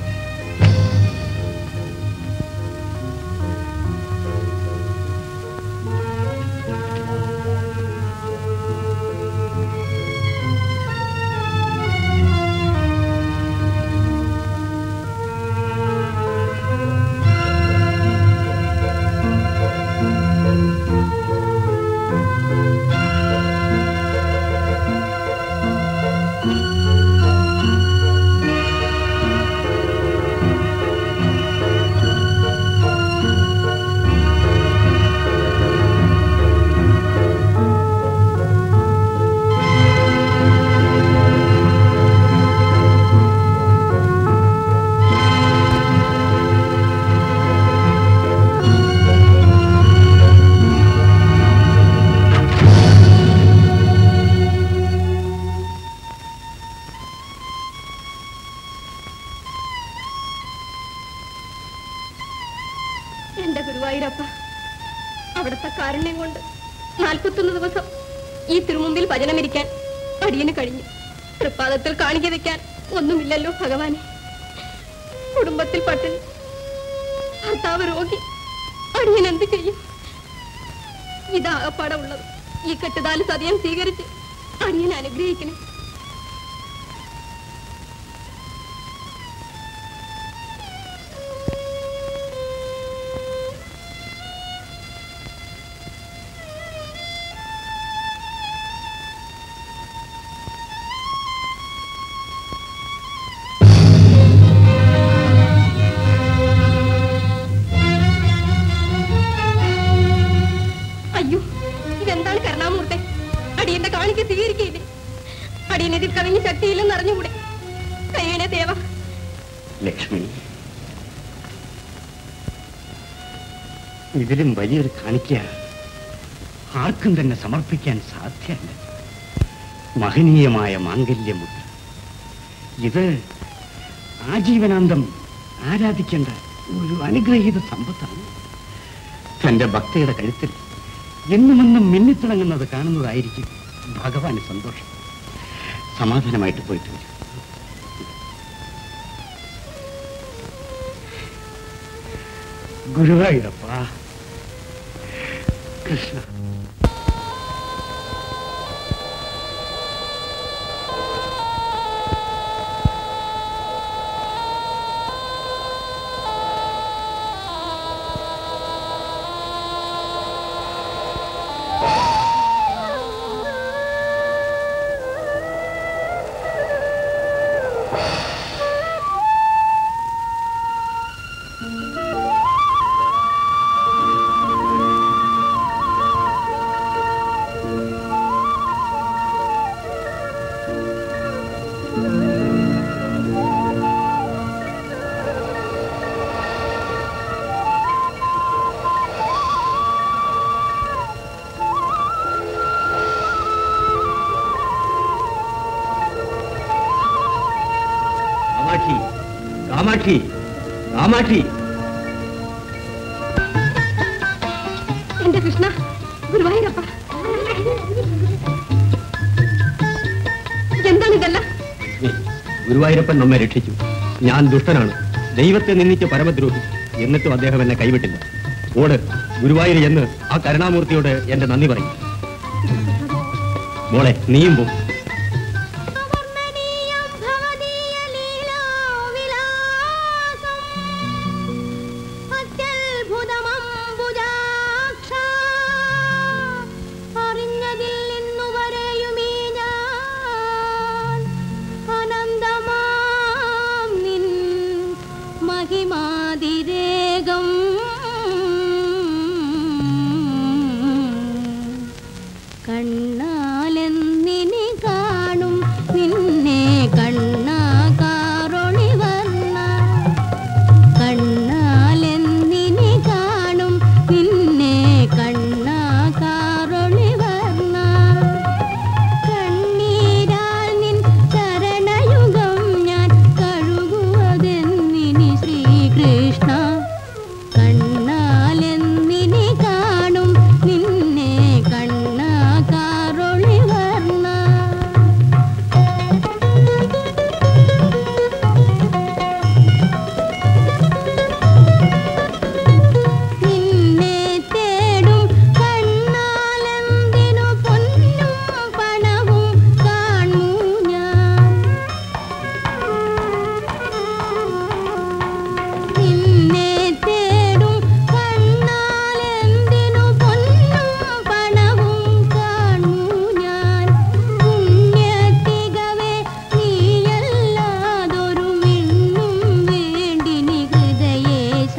എന്റെ ഗുരുവായൂരപ്പ അവിടുത്തെ കാരുണ്യം കൊണ്ട് നാൽപ്പത്തൊന്ന് ദിവസം ഈ തിരുമുമ്പിൽ ഭജനമിരിക്കാൻ അടിയന് കഴിഞ്ഞു തൃപ്പാദത്തിൽ കാണിക വെക്കാൻ ഒന്നുമില്ലല്ലോ ഭഗവാനെ കുടുംബത്തിൽ പട്ടിണി ഭർത്താവ് രോഗി അടിയൻ എന്ത് ചെയ്യും ഇതാകപ്പാടെ ഉള്ളത് ഈ കെട്ടുതാല് സതിയം സ്വീകരിച്ച് അടിയൻ അനുഗ്രഹിക്കണം അയ്യോ ഇതെന്താണ് കരുണാമൂർത്തെ അടിയന്റെ കാണിക്ക സ്വീകരിക്കയില്ലേ അടിയനെതിൽ കവിഞ്ഞ ശക്തിയില്ലെന്ന് അറിഞ്ഞുകൂടെ കയ്യനെ ദേവ ലക്ഷ്മി ഇതിലും വലിയൊരു കാണിക്ക ആർക്കും തന്നെ സമർപ്പിക്കാൻ സാധ്യമല്ല മഹനീയമായ മാംഗല്യമുദ്ര ഇത് ആജീവനാന്തം ആരാധിക്കേണ്ട ഒരു അനുഗ്രഹീത സമ്പത്താണ് തന്റെ ഭക്തയുടെ കഴുത്തിൽ എന്നുമെന്നും മിന്നിത്തിളങ്ങുന്നത് കാണുന്നതായിരിക്കും ഭഗവാന് സന്തോഷം സമാധാനമായിട്ട് പോയിട്ട് വരും ഗുരുവായൂരപ്പ കൃഷ്ണ കാമാക്ഷി കാമാക്ഷി കാമാക്ഷി എന്റെ കൃഷ്ണ ഗുരുവായൂരപ്പ എന്താണ് ഇതെല്ലാം ഗുരുവായൂരപ്പൻ നമ്മെ രക്ഷിച്ചു ഞാൻ ദുഷ്ടനാണ് ദൈവത്തെ നിന്ദിച്ച പരമദ്രോഹി എന്നിട്ടും അദ്ദേഹം എന്നെ കൈവിട്ടില്ല ഓട് ഗുരുവായൂർ എന്ന് ആ കരുണാമൂർത്തിയോട് എന്റെ നന്ദി പറയും മോളെ നീയും പോ അറിഞ്ഞതിൽ നിന്നു വരെയുമീ ഞാൻ അനന്തമാം നിൻ മഹിമാതിരേകം കണ്ണാലെന്നിനി കാണും നിന്നെ കണ്ണാ കാറൊളി വർണ്ണ കണ്ണാലെന്നിനി കാണും നിന്നെ കണ്ണാ കാറൊളി വർണ്ണ കണ്ണീരാൽ നിൻ ചരണയുഗം ഞാൻ കഴുകുവതെന്നിനി ശ്രീകൃഷ്ണ കണ്ണാലെന്നിനി കാണും നിന്നെ കണ്ണാ കാറൊളി വർണ്ണ നിന്നെ തേടും കണ്ണാലെന്തിനു പൊന്നും പണവും കാണൂ ഞാൻ നിന്നെ തേടും കണ്ണാലെന്തിനു പൊന്നും പണവും കാണൂ ഞാൻ പുണ്യത്തികവേ നീയല്ലാതൊരു മിണ്ണും വേണ്ടിനി ഹൃദയേശ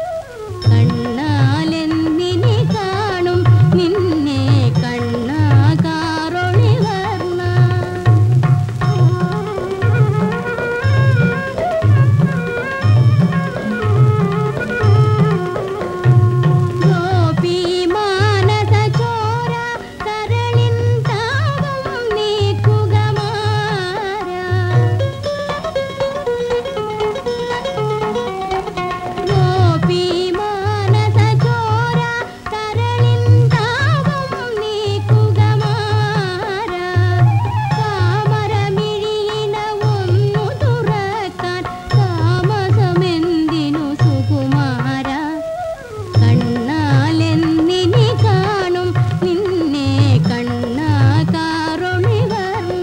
കണ്ണാലെന്തിനി കാണും നിന്നെ കണ്ണാ കാറൊളി വർണ്ണ ഗോപി മാനസ ചോര കരളിൻ താപം നീക്കുക ഗോപി മാനസ ചോര കരളിൻ താപം നീക്കുക കാമരമിഴിയിന ഒന്നു തുറക്കാൻ താമസമെന്തിനു സുകുമാര കണ്ണാലെന്നിനി കാണും നിന്നെ കണ്ണാ കാറൊളി വർണ്ണ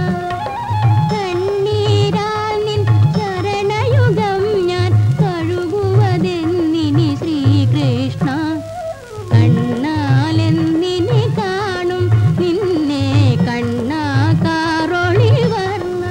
കണ്ണീരാൽ നിൻ ചരണയുഗം ഞാൻ കഴുകുവതെന്നിനി ശ്രീകൃഷ്ണ കണ്ണാലെന്നിനി കാണും നിന്നെ കണ്ണാ കാറൊളി വർണ്ണ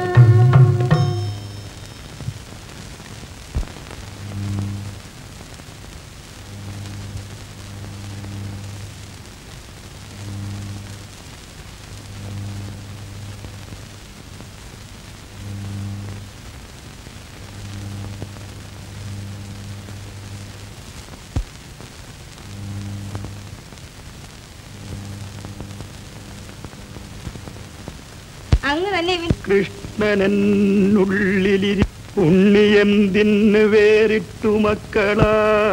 അങ്ങ് തന്നെ കൃഷ്ണനെന്നുള്ളിലിരി ഉണ്ണിയെന്തിന് വേറിട്ടു മക്കളാ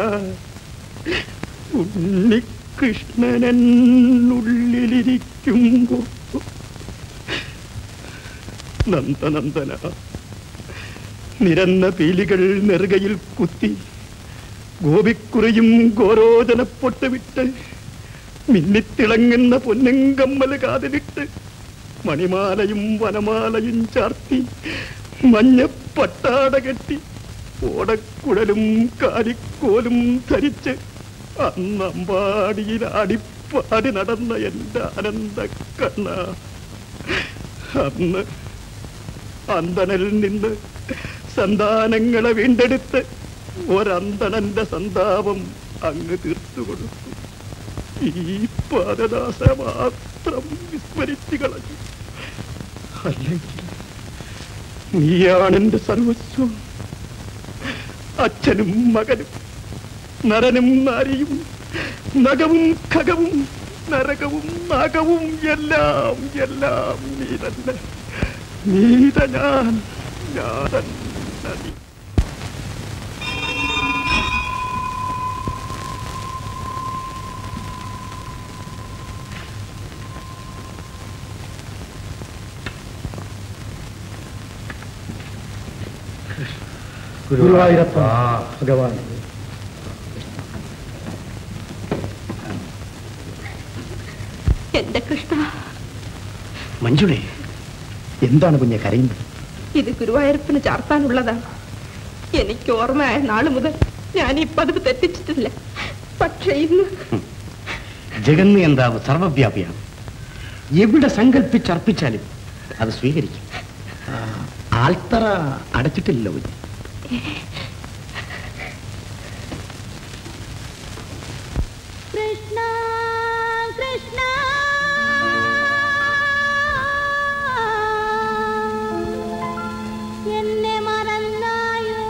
ഉണ്ണികൃഷ്ണനെന്നുള്ളിലിരിക്കുമ്പോ നന്ദനന്ദന നിരന്ന പീലികൾ നെറുകയിൽ കുത്തി ഗോപിക്കുറിയും ഗോരോചനപ്പൊട്ട് വിട്ട് മിന്നിത്തിളങ്ങുന്ന പൊന്നങ്കമ്മല് കാതിലിട്ട് മണിമാലയും വനമാലയും ചാർത്തി മഞ്ഞ പട്ടാട കെട്ടി ഓടക്കുഴലും കാലിക്കോലും ധരിച്ച് അന്നമ്പാടിയിൽ ആടിപ്പാടി നടന്ന എന്റെ ആനന്ദ കണ്ണ അന്ന് അന്തണൽ നിന്ന് സന്താനങ്ങളെ വീണ്ടെടുത്ത് ഒരന്തണന്റെ സന്താപം അങ്ങ് തീർത്തു കൊടുത്തു ഈ പാദദാസ മാത്രം വിസ്മരിച്ചു കളഞ്ഞു അല്ലെങ്കിൽ നീയാണെന്റെ സർവസ്വം അച്ഛനും മകനും നരനും നാരിയും നഖവും ഖഗവും നരകവും നാഗവും എല്ലാം എല്ലാം നീ തന്നെ നീത ഞാൻ ഞാൻ തന്നെ നീ ഗുരുവായൂരപ്പ ഭഗവാൻ എന്റെ കൃഷ്ണ മഞ്ജുളെ എന്താണ് കുഞ്ഞെ കരയുന്നത് ഇത് ഗുരുവായൂരപ്പന് ചാർത്താനുള്ളതാണ് എനിക്ക് ഓർമ്മയായ നാളു മുതൽ ഞാൻ ഈ പതിവ് തെറ്റിച്ചിട്ടില്ല പക്ഷെ ഇന്ന് ജഗന്നിയന്താവ് സർവവ്യാപിയാണ് എവിടെ സങ്കല്പിച്ചർപ്പിച്ചാലും അത് സ്വീകരിക്കും ആ, ആൽത്തറ അടച്ചിട്ടില്ലല്ലോ കുഞ്ഞെ കൃഷ്ണ കൃഷ്ണ എന്നെ മറന്നായോ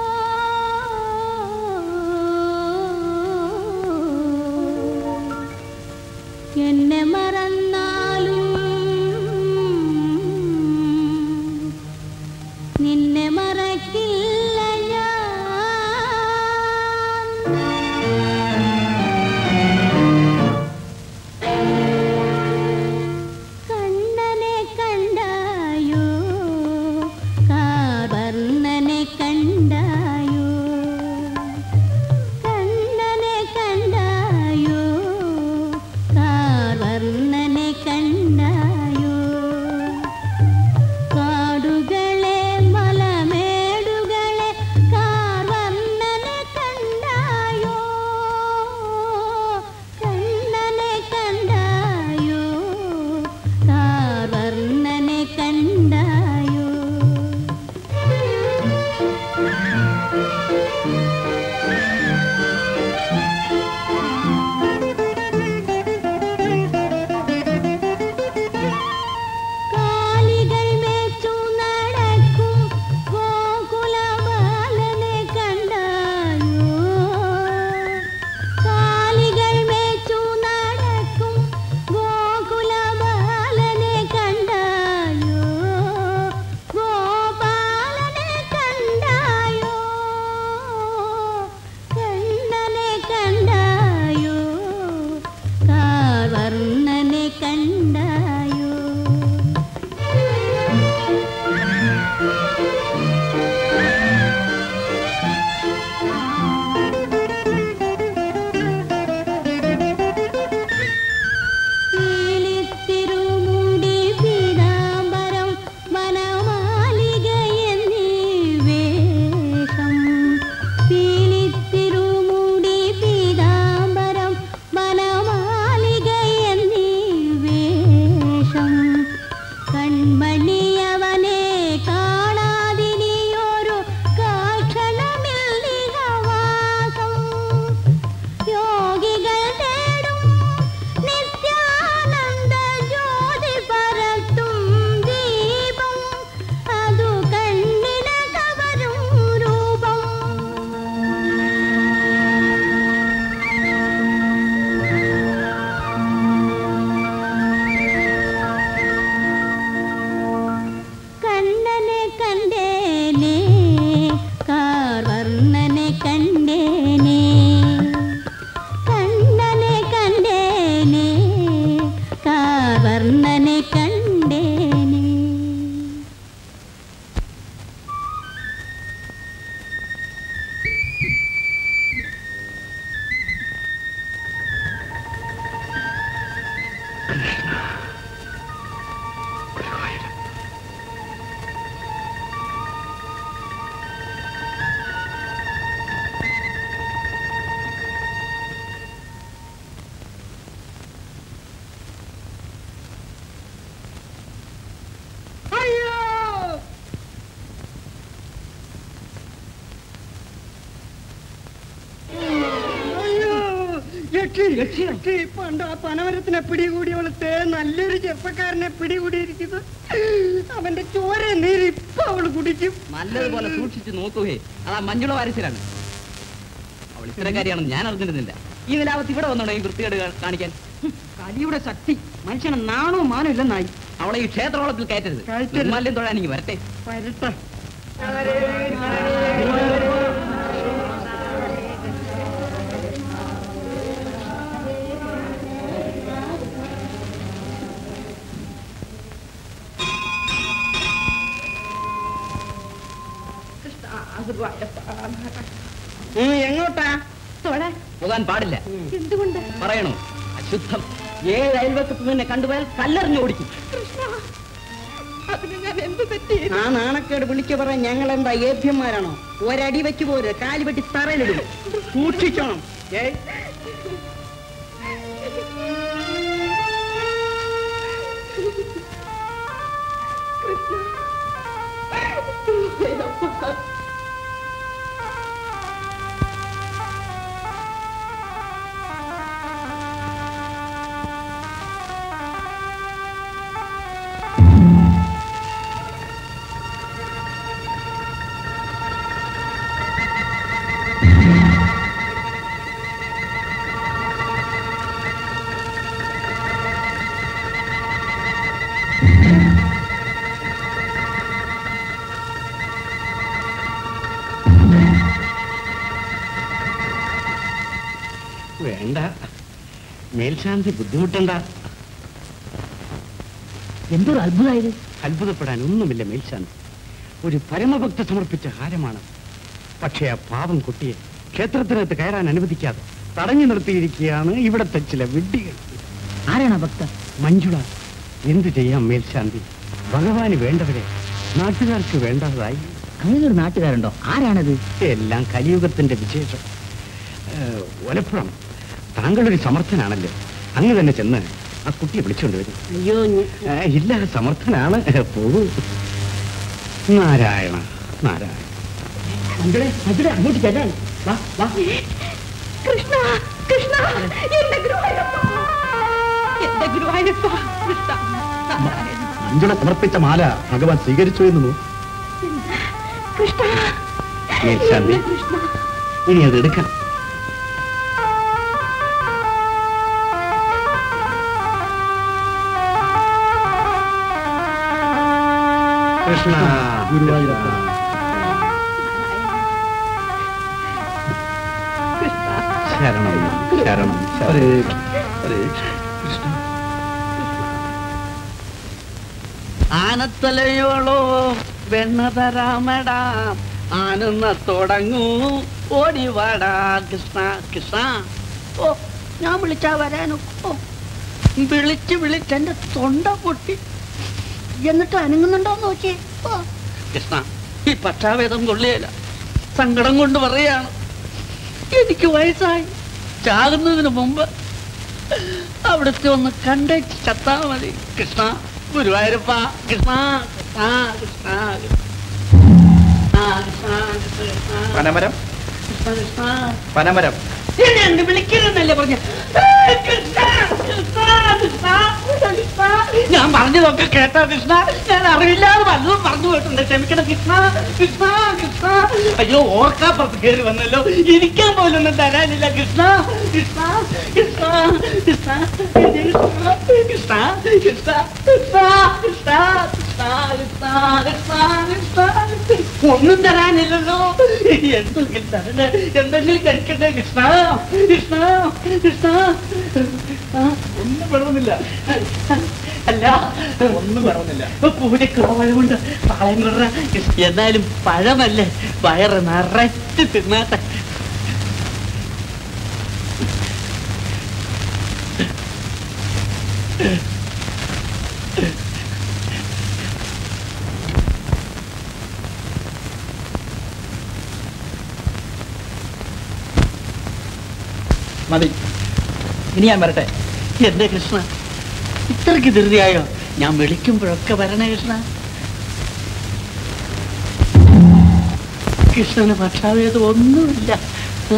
എന്നെ മറന്നാലും നിന്നെ മറക്കില്ല ഞാൻ കണ്ണനെ കണ്ടായോ കാവർണ്ണനെ കണ്ടായോ കണ്ണനെ കണ്ടായോ കാവർണ്ണനെ കണ്ടായോ കാടുകളെ മലമേടുകളെ കാർവർണ്ണനെ കണ്ടായോ കണ്ണനെ കണ്ടായോ കാർവർണ്ണനെ കണ്ടായോ കാലികൾ മേച്ചു നടക്കും ഗോകുലബാലനെ കണ്ടായോ കാലികൾ മേച്ചു നടക്കും ഗോകുലബാലനെ കണ്ടായോ ഗോപാലനെ കണ്ടായോ കണ്ണനെ കണ്ടായോ കാർവർണ്ണനെ കണ്ടായോ പീലിത്തിരുമുടി പീതാംബരം വനമാലിക എന്നീ വേഷം പീലിത്തിരുമുടി പീതാംബരം വനമാലിക എന്നീ വേഷം കൺമണിയവനെ കാണാതിനിയൊരു കാക്ഷണമില്ലിഹവാസം യോഗികൾ തേടും നിത്യാനന്ദ ജ്യോതി പരത്തും ദീപം അതു കണ്ണിന കവരും രൂപം കണ്ണനെ കണ്ടേനെ കാർവർണ്ണനെ കണ്ടേനെ കണ്ണനെ കണ്ടേനെ കാർവർണ്ണനെ കണ്ടേനെ പണ്ട് ആ പനമരത്തിനെ പിടികൂടിയവളത്തെ നല്ലൊരു ചെറുപ്പക്കാരനെ പിടികൂടിയിരിക്കുന്നു അവന്റെ ചോര നീര് ഇപ്പൊ അവള് കുടിക്കും നല്ലതുപോലെ സൂക്ഷിച്ച് നോക്കുകയെ അതാ മഞ്ജുള വാരസിലാണ് അവൾ ഇത്തരക്കാരിയാണെന്ന് ഞാൻ അറിഞ്ഞിരുന്നില്ല ഈ നിലാവത്ത് ഇവിടെ വന്നോടെ ഈ വൃത്തികേട് കാ- കാണിക്കാൻ കലിയുടെ ശക്തി മനുഷ്യന് നാണോ മാനോ ഇല്ലെന്നായി അവളെ ഈ ക്ഷേത്രവളത്തിൽ കയറ്റരുത് കയറ്റരുത്. നിർമ്മാല്യം തൊഴാൻ എനിക്ക് വരട്ടെ വരട്ടെ ഉം, എങ്ങോട്ടാ പോകാൻ പാടില്ല എന്തുകൊണ്ട് പറയണോ അശുദ്ധം ഏത് അയൽവക്കത്ത് നിന്നെ കണ്ടുപോയാൽ കല്ലെറിഞ്ഞു ഓടിക്കും അതിന് ഞാൻ എന്ത് തെറ്റി ആ നാണക്കേട് വിളിച്ചു പറയാൻ ഞങ്ങൾ എന്താ ഏഭ്യന്മാരാണോ ഒരടി വെച്ച് പോര് കാല് വെട്ടി തറയിലിടും സൂക്ഷിച്ചോണം ഏയ് വേണ്ട മേൽശാന്തി ബുദ്ധിമുട്ടണ്ട എന്തൊരു അത്ഭുതമായത് അത്ഭുതപ്പെടാൻ ഒന്നുമില്ല മേൽശാന്തി ഒരു പരമഭക്ത സമർപ്പിച്ച ഹാരമാണ് പക്ഷേ ആ പാവം കുട്ടിയെ ക്ഷേത്രത്തിനകത്ത് കയറാൻ അനുവദിക്കാതെ തടഞ്ഞു നിർത്തിയിരിക്കുകയാണ് ഇവിടത്തെ ചില വിഡ്ഢികൾ ആരാണ് ഭക്ത മഞ്ജുള എന്തു ചെയ്യാം മേൽശാന്തി ഭഗവാന് വേണ്ടവരെ നാട്ടുകാർക്ക് വേണ്ടതായി അങ്ങനെ ഒരു നാട്ടുകാരുണ്ടോ ആരാണത് എല്ലാം കലിയുഗത്തിന്റെ വിശേഷം ഏഹ്, ഒലപ്പുറം താങ്കളൊരു സമർത്ഥനാണല്ലോ അങ്ങ് തന്നെ ചെന്ന് ആ കുട്ടിയെ വിളിച്ചുകൊണ്ട് വരും അയ്യോ ഏഹ്, ഇല്ല സമർത്ഥനാണ് പോകൂ നാരായണ നാരായണ മഞ്ജുളെ മഞ്ജുളെ അങ്ങോട്ട് ചെല്ലാൻ വാ വാ കൃഷ്ണ കൃഷ്ണ എന്റെ ഗുരുവായൂരപ്പ എന്റെ ഗുരുവായൂരപ്പ കൃഷ്ണ നാരായണ. മഞ്ജുള സമർപ്പിച്ച മാല ഭഗവാൻ സ്വീകരിച്ചു എന്ന് നോ- കൃഷ്ണ മേൽശാന്തി കൃഷ്ണ ഇനി അത് എടുക്കാം കൃഷ്ണ ഗുരുവായൂരപ്പ ശരണം ശരണം ഹരേ ഹരേ കൃഷ്ണ ആനത്തലയോളോ വെണ്ണ തരാമടാ ആനന്ന തുടങ്ങൂ ഓടിവാടാ കൃഷ്ണ കൃഷ്ണ ഓ ഞാൻ വിളിച്ചാ വരാനോ ഓ വിളിച്ച് വിളിച്ച് എന്റെ തൊണ്ട പൊട്ടി എന്നിട്ട് അനങ്ങുന്നുണ്ടോന്ന് നോക്കിയേ ഓ കൃഷ്ണ ഈ പക്ഷാഭേദം കൊള്ളിയല്ല സങ്കടം കൊണ്ട് പറയാണ് എനിക്ക് വയസ്സായി ചാകുന്നതിന് മുമ്പ് അവിടുത്തെ ഒന്ന് കണ്ടേച്ച് ചത്താ മതി കൃഷ്ണ ഗുരുവായൂരപ്പ കൃഷ്ണ കൃഷ്ണ കൃഷ്ണ കൃഷ്ണ കൃഷ്ണ കൃഷ്ണ പനമരം കൃഷ്ണ കൃഷ്ണ പനമരം എന്നെ എന്ത് വിളിക്കരുന്നല്ലേ പറഞ്ഞ ഞാൻ പറഞ്ഞതൊക്കെ കേട്ടോ കൃഷ്ണ ഞാൻ അറിവില്ലാതെ വല്ലതും പറഞ്ഞു പോയിട്ടുണ്ട് ക്ഷമിക്കണം കൃഷ്ണ കൃഷ്ണ കൃഷ്ണ അയ്യോ ഓർക്കാപ്പുറത്ത് കയറി വന്നല്ലോ ഇരിക്കാൻ പോലും ഒന്നും തരാനില്ല കൃഷ്ണ കൃഷ്ണ കൃഷ്ണ കൃഷ്ണ എന്റെ കൃഷ്ണ കൃഷ്ണ കൃഷ്ണ കൃഷ്ണ കൃഷ്ണ കൃഷ്ണ കൃഷ്ണ കൃഷ്ണ കൃഷ്ണ ഒന്നും തരാനില്ലല്ലോ എന്തെങ്കിലും തരണേ എന്തെങ്കിലും കഴിക്കട്ടെ കൃഷ്ണ കൃഷ്ണ കൃഷ്ണ ഒന്നും വേണമെന്നില്ല അല്ല ഒന്നും വേണമെന്നില്ല പൂജക്കുറവുണ്ട് പാളയം കുറ എന്നാലും പഴമല്ലേ വയറ് നിറച്ച് തിന്നാട്ടെ മതി ഇനി ഞാൻ വരട്ടെ എന്റെ കൃഷ്ണ ഇത്രക്ക് ധൃതിയായോ ഞാൻ വിളിക്കുമ്പോഴൊക്കെ വരണേ കൃഷ്ണ കൃഷ്ണന് പക്ഷാഭേദം ഒന്നുമില്ല ഏ?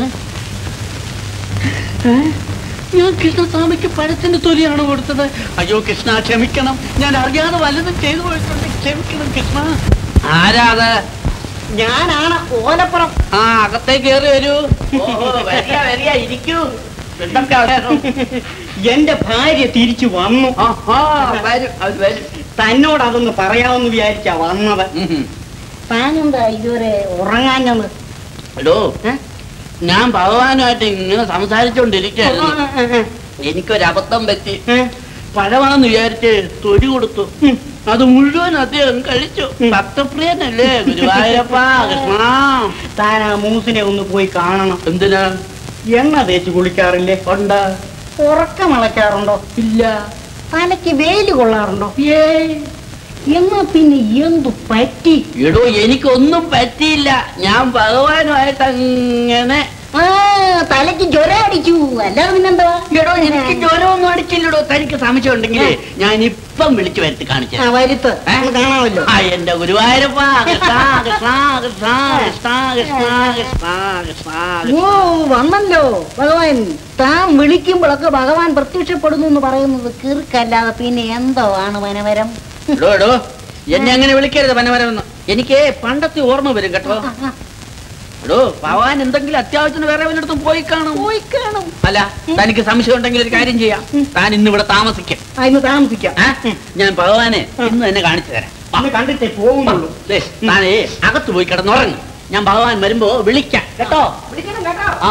ഏ? ഞാൻ കൃഷ്ണസ്വാമിക്ക് പഴത്തിന്റെ തൊലിയാണ് കൊടുത്തത് അയ്യോ കൃഷ്ണ ക്ഷമിക്കണം ഞാൻ അറിയാതെ വല്ലതും ചെയ്തു പോയിട്ടുണ്ട് ക്ഷമിക്കണം കൃഷ്ണ ആരാത് ഞാനാണ് ഓലപ്പുറം ആ അകത്തേക്ക് കയറി വരൂ ഓ, വരിക വരിക ഇരിക്കൂ എന്തൊക്കെ അറിയാനോ എന്റെ ഭാര്യ തിരിച്ചു വന്നു ആഹാ വരും അത് വരും തന്നോട് അതൊന്ന് പറയാമെന്ന് വിചാരിച്ചാ വന്നത് താനെന്താ ഇതുവരെ ഉറങ്ങാഞ്ഞത് എടോ ഞാൻ ഭഗവാനുമായിട്ട് ഇങ്ങനെ സംസാരിച്ചോണ്ടിരിക്കുകയായിരുന്നു എനിക്കൊരു അബദ്ധം പറ്റി പഴമാണെന്ന് വിചാരിച്ച് തൊലി കൊടുത്തു അത് മുഴുവൻ അദ്ദേഹം കഴിച്ചു ഭക്തപ്രിയനല്ലേ ഗുരുവായൂരപ്പ കൃഷ്ണ താൻ ആ മൂസിനെ ഒന്ന് പോയി കാണണം എന്തിനാ എണ്ണ തേച്ച് കുളിക്കാറില്ലേ ഉണ്ട് ഉറക്കം അളക്കാറുണ്ടോ ഇല്ല തലയ്ക്ക് വെയില് കൊള്ളാറുണ്ടോ എന്നാ പിന്നെ എന്തു പറ്റി എടോ എനിക്കൊന്നും പറ്റിയില്ല ഞാൻ ഭഗവാനുമായിട്ട് അങ്ങനെ ആ തലയ്ക്ക് ജ്വരം അടിച്ചു അല്ലാതെ പിന്നെന്താ എടോ എനിക്ക് ജ്വരമൊന്നും അടിച്ചില്ലടോ തനിക്ക് സംശയം ഉണ്ടെങ്കിലേ ഞാൻ ഇപ്പം വിളിച്ചു വരുത്തി കാണിച്ചു ആ വരുത്ത് ഒന്ന് കാണാമല്ലോ ആ എന്റെ ഗുരുവായൂരപ്പ കൃഷ്ണ കൃഷ്ണ കൃഷ്ണ കൃഷ്ണ കൃഷ്ണ കൃഷ്ണ കൃഷ്ണ ഓ വന്നല്ലോ ഭഗവാൻ താൻ വിളിക്കുമ്പോഴൊക്കെ ഭഗവാൻ പ്രത്യക്ഷപ്പെടുന്നു എന്ന് പറയുന്നത് കീർക്കല്ലാതെ പിന്നെ എന്തോ ആണ് വനവരം എടോ എടോ എന്നെ അങ്ങനെ വിളിക്കരുത് പനമരമെന്ന് എനിക്ക് പണ്ടത്തെ ഓർമ്മ വരും കേട്ടോ എടോ ഭഗവാൻ എന്തെങ്കിലും അത്യാവശ്യത്തിന് വേറെ വല്ലയിടത്തും പോയി കാണും പോയി കാണും അല്ല തനിക്ക് സംശയം ഉണ്ടെങ്കിൽ ഒരു കാര്യം ചെയ്യാം താൻ ഇന്ന് ഇവിടെ താമസിക്കും അതിന് താമസിക്കാം ആ? ഞാൻ ഭഗവാനെ ഇന്ന് തന്നെ കാണിച്ചു തരാം വാ. ഇന്ന് കണ്ടിട്ടേ പോകുന്നുള്ളൂ ദേ, താനേ അകത്ത് പോയി കിടന്നുറങ്ങും ഞാൻ ഭഗവാൻ വരുമ്പോ വിളിക്കാം കേട്ടോ വിളിക്കണം കേട്ടോ ആ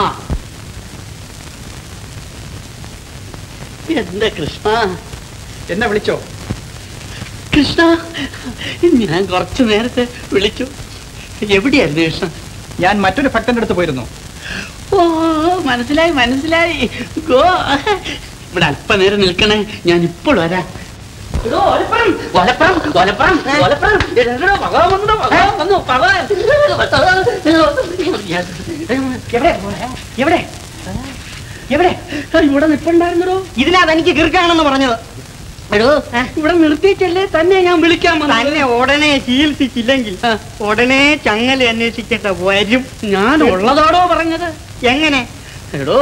എന്റെ കൃഷ്ണ എന്നെ വിളിച്ചോ കൃഷ്ണ ഞാൻ കുറച്ചു നേരത്തെ വിളിച്ചു എവിടെയായിരുന്നു കൃഷ്ണ ഞാൻ മറ്റൊരു ഭക്തന്റെ അടുത്ത് പോയിരുന്നു ഓ മനസ്സിലായി മനസ്സിലായി ഗോ ഇവിടെ അല്പനേരം നിൽക്കണേ ഞാൻ ഇപ്പോൾ വരാം എടോ, ഒലപ്പുറം, ഒലപ്പുറം, ഒലപ്പുറം, ഒലപ്പുറം. എടോ, ഭഗവാൻ വന്നു, ഭഗവാൻ വന്നു, ഭഗവാൻ. എവിടെ പോണെ? എവിടെ എവിടെ ഇവിടെ നിൽപ്പുണ്ടായിരുന്നോ ഇതിനാ തനിക്ക് കീർക്കാണെന്ന് പറഞ്ഞത് എടോ ഇവിടെ നിർത്തിയിട്ടല്ലേ തന്നെ ഞാൻ വിളിക്കാൻ വന്നത്. തന്നെ ഉടനെ ചികിത്സിച്ചില്ലെങ്കിൽ ഉടനെ ചങ്ങല അന്വേഷിക്കേണ്ട വരും ഞാൻ ഉള്ളതോടോ പറഞ്ഞത് എങ്ങനെ എടോ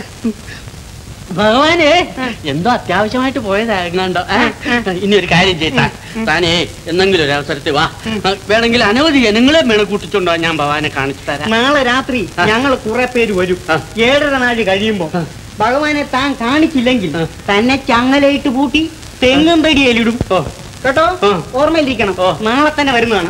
ഭഗവാനെ എന്തോ അത്യാവശ്യമായിട്ട് പോയതായിരുന്നോ ഇനി ഒരു കാര്യം ചെയ്താ താനേ എന്തെങ്കിലും ഒരു അവസരത്തിൽ വാ വേണമെങ്കിൽ അനവധി ജനങ്ങളെ വേണം കൂട്ടിച്ചുണ്ടോ ഞാൻ ഭഗവാനെ കാണിച്ചു തരാം നാളെ രാത്രി ഞങ്ങൾ കുറെ പേര് വരും ഏഴര നാഴ് കഴിയുമ്പോ ഭഗവാനെ താൻ കാണിച്ചില്ലെങ്കിൽ തന്നെ ചങ്ങലയിട്ട് പൂട്ടി തെങ്ങും തടിയിലിടും കേട്ടോ ഓർമ്മയിലിരിക്കണം നാളെ തന്നെ വരുന്നതാണ്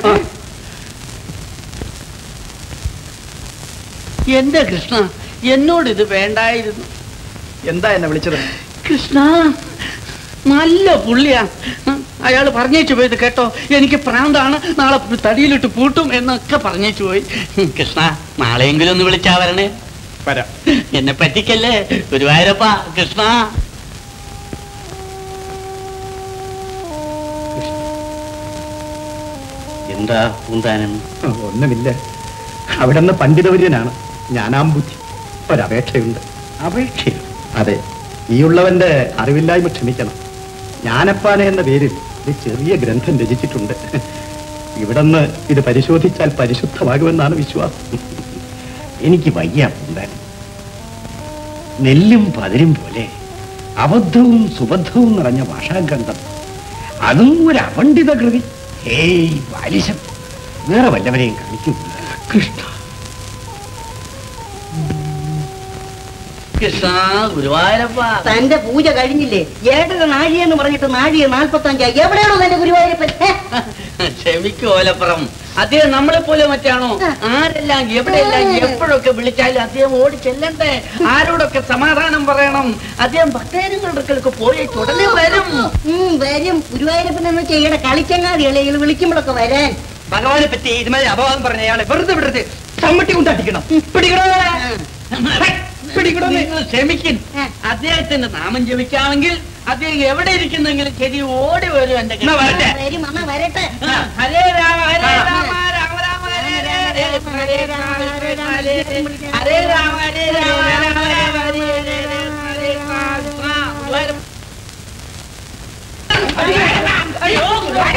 എന്റെ കൃഷ്ണ എന്നോട് ഇത് വേണ്ടായിരുന്നു എന്താ എന്നെ വിളിച്ചത് കൃഷ്ണ നല്ല പുള്ളിയാ അയാൾ പറഞ്ഞേച്ചു പോയത് കേട്ടോ എനിക്ക് പ്രാന്താണ് നാളെ തടിയിലിട്ട് പൂട്ടും എന്നൊക്കെ പറഞ്ഞേച്ചു പോയി കൃഷ്ണ നാളെയെങ്കിലും ഒന്ന് വിളിച്ചാ വരണേ വരാം എന്നെ പറ്റിക്കല്ലേ ഗുരുവായൂരപ്പ കൃഷ്ണ എന്താ പൂന്താനം ഒന്നുമില്ല അവിടെ നിന്ന് പണ്ഡിതവര്യനാണ് ഞാനാം ബുദ്ധി ഒരപേക്ഷയുണ്ട് അപേക്ഷയോ അതെ ഈ ഉള്ളവന്റെ അറിവില്ലായ്മ ക്ഷമിക്കണം ജ്ഞാനപ്പാന എന്ന പേരിൽ ഒരു ചെറിയ ഗ്രന്ഥം രചിച്ചിട്ടുണ്ട് ഇവിടുന്ന് ഇത് പരിശോധിച്ചാൽ പരിശുദ്ധമാകുമെന്നാണ് വിശ്വാസം എനിക്ക് വയ്യ പൂന്താനം നെല്ലും പതിരും പോലെ അബദ്ധവും സുബദ്ധവും നിറഞ്ഞ ഭാഷാഗ്രന്ഥം അതും ഒരു അപണ്ഡിത കൃതി ഹേയ് ബാലിശം വേറെ വല്ലവരെയും കാണിക്കൂ കൃഷ്ണ കൃഷ്ണ ഗുരുവായൂരപ്പ തന്റെ പൂജ കഴിഞ്ഞില്ലേ ഏഴര നാഴി എന്ന് പറഞ്ഞിട്ട് നാഴിയെ നാൽപ്പത്തി അഞ്ചായി എവിടെയാണോ തന്റെ ഗുരുവായൂരപ്പൻ ഹേ? ക്ഷമിക്കു ഓലപ്പുറം അദ്ദേഹം നമ്മളെ പോലെ മറ്റാണോ ആരെല്ലാം എവിടെയെല്ലാം എപ്പോഴൊക്കെ വിളിച്ചാലും അദ്ദേഹം ഓടി ചെല്ലണ്ടേ ആരോടൊക്കെ സമാധാനം പറയണം അദ്ദേഹം ഭക്തജനങ്ങളുടെ അടുക്കലൊക്കെ പോയി ഉടനെ വരും ഉം, വരും ഗുരുവായൂരപ്പൻ എന്ന് ചെയ്യണ കളിച്ചങ്ങാതികളെ വിളിക്കുമ്പോഴൊക്കെ വരാൻ ഭഗവാനെ പറ്റി ഇതുമാതിരി അപവാദം പറഞ്ഞ അയാളെ വെറുതെ വിടരുത് ചമ്മട്ടി കൊണ്ടടിക്കണം പിടിക്കണോ നിങ്ങൾ ക്ഷമിക്കും അദ്ദേഹത്തിന്റെ നാമം ജപിക്കാമെങ്കിൽ അദ്ദേഹം എവിടെ ഇരിക്കുന്നെങ്കിലും ശരി ഓടി വരും എന്റെ എന്നാ വരട്ടെ. വരും അമ്മ വരട്ടെ ആ, ഹരേ രാമ ഹരേ രാമ രാമ രാമ ഹരേ ഹരേ ഹരേ ഹരേ രാമ ഹരേ രാമ ഹരേ ഹരേ രാമ ഹരേ രാമ രാമ രാമ ഹരേ ഹരേ ഹരേ കൃഷ്ണ ഗുരുവായൂരപ്പ. അയ്യോ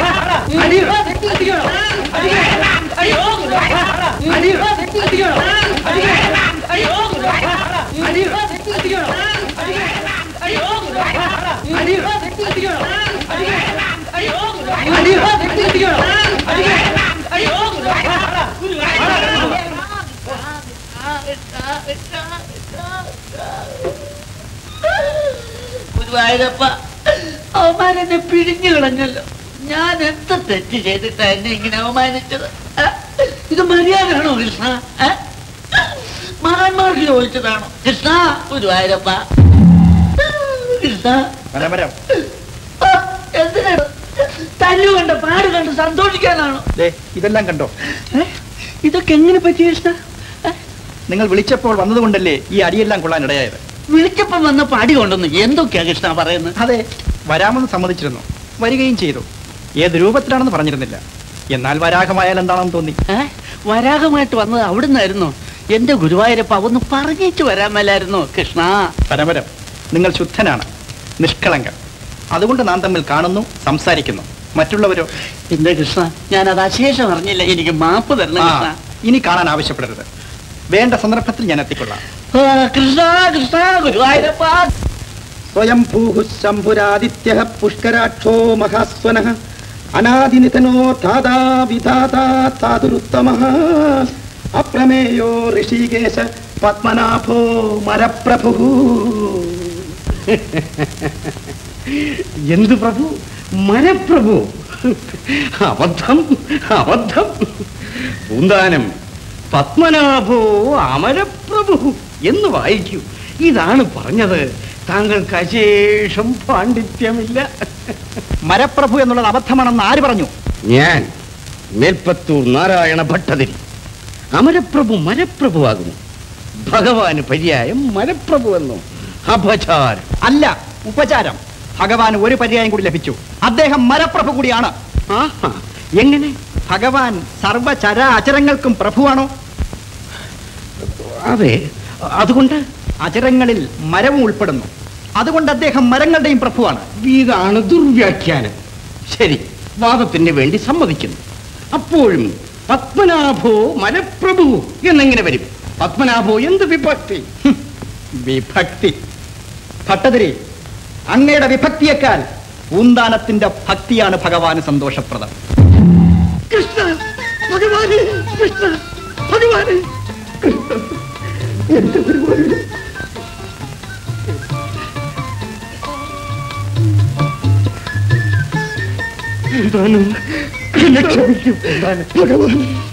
ഗുരുവായൂരപ്പ അവന്മാരെന്നെ പിഴിഞ്ഞു കളഞ്ഞല്ലോ ഞാൻ എന്ത് തെറ്റ് ചെയ്തിട്ടാ എന്നെ ഇങ്ങനെ അവമാനിച്ചത് ആ? ഇത് മര്യാദയാണോ കൃഷ്ണ ആ? മഹാന്മാർക്ക് ചോദിച്ചതാണോ കൃഷ്ണ ഗുരുവായൂരപ്പ കൃഷ്ണ പരമരം ആ, എന്തിനാണ് തല്ലു കണ്ട് പാട് കണ്ട് സന്തോഷിക്കാനാണോ ദേ ഇതെല്ലാം കണ്ടോ ഏ? ഇതൊക്കെ എങ്ങനെ പറ്റി കൃഷ്ണ നിങ്ങൾ വിളിച്ചപ്പോൾ വന്നതുകൊണ്ടല്ലേ ഈ അടിയെല്ലാം കൊള്ളാൻ ഇടയായത് വിളിച്ചപ്പം വന്ന് പാടി കൊണ്ടുവന്നു എന്തൊക്കെയാ കൃഷ്ണ പറയുന്നത് അതെ വരാമെന്ന് സമ്മതിച്ചിരുന്നു വരികയും ചെയ്തു ഏത് രൂപത്തിലാണെന്ന് പറഞ്ഞിരുന്നില്ല എന്നാൽ വരാഹമായാൽ എന്താണെന്ന് തോന്നി ഏ വരാഹമായിട്ട് വന്നത് അവിടുന്നായിരുന്നു എന്റെ ഗുരുവായൂരപ്പ ഒന്ന് പറഞ്ഞേച്ചു വരാൻ മേലായിരുന്നോ കൃഷ്ണ പരമരം നിങ്ങൾ ശുദ്ധനാണ് നിഷ്കളങ്കൻ അതുകൊണ്ട് നാം തമ്മിൽ കാണുന്നു സംസാരിക്കുന്നു മറ്റുള്ളവരോ എന്റെ കൃഷ്ണ ഞാൻ അത് അശേഷം അറിഞ്ഞില്ല എനിക്ക് മാപ്പ് തരണം ആ, കൃഷ്ണ ഇനി കാണാൻ ആവശ്യപ്പെടരുത് വേണ്ട സന്ദർഭത്തിൽ ഞാൻ എത്തിക്കൊള്ളാം ആ, കൃഷ്ണ കൃഷ്ണ ഗുരുവായൂരപ്പ സ്വയം ശംഭുരാദിത്യ പുഷ്കരാക്ഷോ മഹാസ്വന അനാദിനിതനോ ദാതാ വിധാതാ താതുരുത്തമ അപ്രമേയോ ഋഷികേശ പത്മനാഭോ മരപ്രഭു എന്ത് പ്രഭു മരപ്രഭു അബദ്ധം അബദ്ധം പൂന്താനം പത്മനാഭോ അമരപ്രഭു എന്ന് വായിക്കൂ ഇതാണ് പറഞ്ഞത് താങ്കൾക്ക് അശേഷം പാണ്ഡിത്യമില്ല മരപ്രഭു എന്നുള്ളത് അബദ്ധമാണെന്ന് ആര് പറഞ്ഞു ഞാൻ മേൽപ്പത്തൂർ നാരായണ ഭട്ടതിരി അമരപ്രഭു മരപ്രഭുവാകുന്നു ഭഗവാന് പര്യായം മരപ്രഭു എന്നോ അപചാരം അല്ല ഉപചാരം ഭഗവാൻ ഒരു പര്യായം കൂടി ലഭിച്ചു അദ്ദേഹം മരപ്രഭു കൂടിയാണ് ആഹാ എങ്ങനെ ഭഗവാൻ സർവചര അചരങ്ങൾക്കും പ്രഭുവാണോ അതെ അതുകൊണ്ട് അചരങ്ങളിൽ മരവും ഉൾപ്പെടുന്നു അതുകൊണ്ട് അദ്ദേഹം മരങ്ങളുടെയും പ്രഭുവാണ് ഇതാണ് ദുർവ്യാഖ്യാനം ശരി വാദത്തിന് വേണ്ടി സമ്മതിക്കുന്നു അപ്പോഴും പത്മനാഭോ മരപ്രഭു എന്നെങ്ങനെ വരും പത്മനാഭോ എന്ത് വിഭക്തി ഹും, വിഭക്തി ഭട്ടതിരി അങ്ങയുടെ വിഭക്തിയേക്കാൾ പൂന്താനത്തിന്റെ ഭക്തിയാണ് ഭഗവാന് സന്തോഷപ്രദം കൃഷ്ണ ഭഗവാന് കൃഷ്ണ ഭഗവാന് പൂന്താനം എന്നെ ക്ഷമിക്കൂ പൂന്താനം ഭഗവാൻ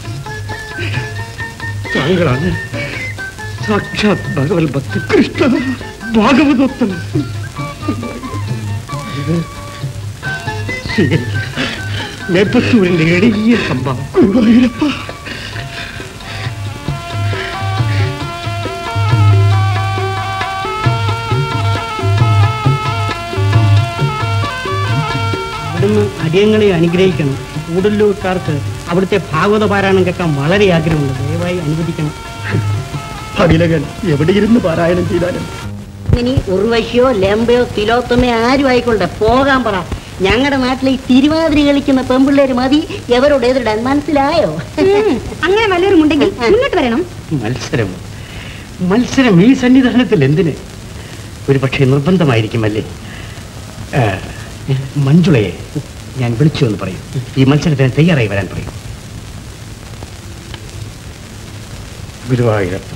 താങ്കളാണ് സാക്ഷാത് ഭഗവത് ഭക്തി കൃഷ്ണ ഭാഗവതോത്തം ഇത് സ്വീകരിക്കുക മേപ്പത്തൂരിന്റെ എളിയ സംഭവം ഗുരുവായൂരപ്പ അവിടുന്ന് അടിയങ്ങളെ അനുഗ്രഹിക്കണം കൂടല്ലൂർക്കാർക്ക് അവിടുത്തെ ഭാഗവത പാരായണം കേൾക്കാൻ വളരെ ആഗ്രഹമുണ്ട് ദയവായി അനുവദിക്കണം അഖിലകൻ എവിടെയിരുന്ന് പാരായണം ചെയ്താലും ഇനി ഉർവശിയോ ലെമ്പയോ തിലോത്തമയോ ആരും ആയിക്കൊള്ളട്ടെ പോകാൻ പറ ഞങ്ങളുടെ നാട്ടിലെ ഈ തിരുവാതിരി കളിക്കുന്ന പെമ്പിള്ളേര് മതി എവരോട് എതിരിടാൻ മനസ്സിലായോ അങ്ങനെ വല്ലവരും ഉണ്ടെങ്കിൽ മുന്നോട്ട് വരണം മത്സരം മത്സരം ഈ സന്നിധാനത്തിൽ എന്തിന് ഒരു പക്ഷേ നിർബന്ധമായിരിക്കുമല്ലേ ആ, മഞ്ജുളയെ ഞാൻ വിളിച്ചു എന്ന് പറയും ഈ മത്സരത്തിന് തയ്യാറായി വരാൻ പറയും ഗുരുവായൂരപ്പ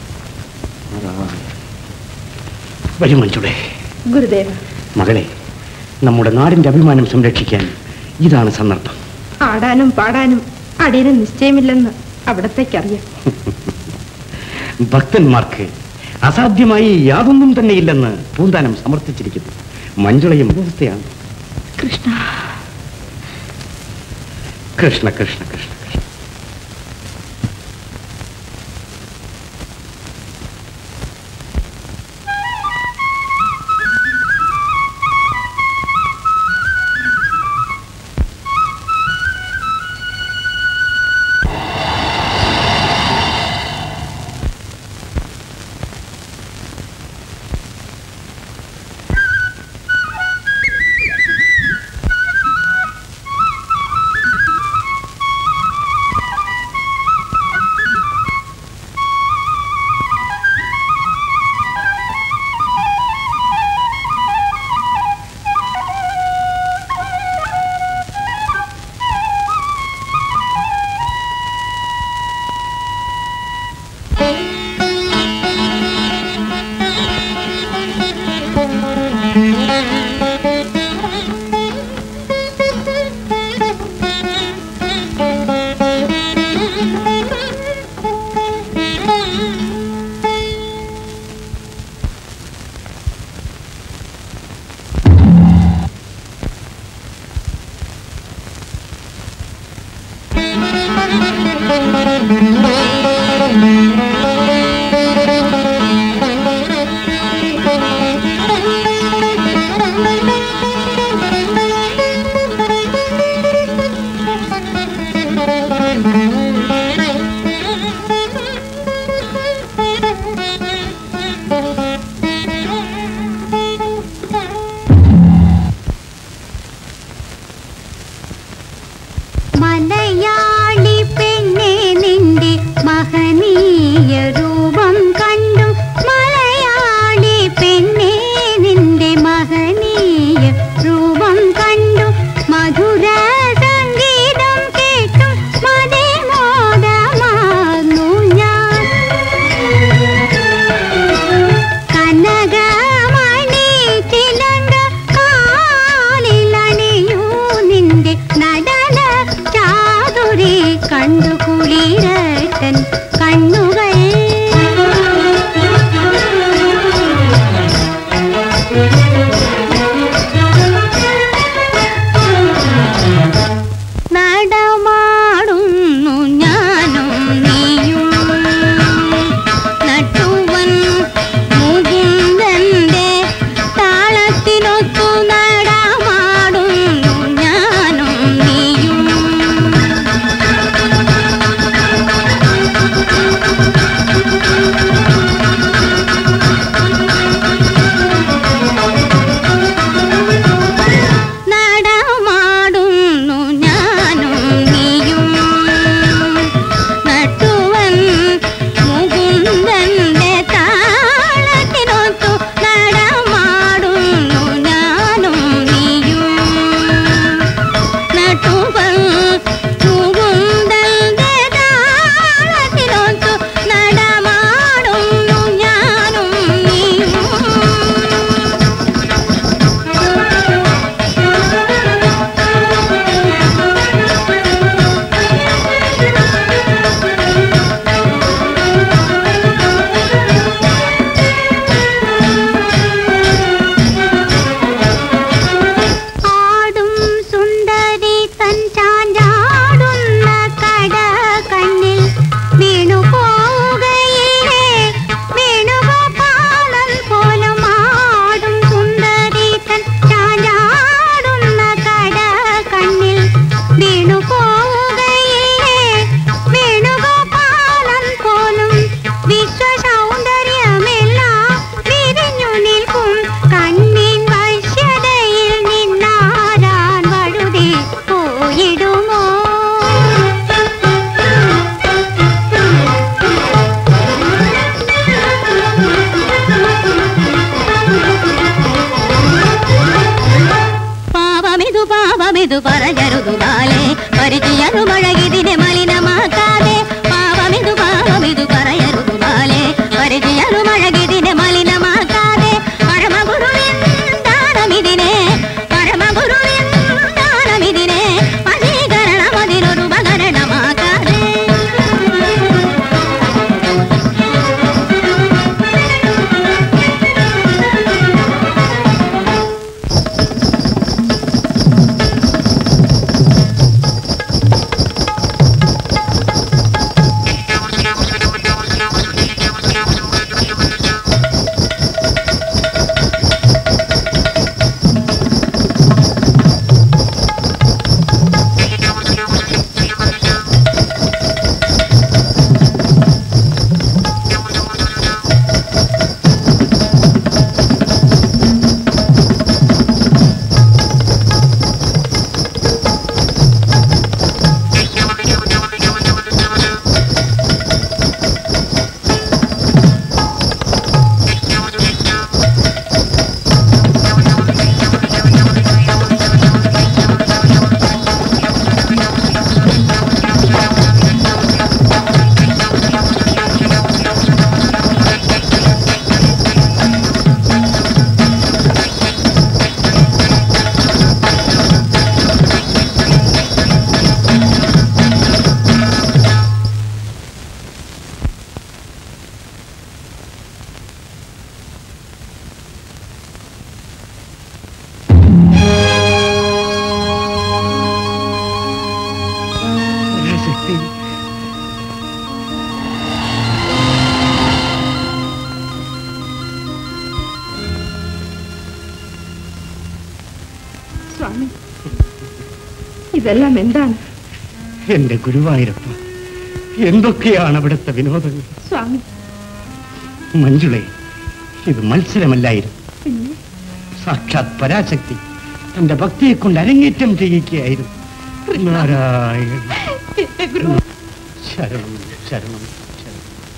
വരും മഞ്ജുളെ ഗുരുദേവ മകളെ നമ്മുടെ നാടിന്റെ അഭിമാനം സംരക്ഷിക്കാൻ ഇതാണ് സന്ദർഭം ആടാനും പാടാനും അടിയന് നിശ്ചയമില്ലെന്ന് അവിടത്തേക്കറിയാം ഭക്തന്മാർക്ക് അസാധ്യമായി യാതൊന്നും തന്നെ ഇല്ലെന്ന് പൂന്താനം സമർത്ഥിച്ചിരിക്കുന്നു മഞ്ജുളയും അവസ്ഥയാണ് കൃഷ്ണ കൃഷ്ണ കൃഷ്ണ കൃഷ്ണ കൃഷ്ണ പാപമിതു പറയരുതു ബാലേ പരിചയനു മഴകിതിനെ മലിനമാക്കാതെ പാപമിതു പാപമിതു പറയരുതു ബാലേ പരിചയനു മഴകിതിനെ മലിനമാക്കാതെ പരമഗുരുവിൻ ദാനമിതിനെ പരമഗുരുവിൻ ദാനമിതിനെ വശീകരണം അതിനൊരു ഉപകരണമാക്കാതെ പരാശക്തി സ്വാമി ഇതെല്ലാം എന്താണ് എന്റെ ഗുരുവായൂരപ്പ എന്തൊക്കെയാണ് അവിടുത്തെ വിനോദങ്ങൾ സ്വാമി മഞ്ജുളെ ഇത് മത്സരമല്ലായിരുന്നു പിന്നെ സാക്ഷാത് പരാശക്തി തന്റെ ഭക്തിയെ കൊണ്ട് അരങ്ങേറ്റം ചെയ്യിക്കുകയായിരുന്നു നാരായണ എന്റെ ഗുരു ശരണം ശരണം ശരണം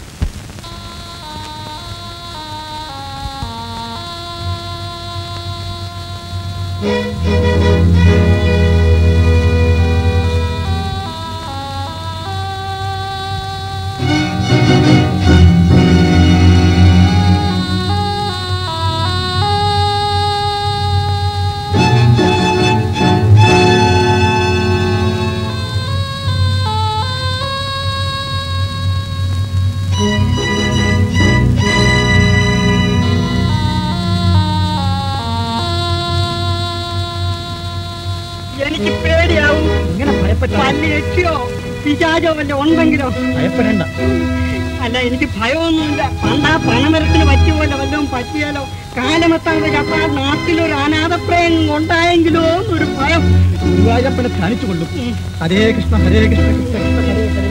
എനിക്ക് പേടിയാവും ഇങ്ങനെ ഭയപ്പെട്ട വല്ല രക്ഷയോ പിശാചോ വല്ല ഉണ്ടെങ്കിലോ ഭയപ്പെടേണ്ട അല്ല എനിക്ക് ഭയമൊന്നുമില്ല പണ്ടാ പണമരത്തിന് പറ്റിയ പോലെ വല്ലതും പറ്റിയാലോ കാലമെത്താതെ ചത്താ നാട്ടിലൊരു അനാഥപ്രയം ഉണ്ടായെങ്കിലോ എന്നൊരു ഭയം ഗുരുവായൂരപ്പനെ ധ്യാനിച്ചുകൊള്ളും ഹരേ കൃഷ്ണ ഹരേ കൃഷ്ണ കൃഷ്ണ കൃഷ്ണ ഹരേ ഹരേ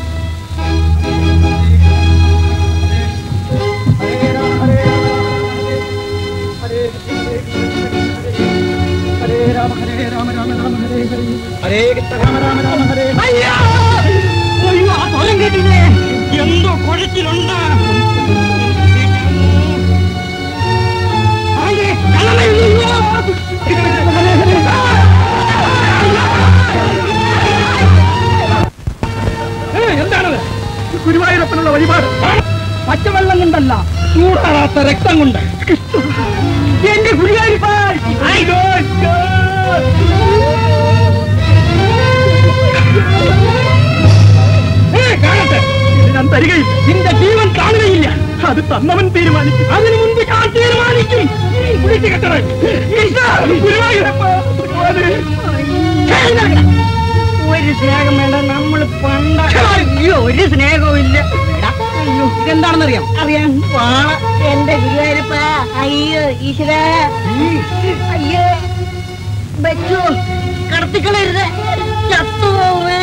ഹരേ രാമ ഹരേ രാമ രാമ രാമ ഹരേ ഹരേ ഹരേ കൃഷ്ണ രാമ രാമ രാമ ഹരേ അയ്യോ അയ്യോ ആ സ്വരം കേട്ടില്ലേ എന്തോ കുഴച്ചിലുണ്ട് ആകെ കള്ളനയ്യോ. എന്താണത് ഗുരുവായൂരപ്പനുള്ള വഴിപാട് പച്ചവെള്ളം കൊണ്ടല്ല ചൂടാറാത്ത രക്തം കൊണ്ട് എന്റെ ഗുരുവായൂരപ്പ കാണട്ടെ ഇത് ഞാൻ തരികയില്ല നിന്റെ ജീവൻ കാണുകയില്ല അത് തന്നവൻ തീരുമാനിക്കും അതിനു മുൻപ് ഞാൻ തീരുമാനിക്കും വിളിച്ചു കെട്ടണം ഗുരുവായൂരപ്പ ഒരു സ്നേഹം വേണ്ട നമ്മൾ പണ്ട അയ്യോ ഒരു സ്നേഹവും ഇല്ല എടാ, അയ്യോ ഇതെന്താണെന്നറിയാം അറിയാം വാള എന്റെ ഗുരുവായൂരപ്പ അയ്യോ ഈശ്വര അയ്യോ ബച്ചു കടത്തിക്കളരുത് ചത്തുപോവേ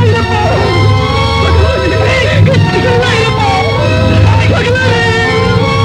ഭഗവാനെ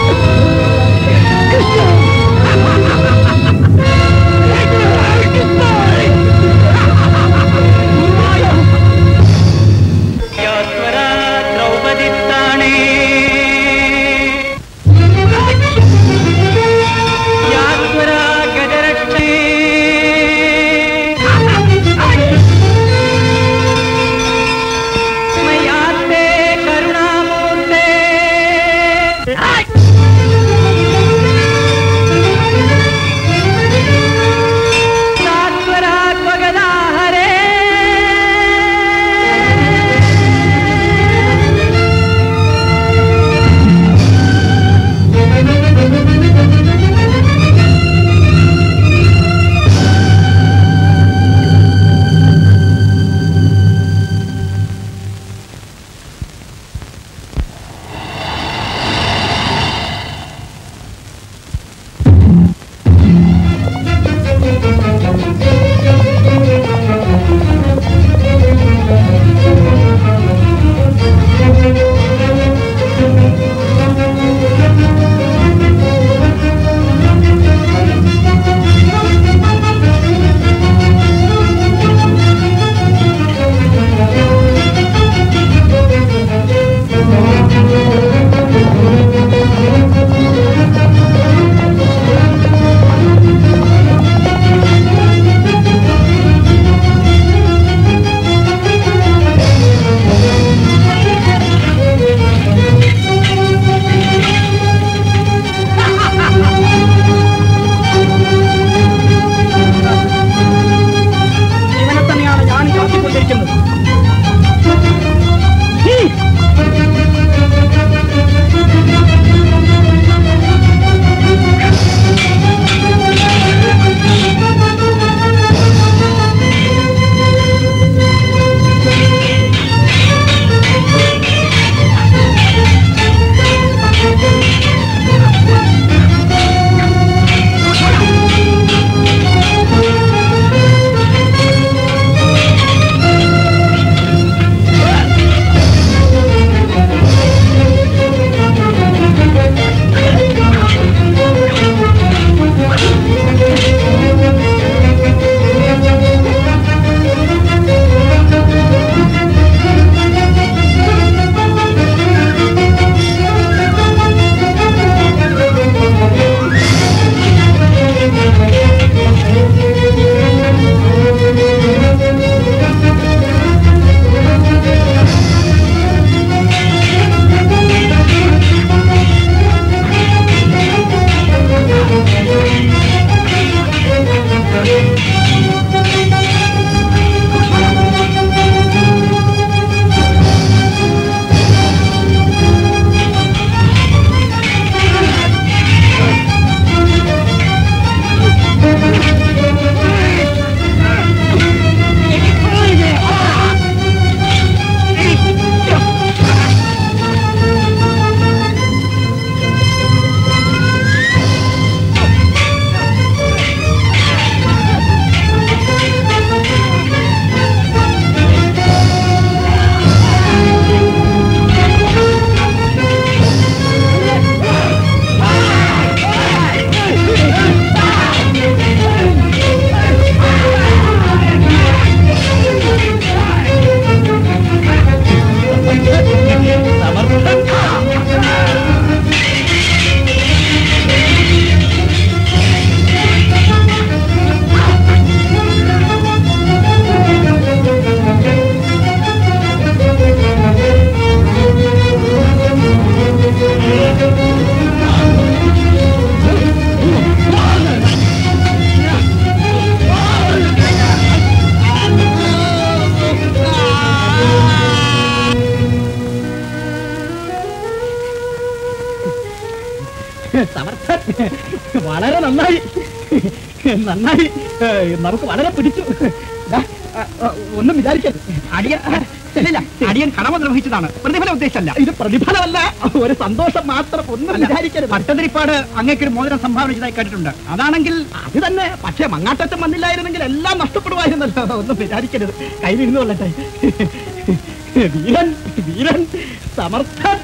സമർത്ഥൻ വളരെ നന്നായി നന്നായി ഏ, നമുക്ക് വളരെ പിടിച്ചു ദാ, ആ, ആ, ഒന്നും വിചാരിക്കരുത് അടിയൻ ഇല്ലില്ല, അടിയൻ കടമ നിർവഹിച്ചതാണ് പ്രതിഫലം ഉദ്ദേശമല്ല ഇത് പ്രതിഫലമല്ല ഒരു സന്തോഷം മാത്രം ഒന്നും വിചാരിക്കരുത് പട്ടതിരിപ്പാട് അങ്ങേക്കൊരു മോതിരം സംഭാവന ചെയ്തതായി കേട്ടിട്ടുണ്ട് അതാണെങ്കിൽ അത് തന്നെ പക്ഷെ മങ്ങാട്ടറ്റം വന്നില്ലായിരുന്നെങ്കിൽ എല്ലാം നഷ്ടപ്പെടുമായിരുന്നല്ലോ ഒന്നും വിചാരിക്കരുത് കയ്യിലിരുന്നു കൊള്ളട്ടെ വീരൻ വീരൻ സമർത്ഥൻ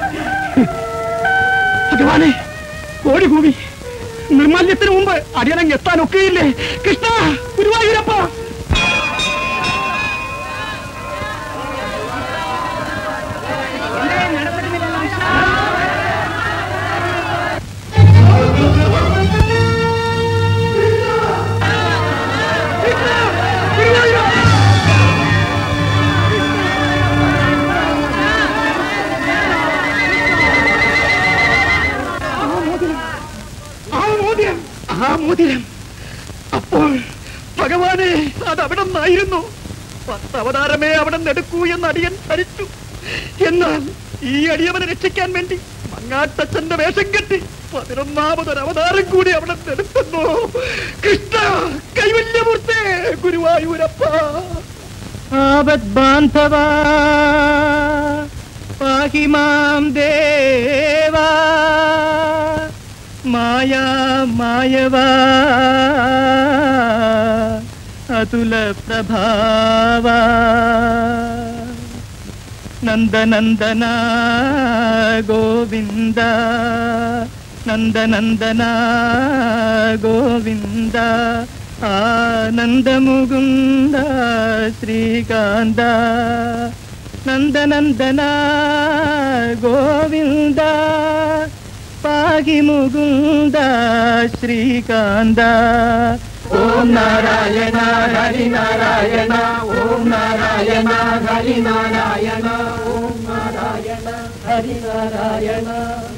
ഭഗവാനെ കോടി കൂവി നിർമാല്യത്തിന് മുമ്പ് അടിയനങ്ങ് എത്താൻ ഒക്കെയില്ലേ കൃഷ്ണ ഗുരുവായൂരപ്പ ആ മോതിരം ആ മോതിരം അപ്പോൾ ഭഗവാനെ അത് അവിടെ നിന്നായിരുന്നു പത്തവതാരമേ അവിടെ നെടുക്കൂ എന്ന് അടിയൻ ധരിച്ചു എന്നാൽ ഈ അടിയവനെ രക്ഷിക്കാൻ വേണ്ടി മങ്ങാട്ടച്ഛന്റെ വേഷം കെട്ടി പതിനൊന്നാമതൊരു അവതാരം കൂടി അവിടെ നെടുക്കുന്നു കൃഷ്ണ കൈവല്യമൂർത്തേ ഗുരുവായൂരപ്പ ആപത് ബാന്ധവ പാഹി മാം ദേവാ മായാ മായവാ അതുല പ്രഭാവ നന്ദനന്ദന ഗോവിന്ദ നന്ദനന്ദന ഗോവിന്ദ ആനന്ദമുകുന്ദ ശ്രീകാന്ത നന്ദനന്ദന ഗോവിന്ദ പാഹി മുകുന്ദ ശ്രീകാന്ത ഓം നാരായണ ഹരി നാരായണ ഓം നാരായണ ഹരി നാരായണ ഓം നാരായണ ഹരി നാരായണ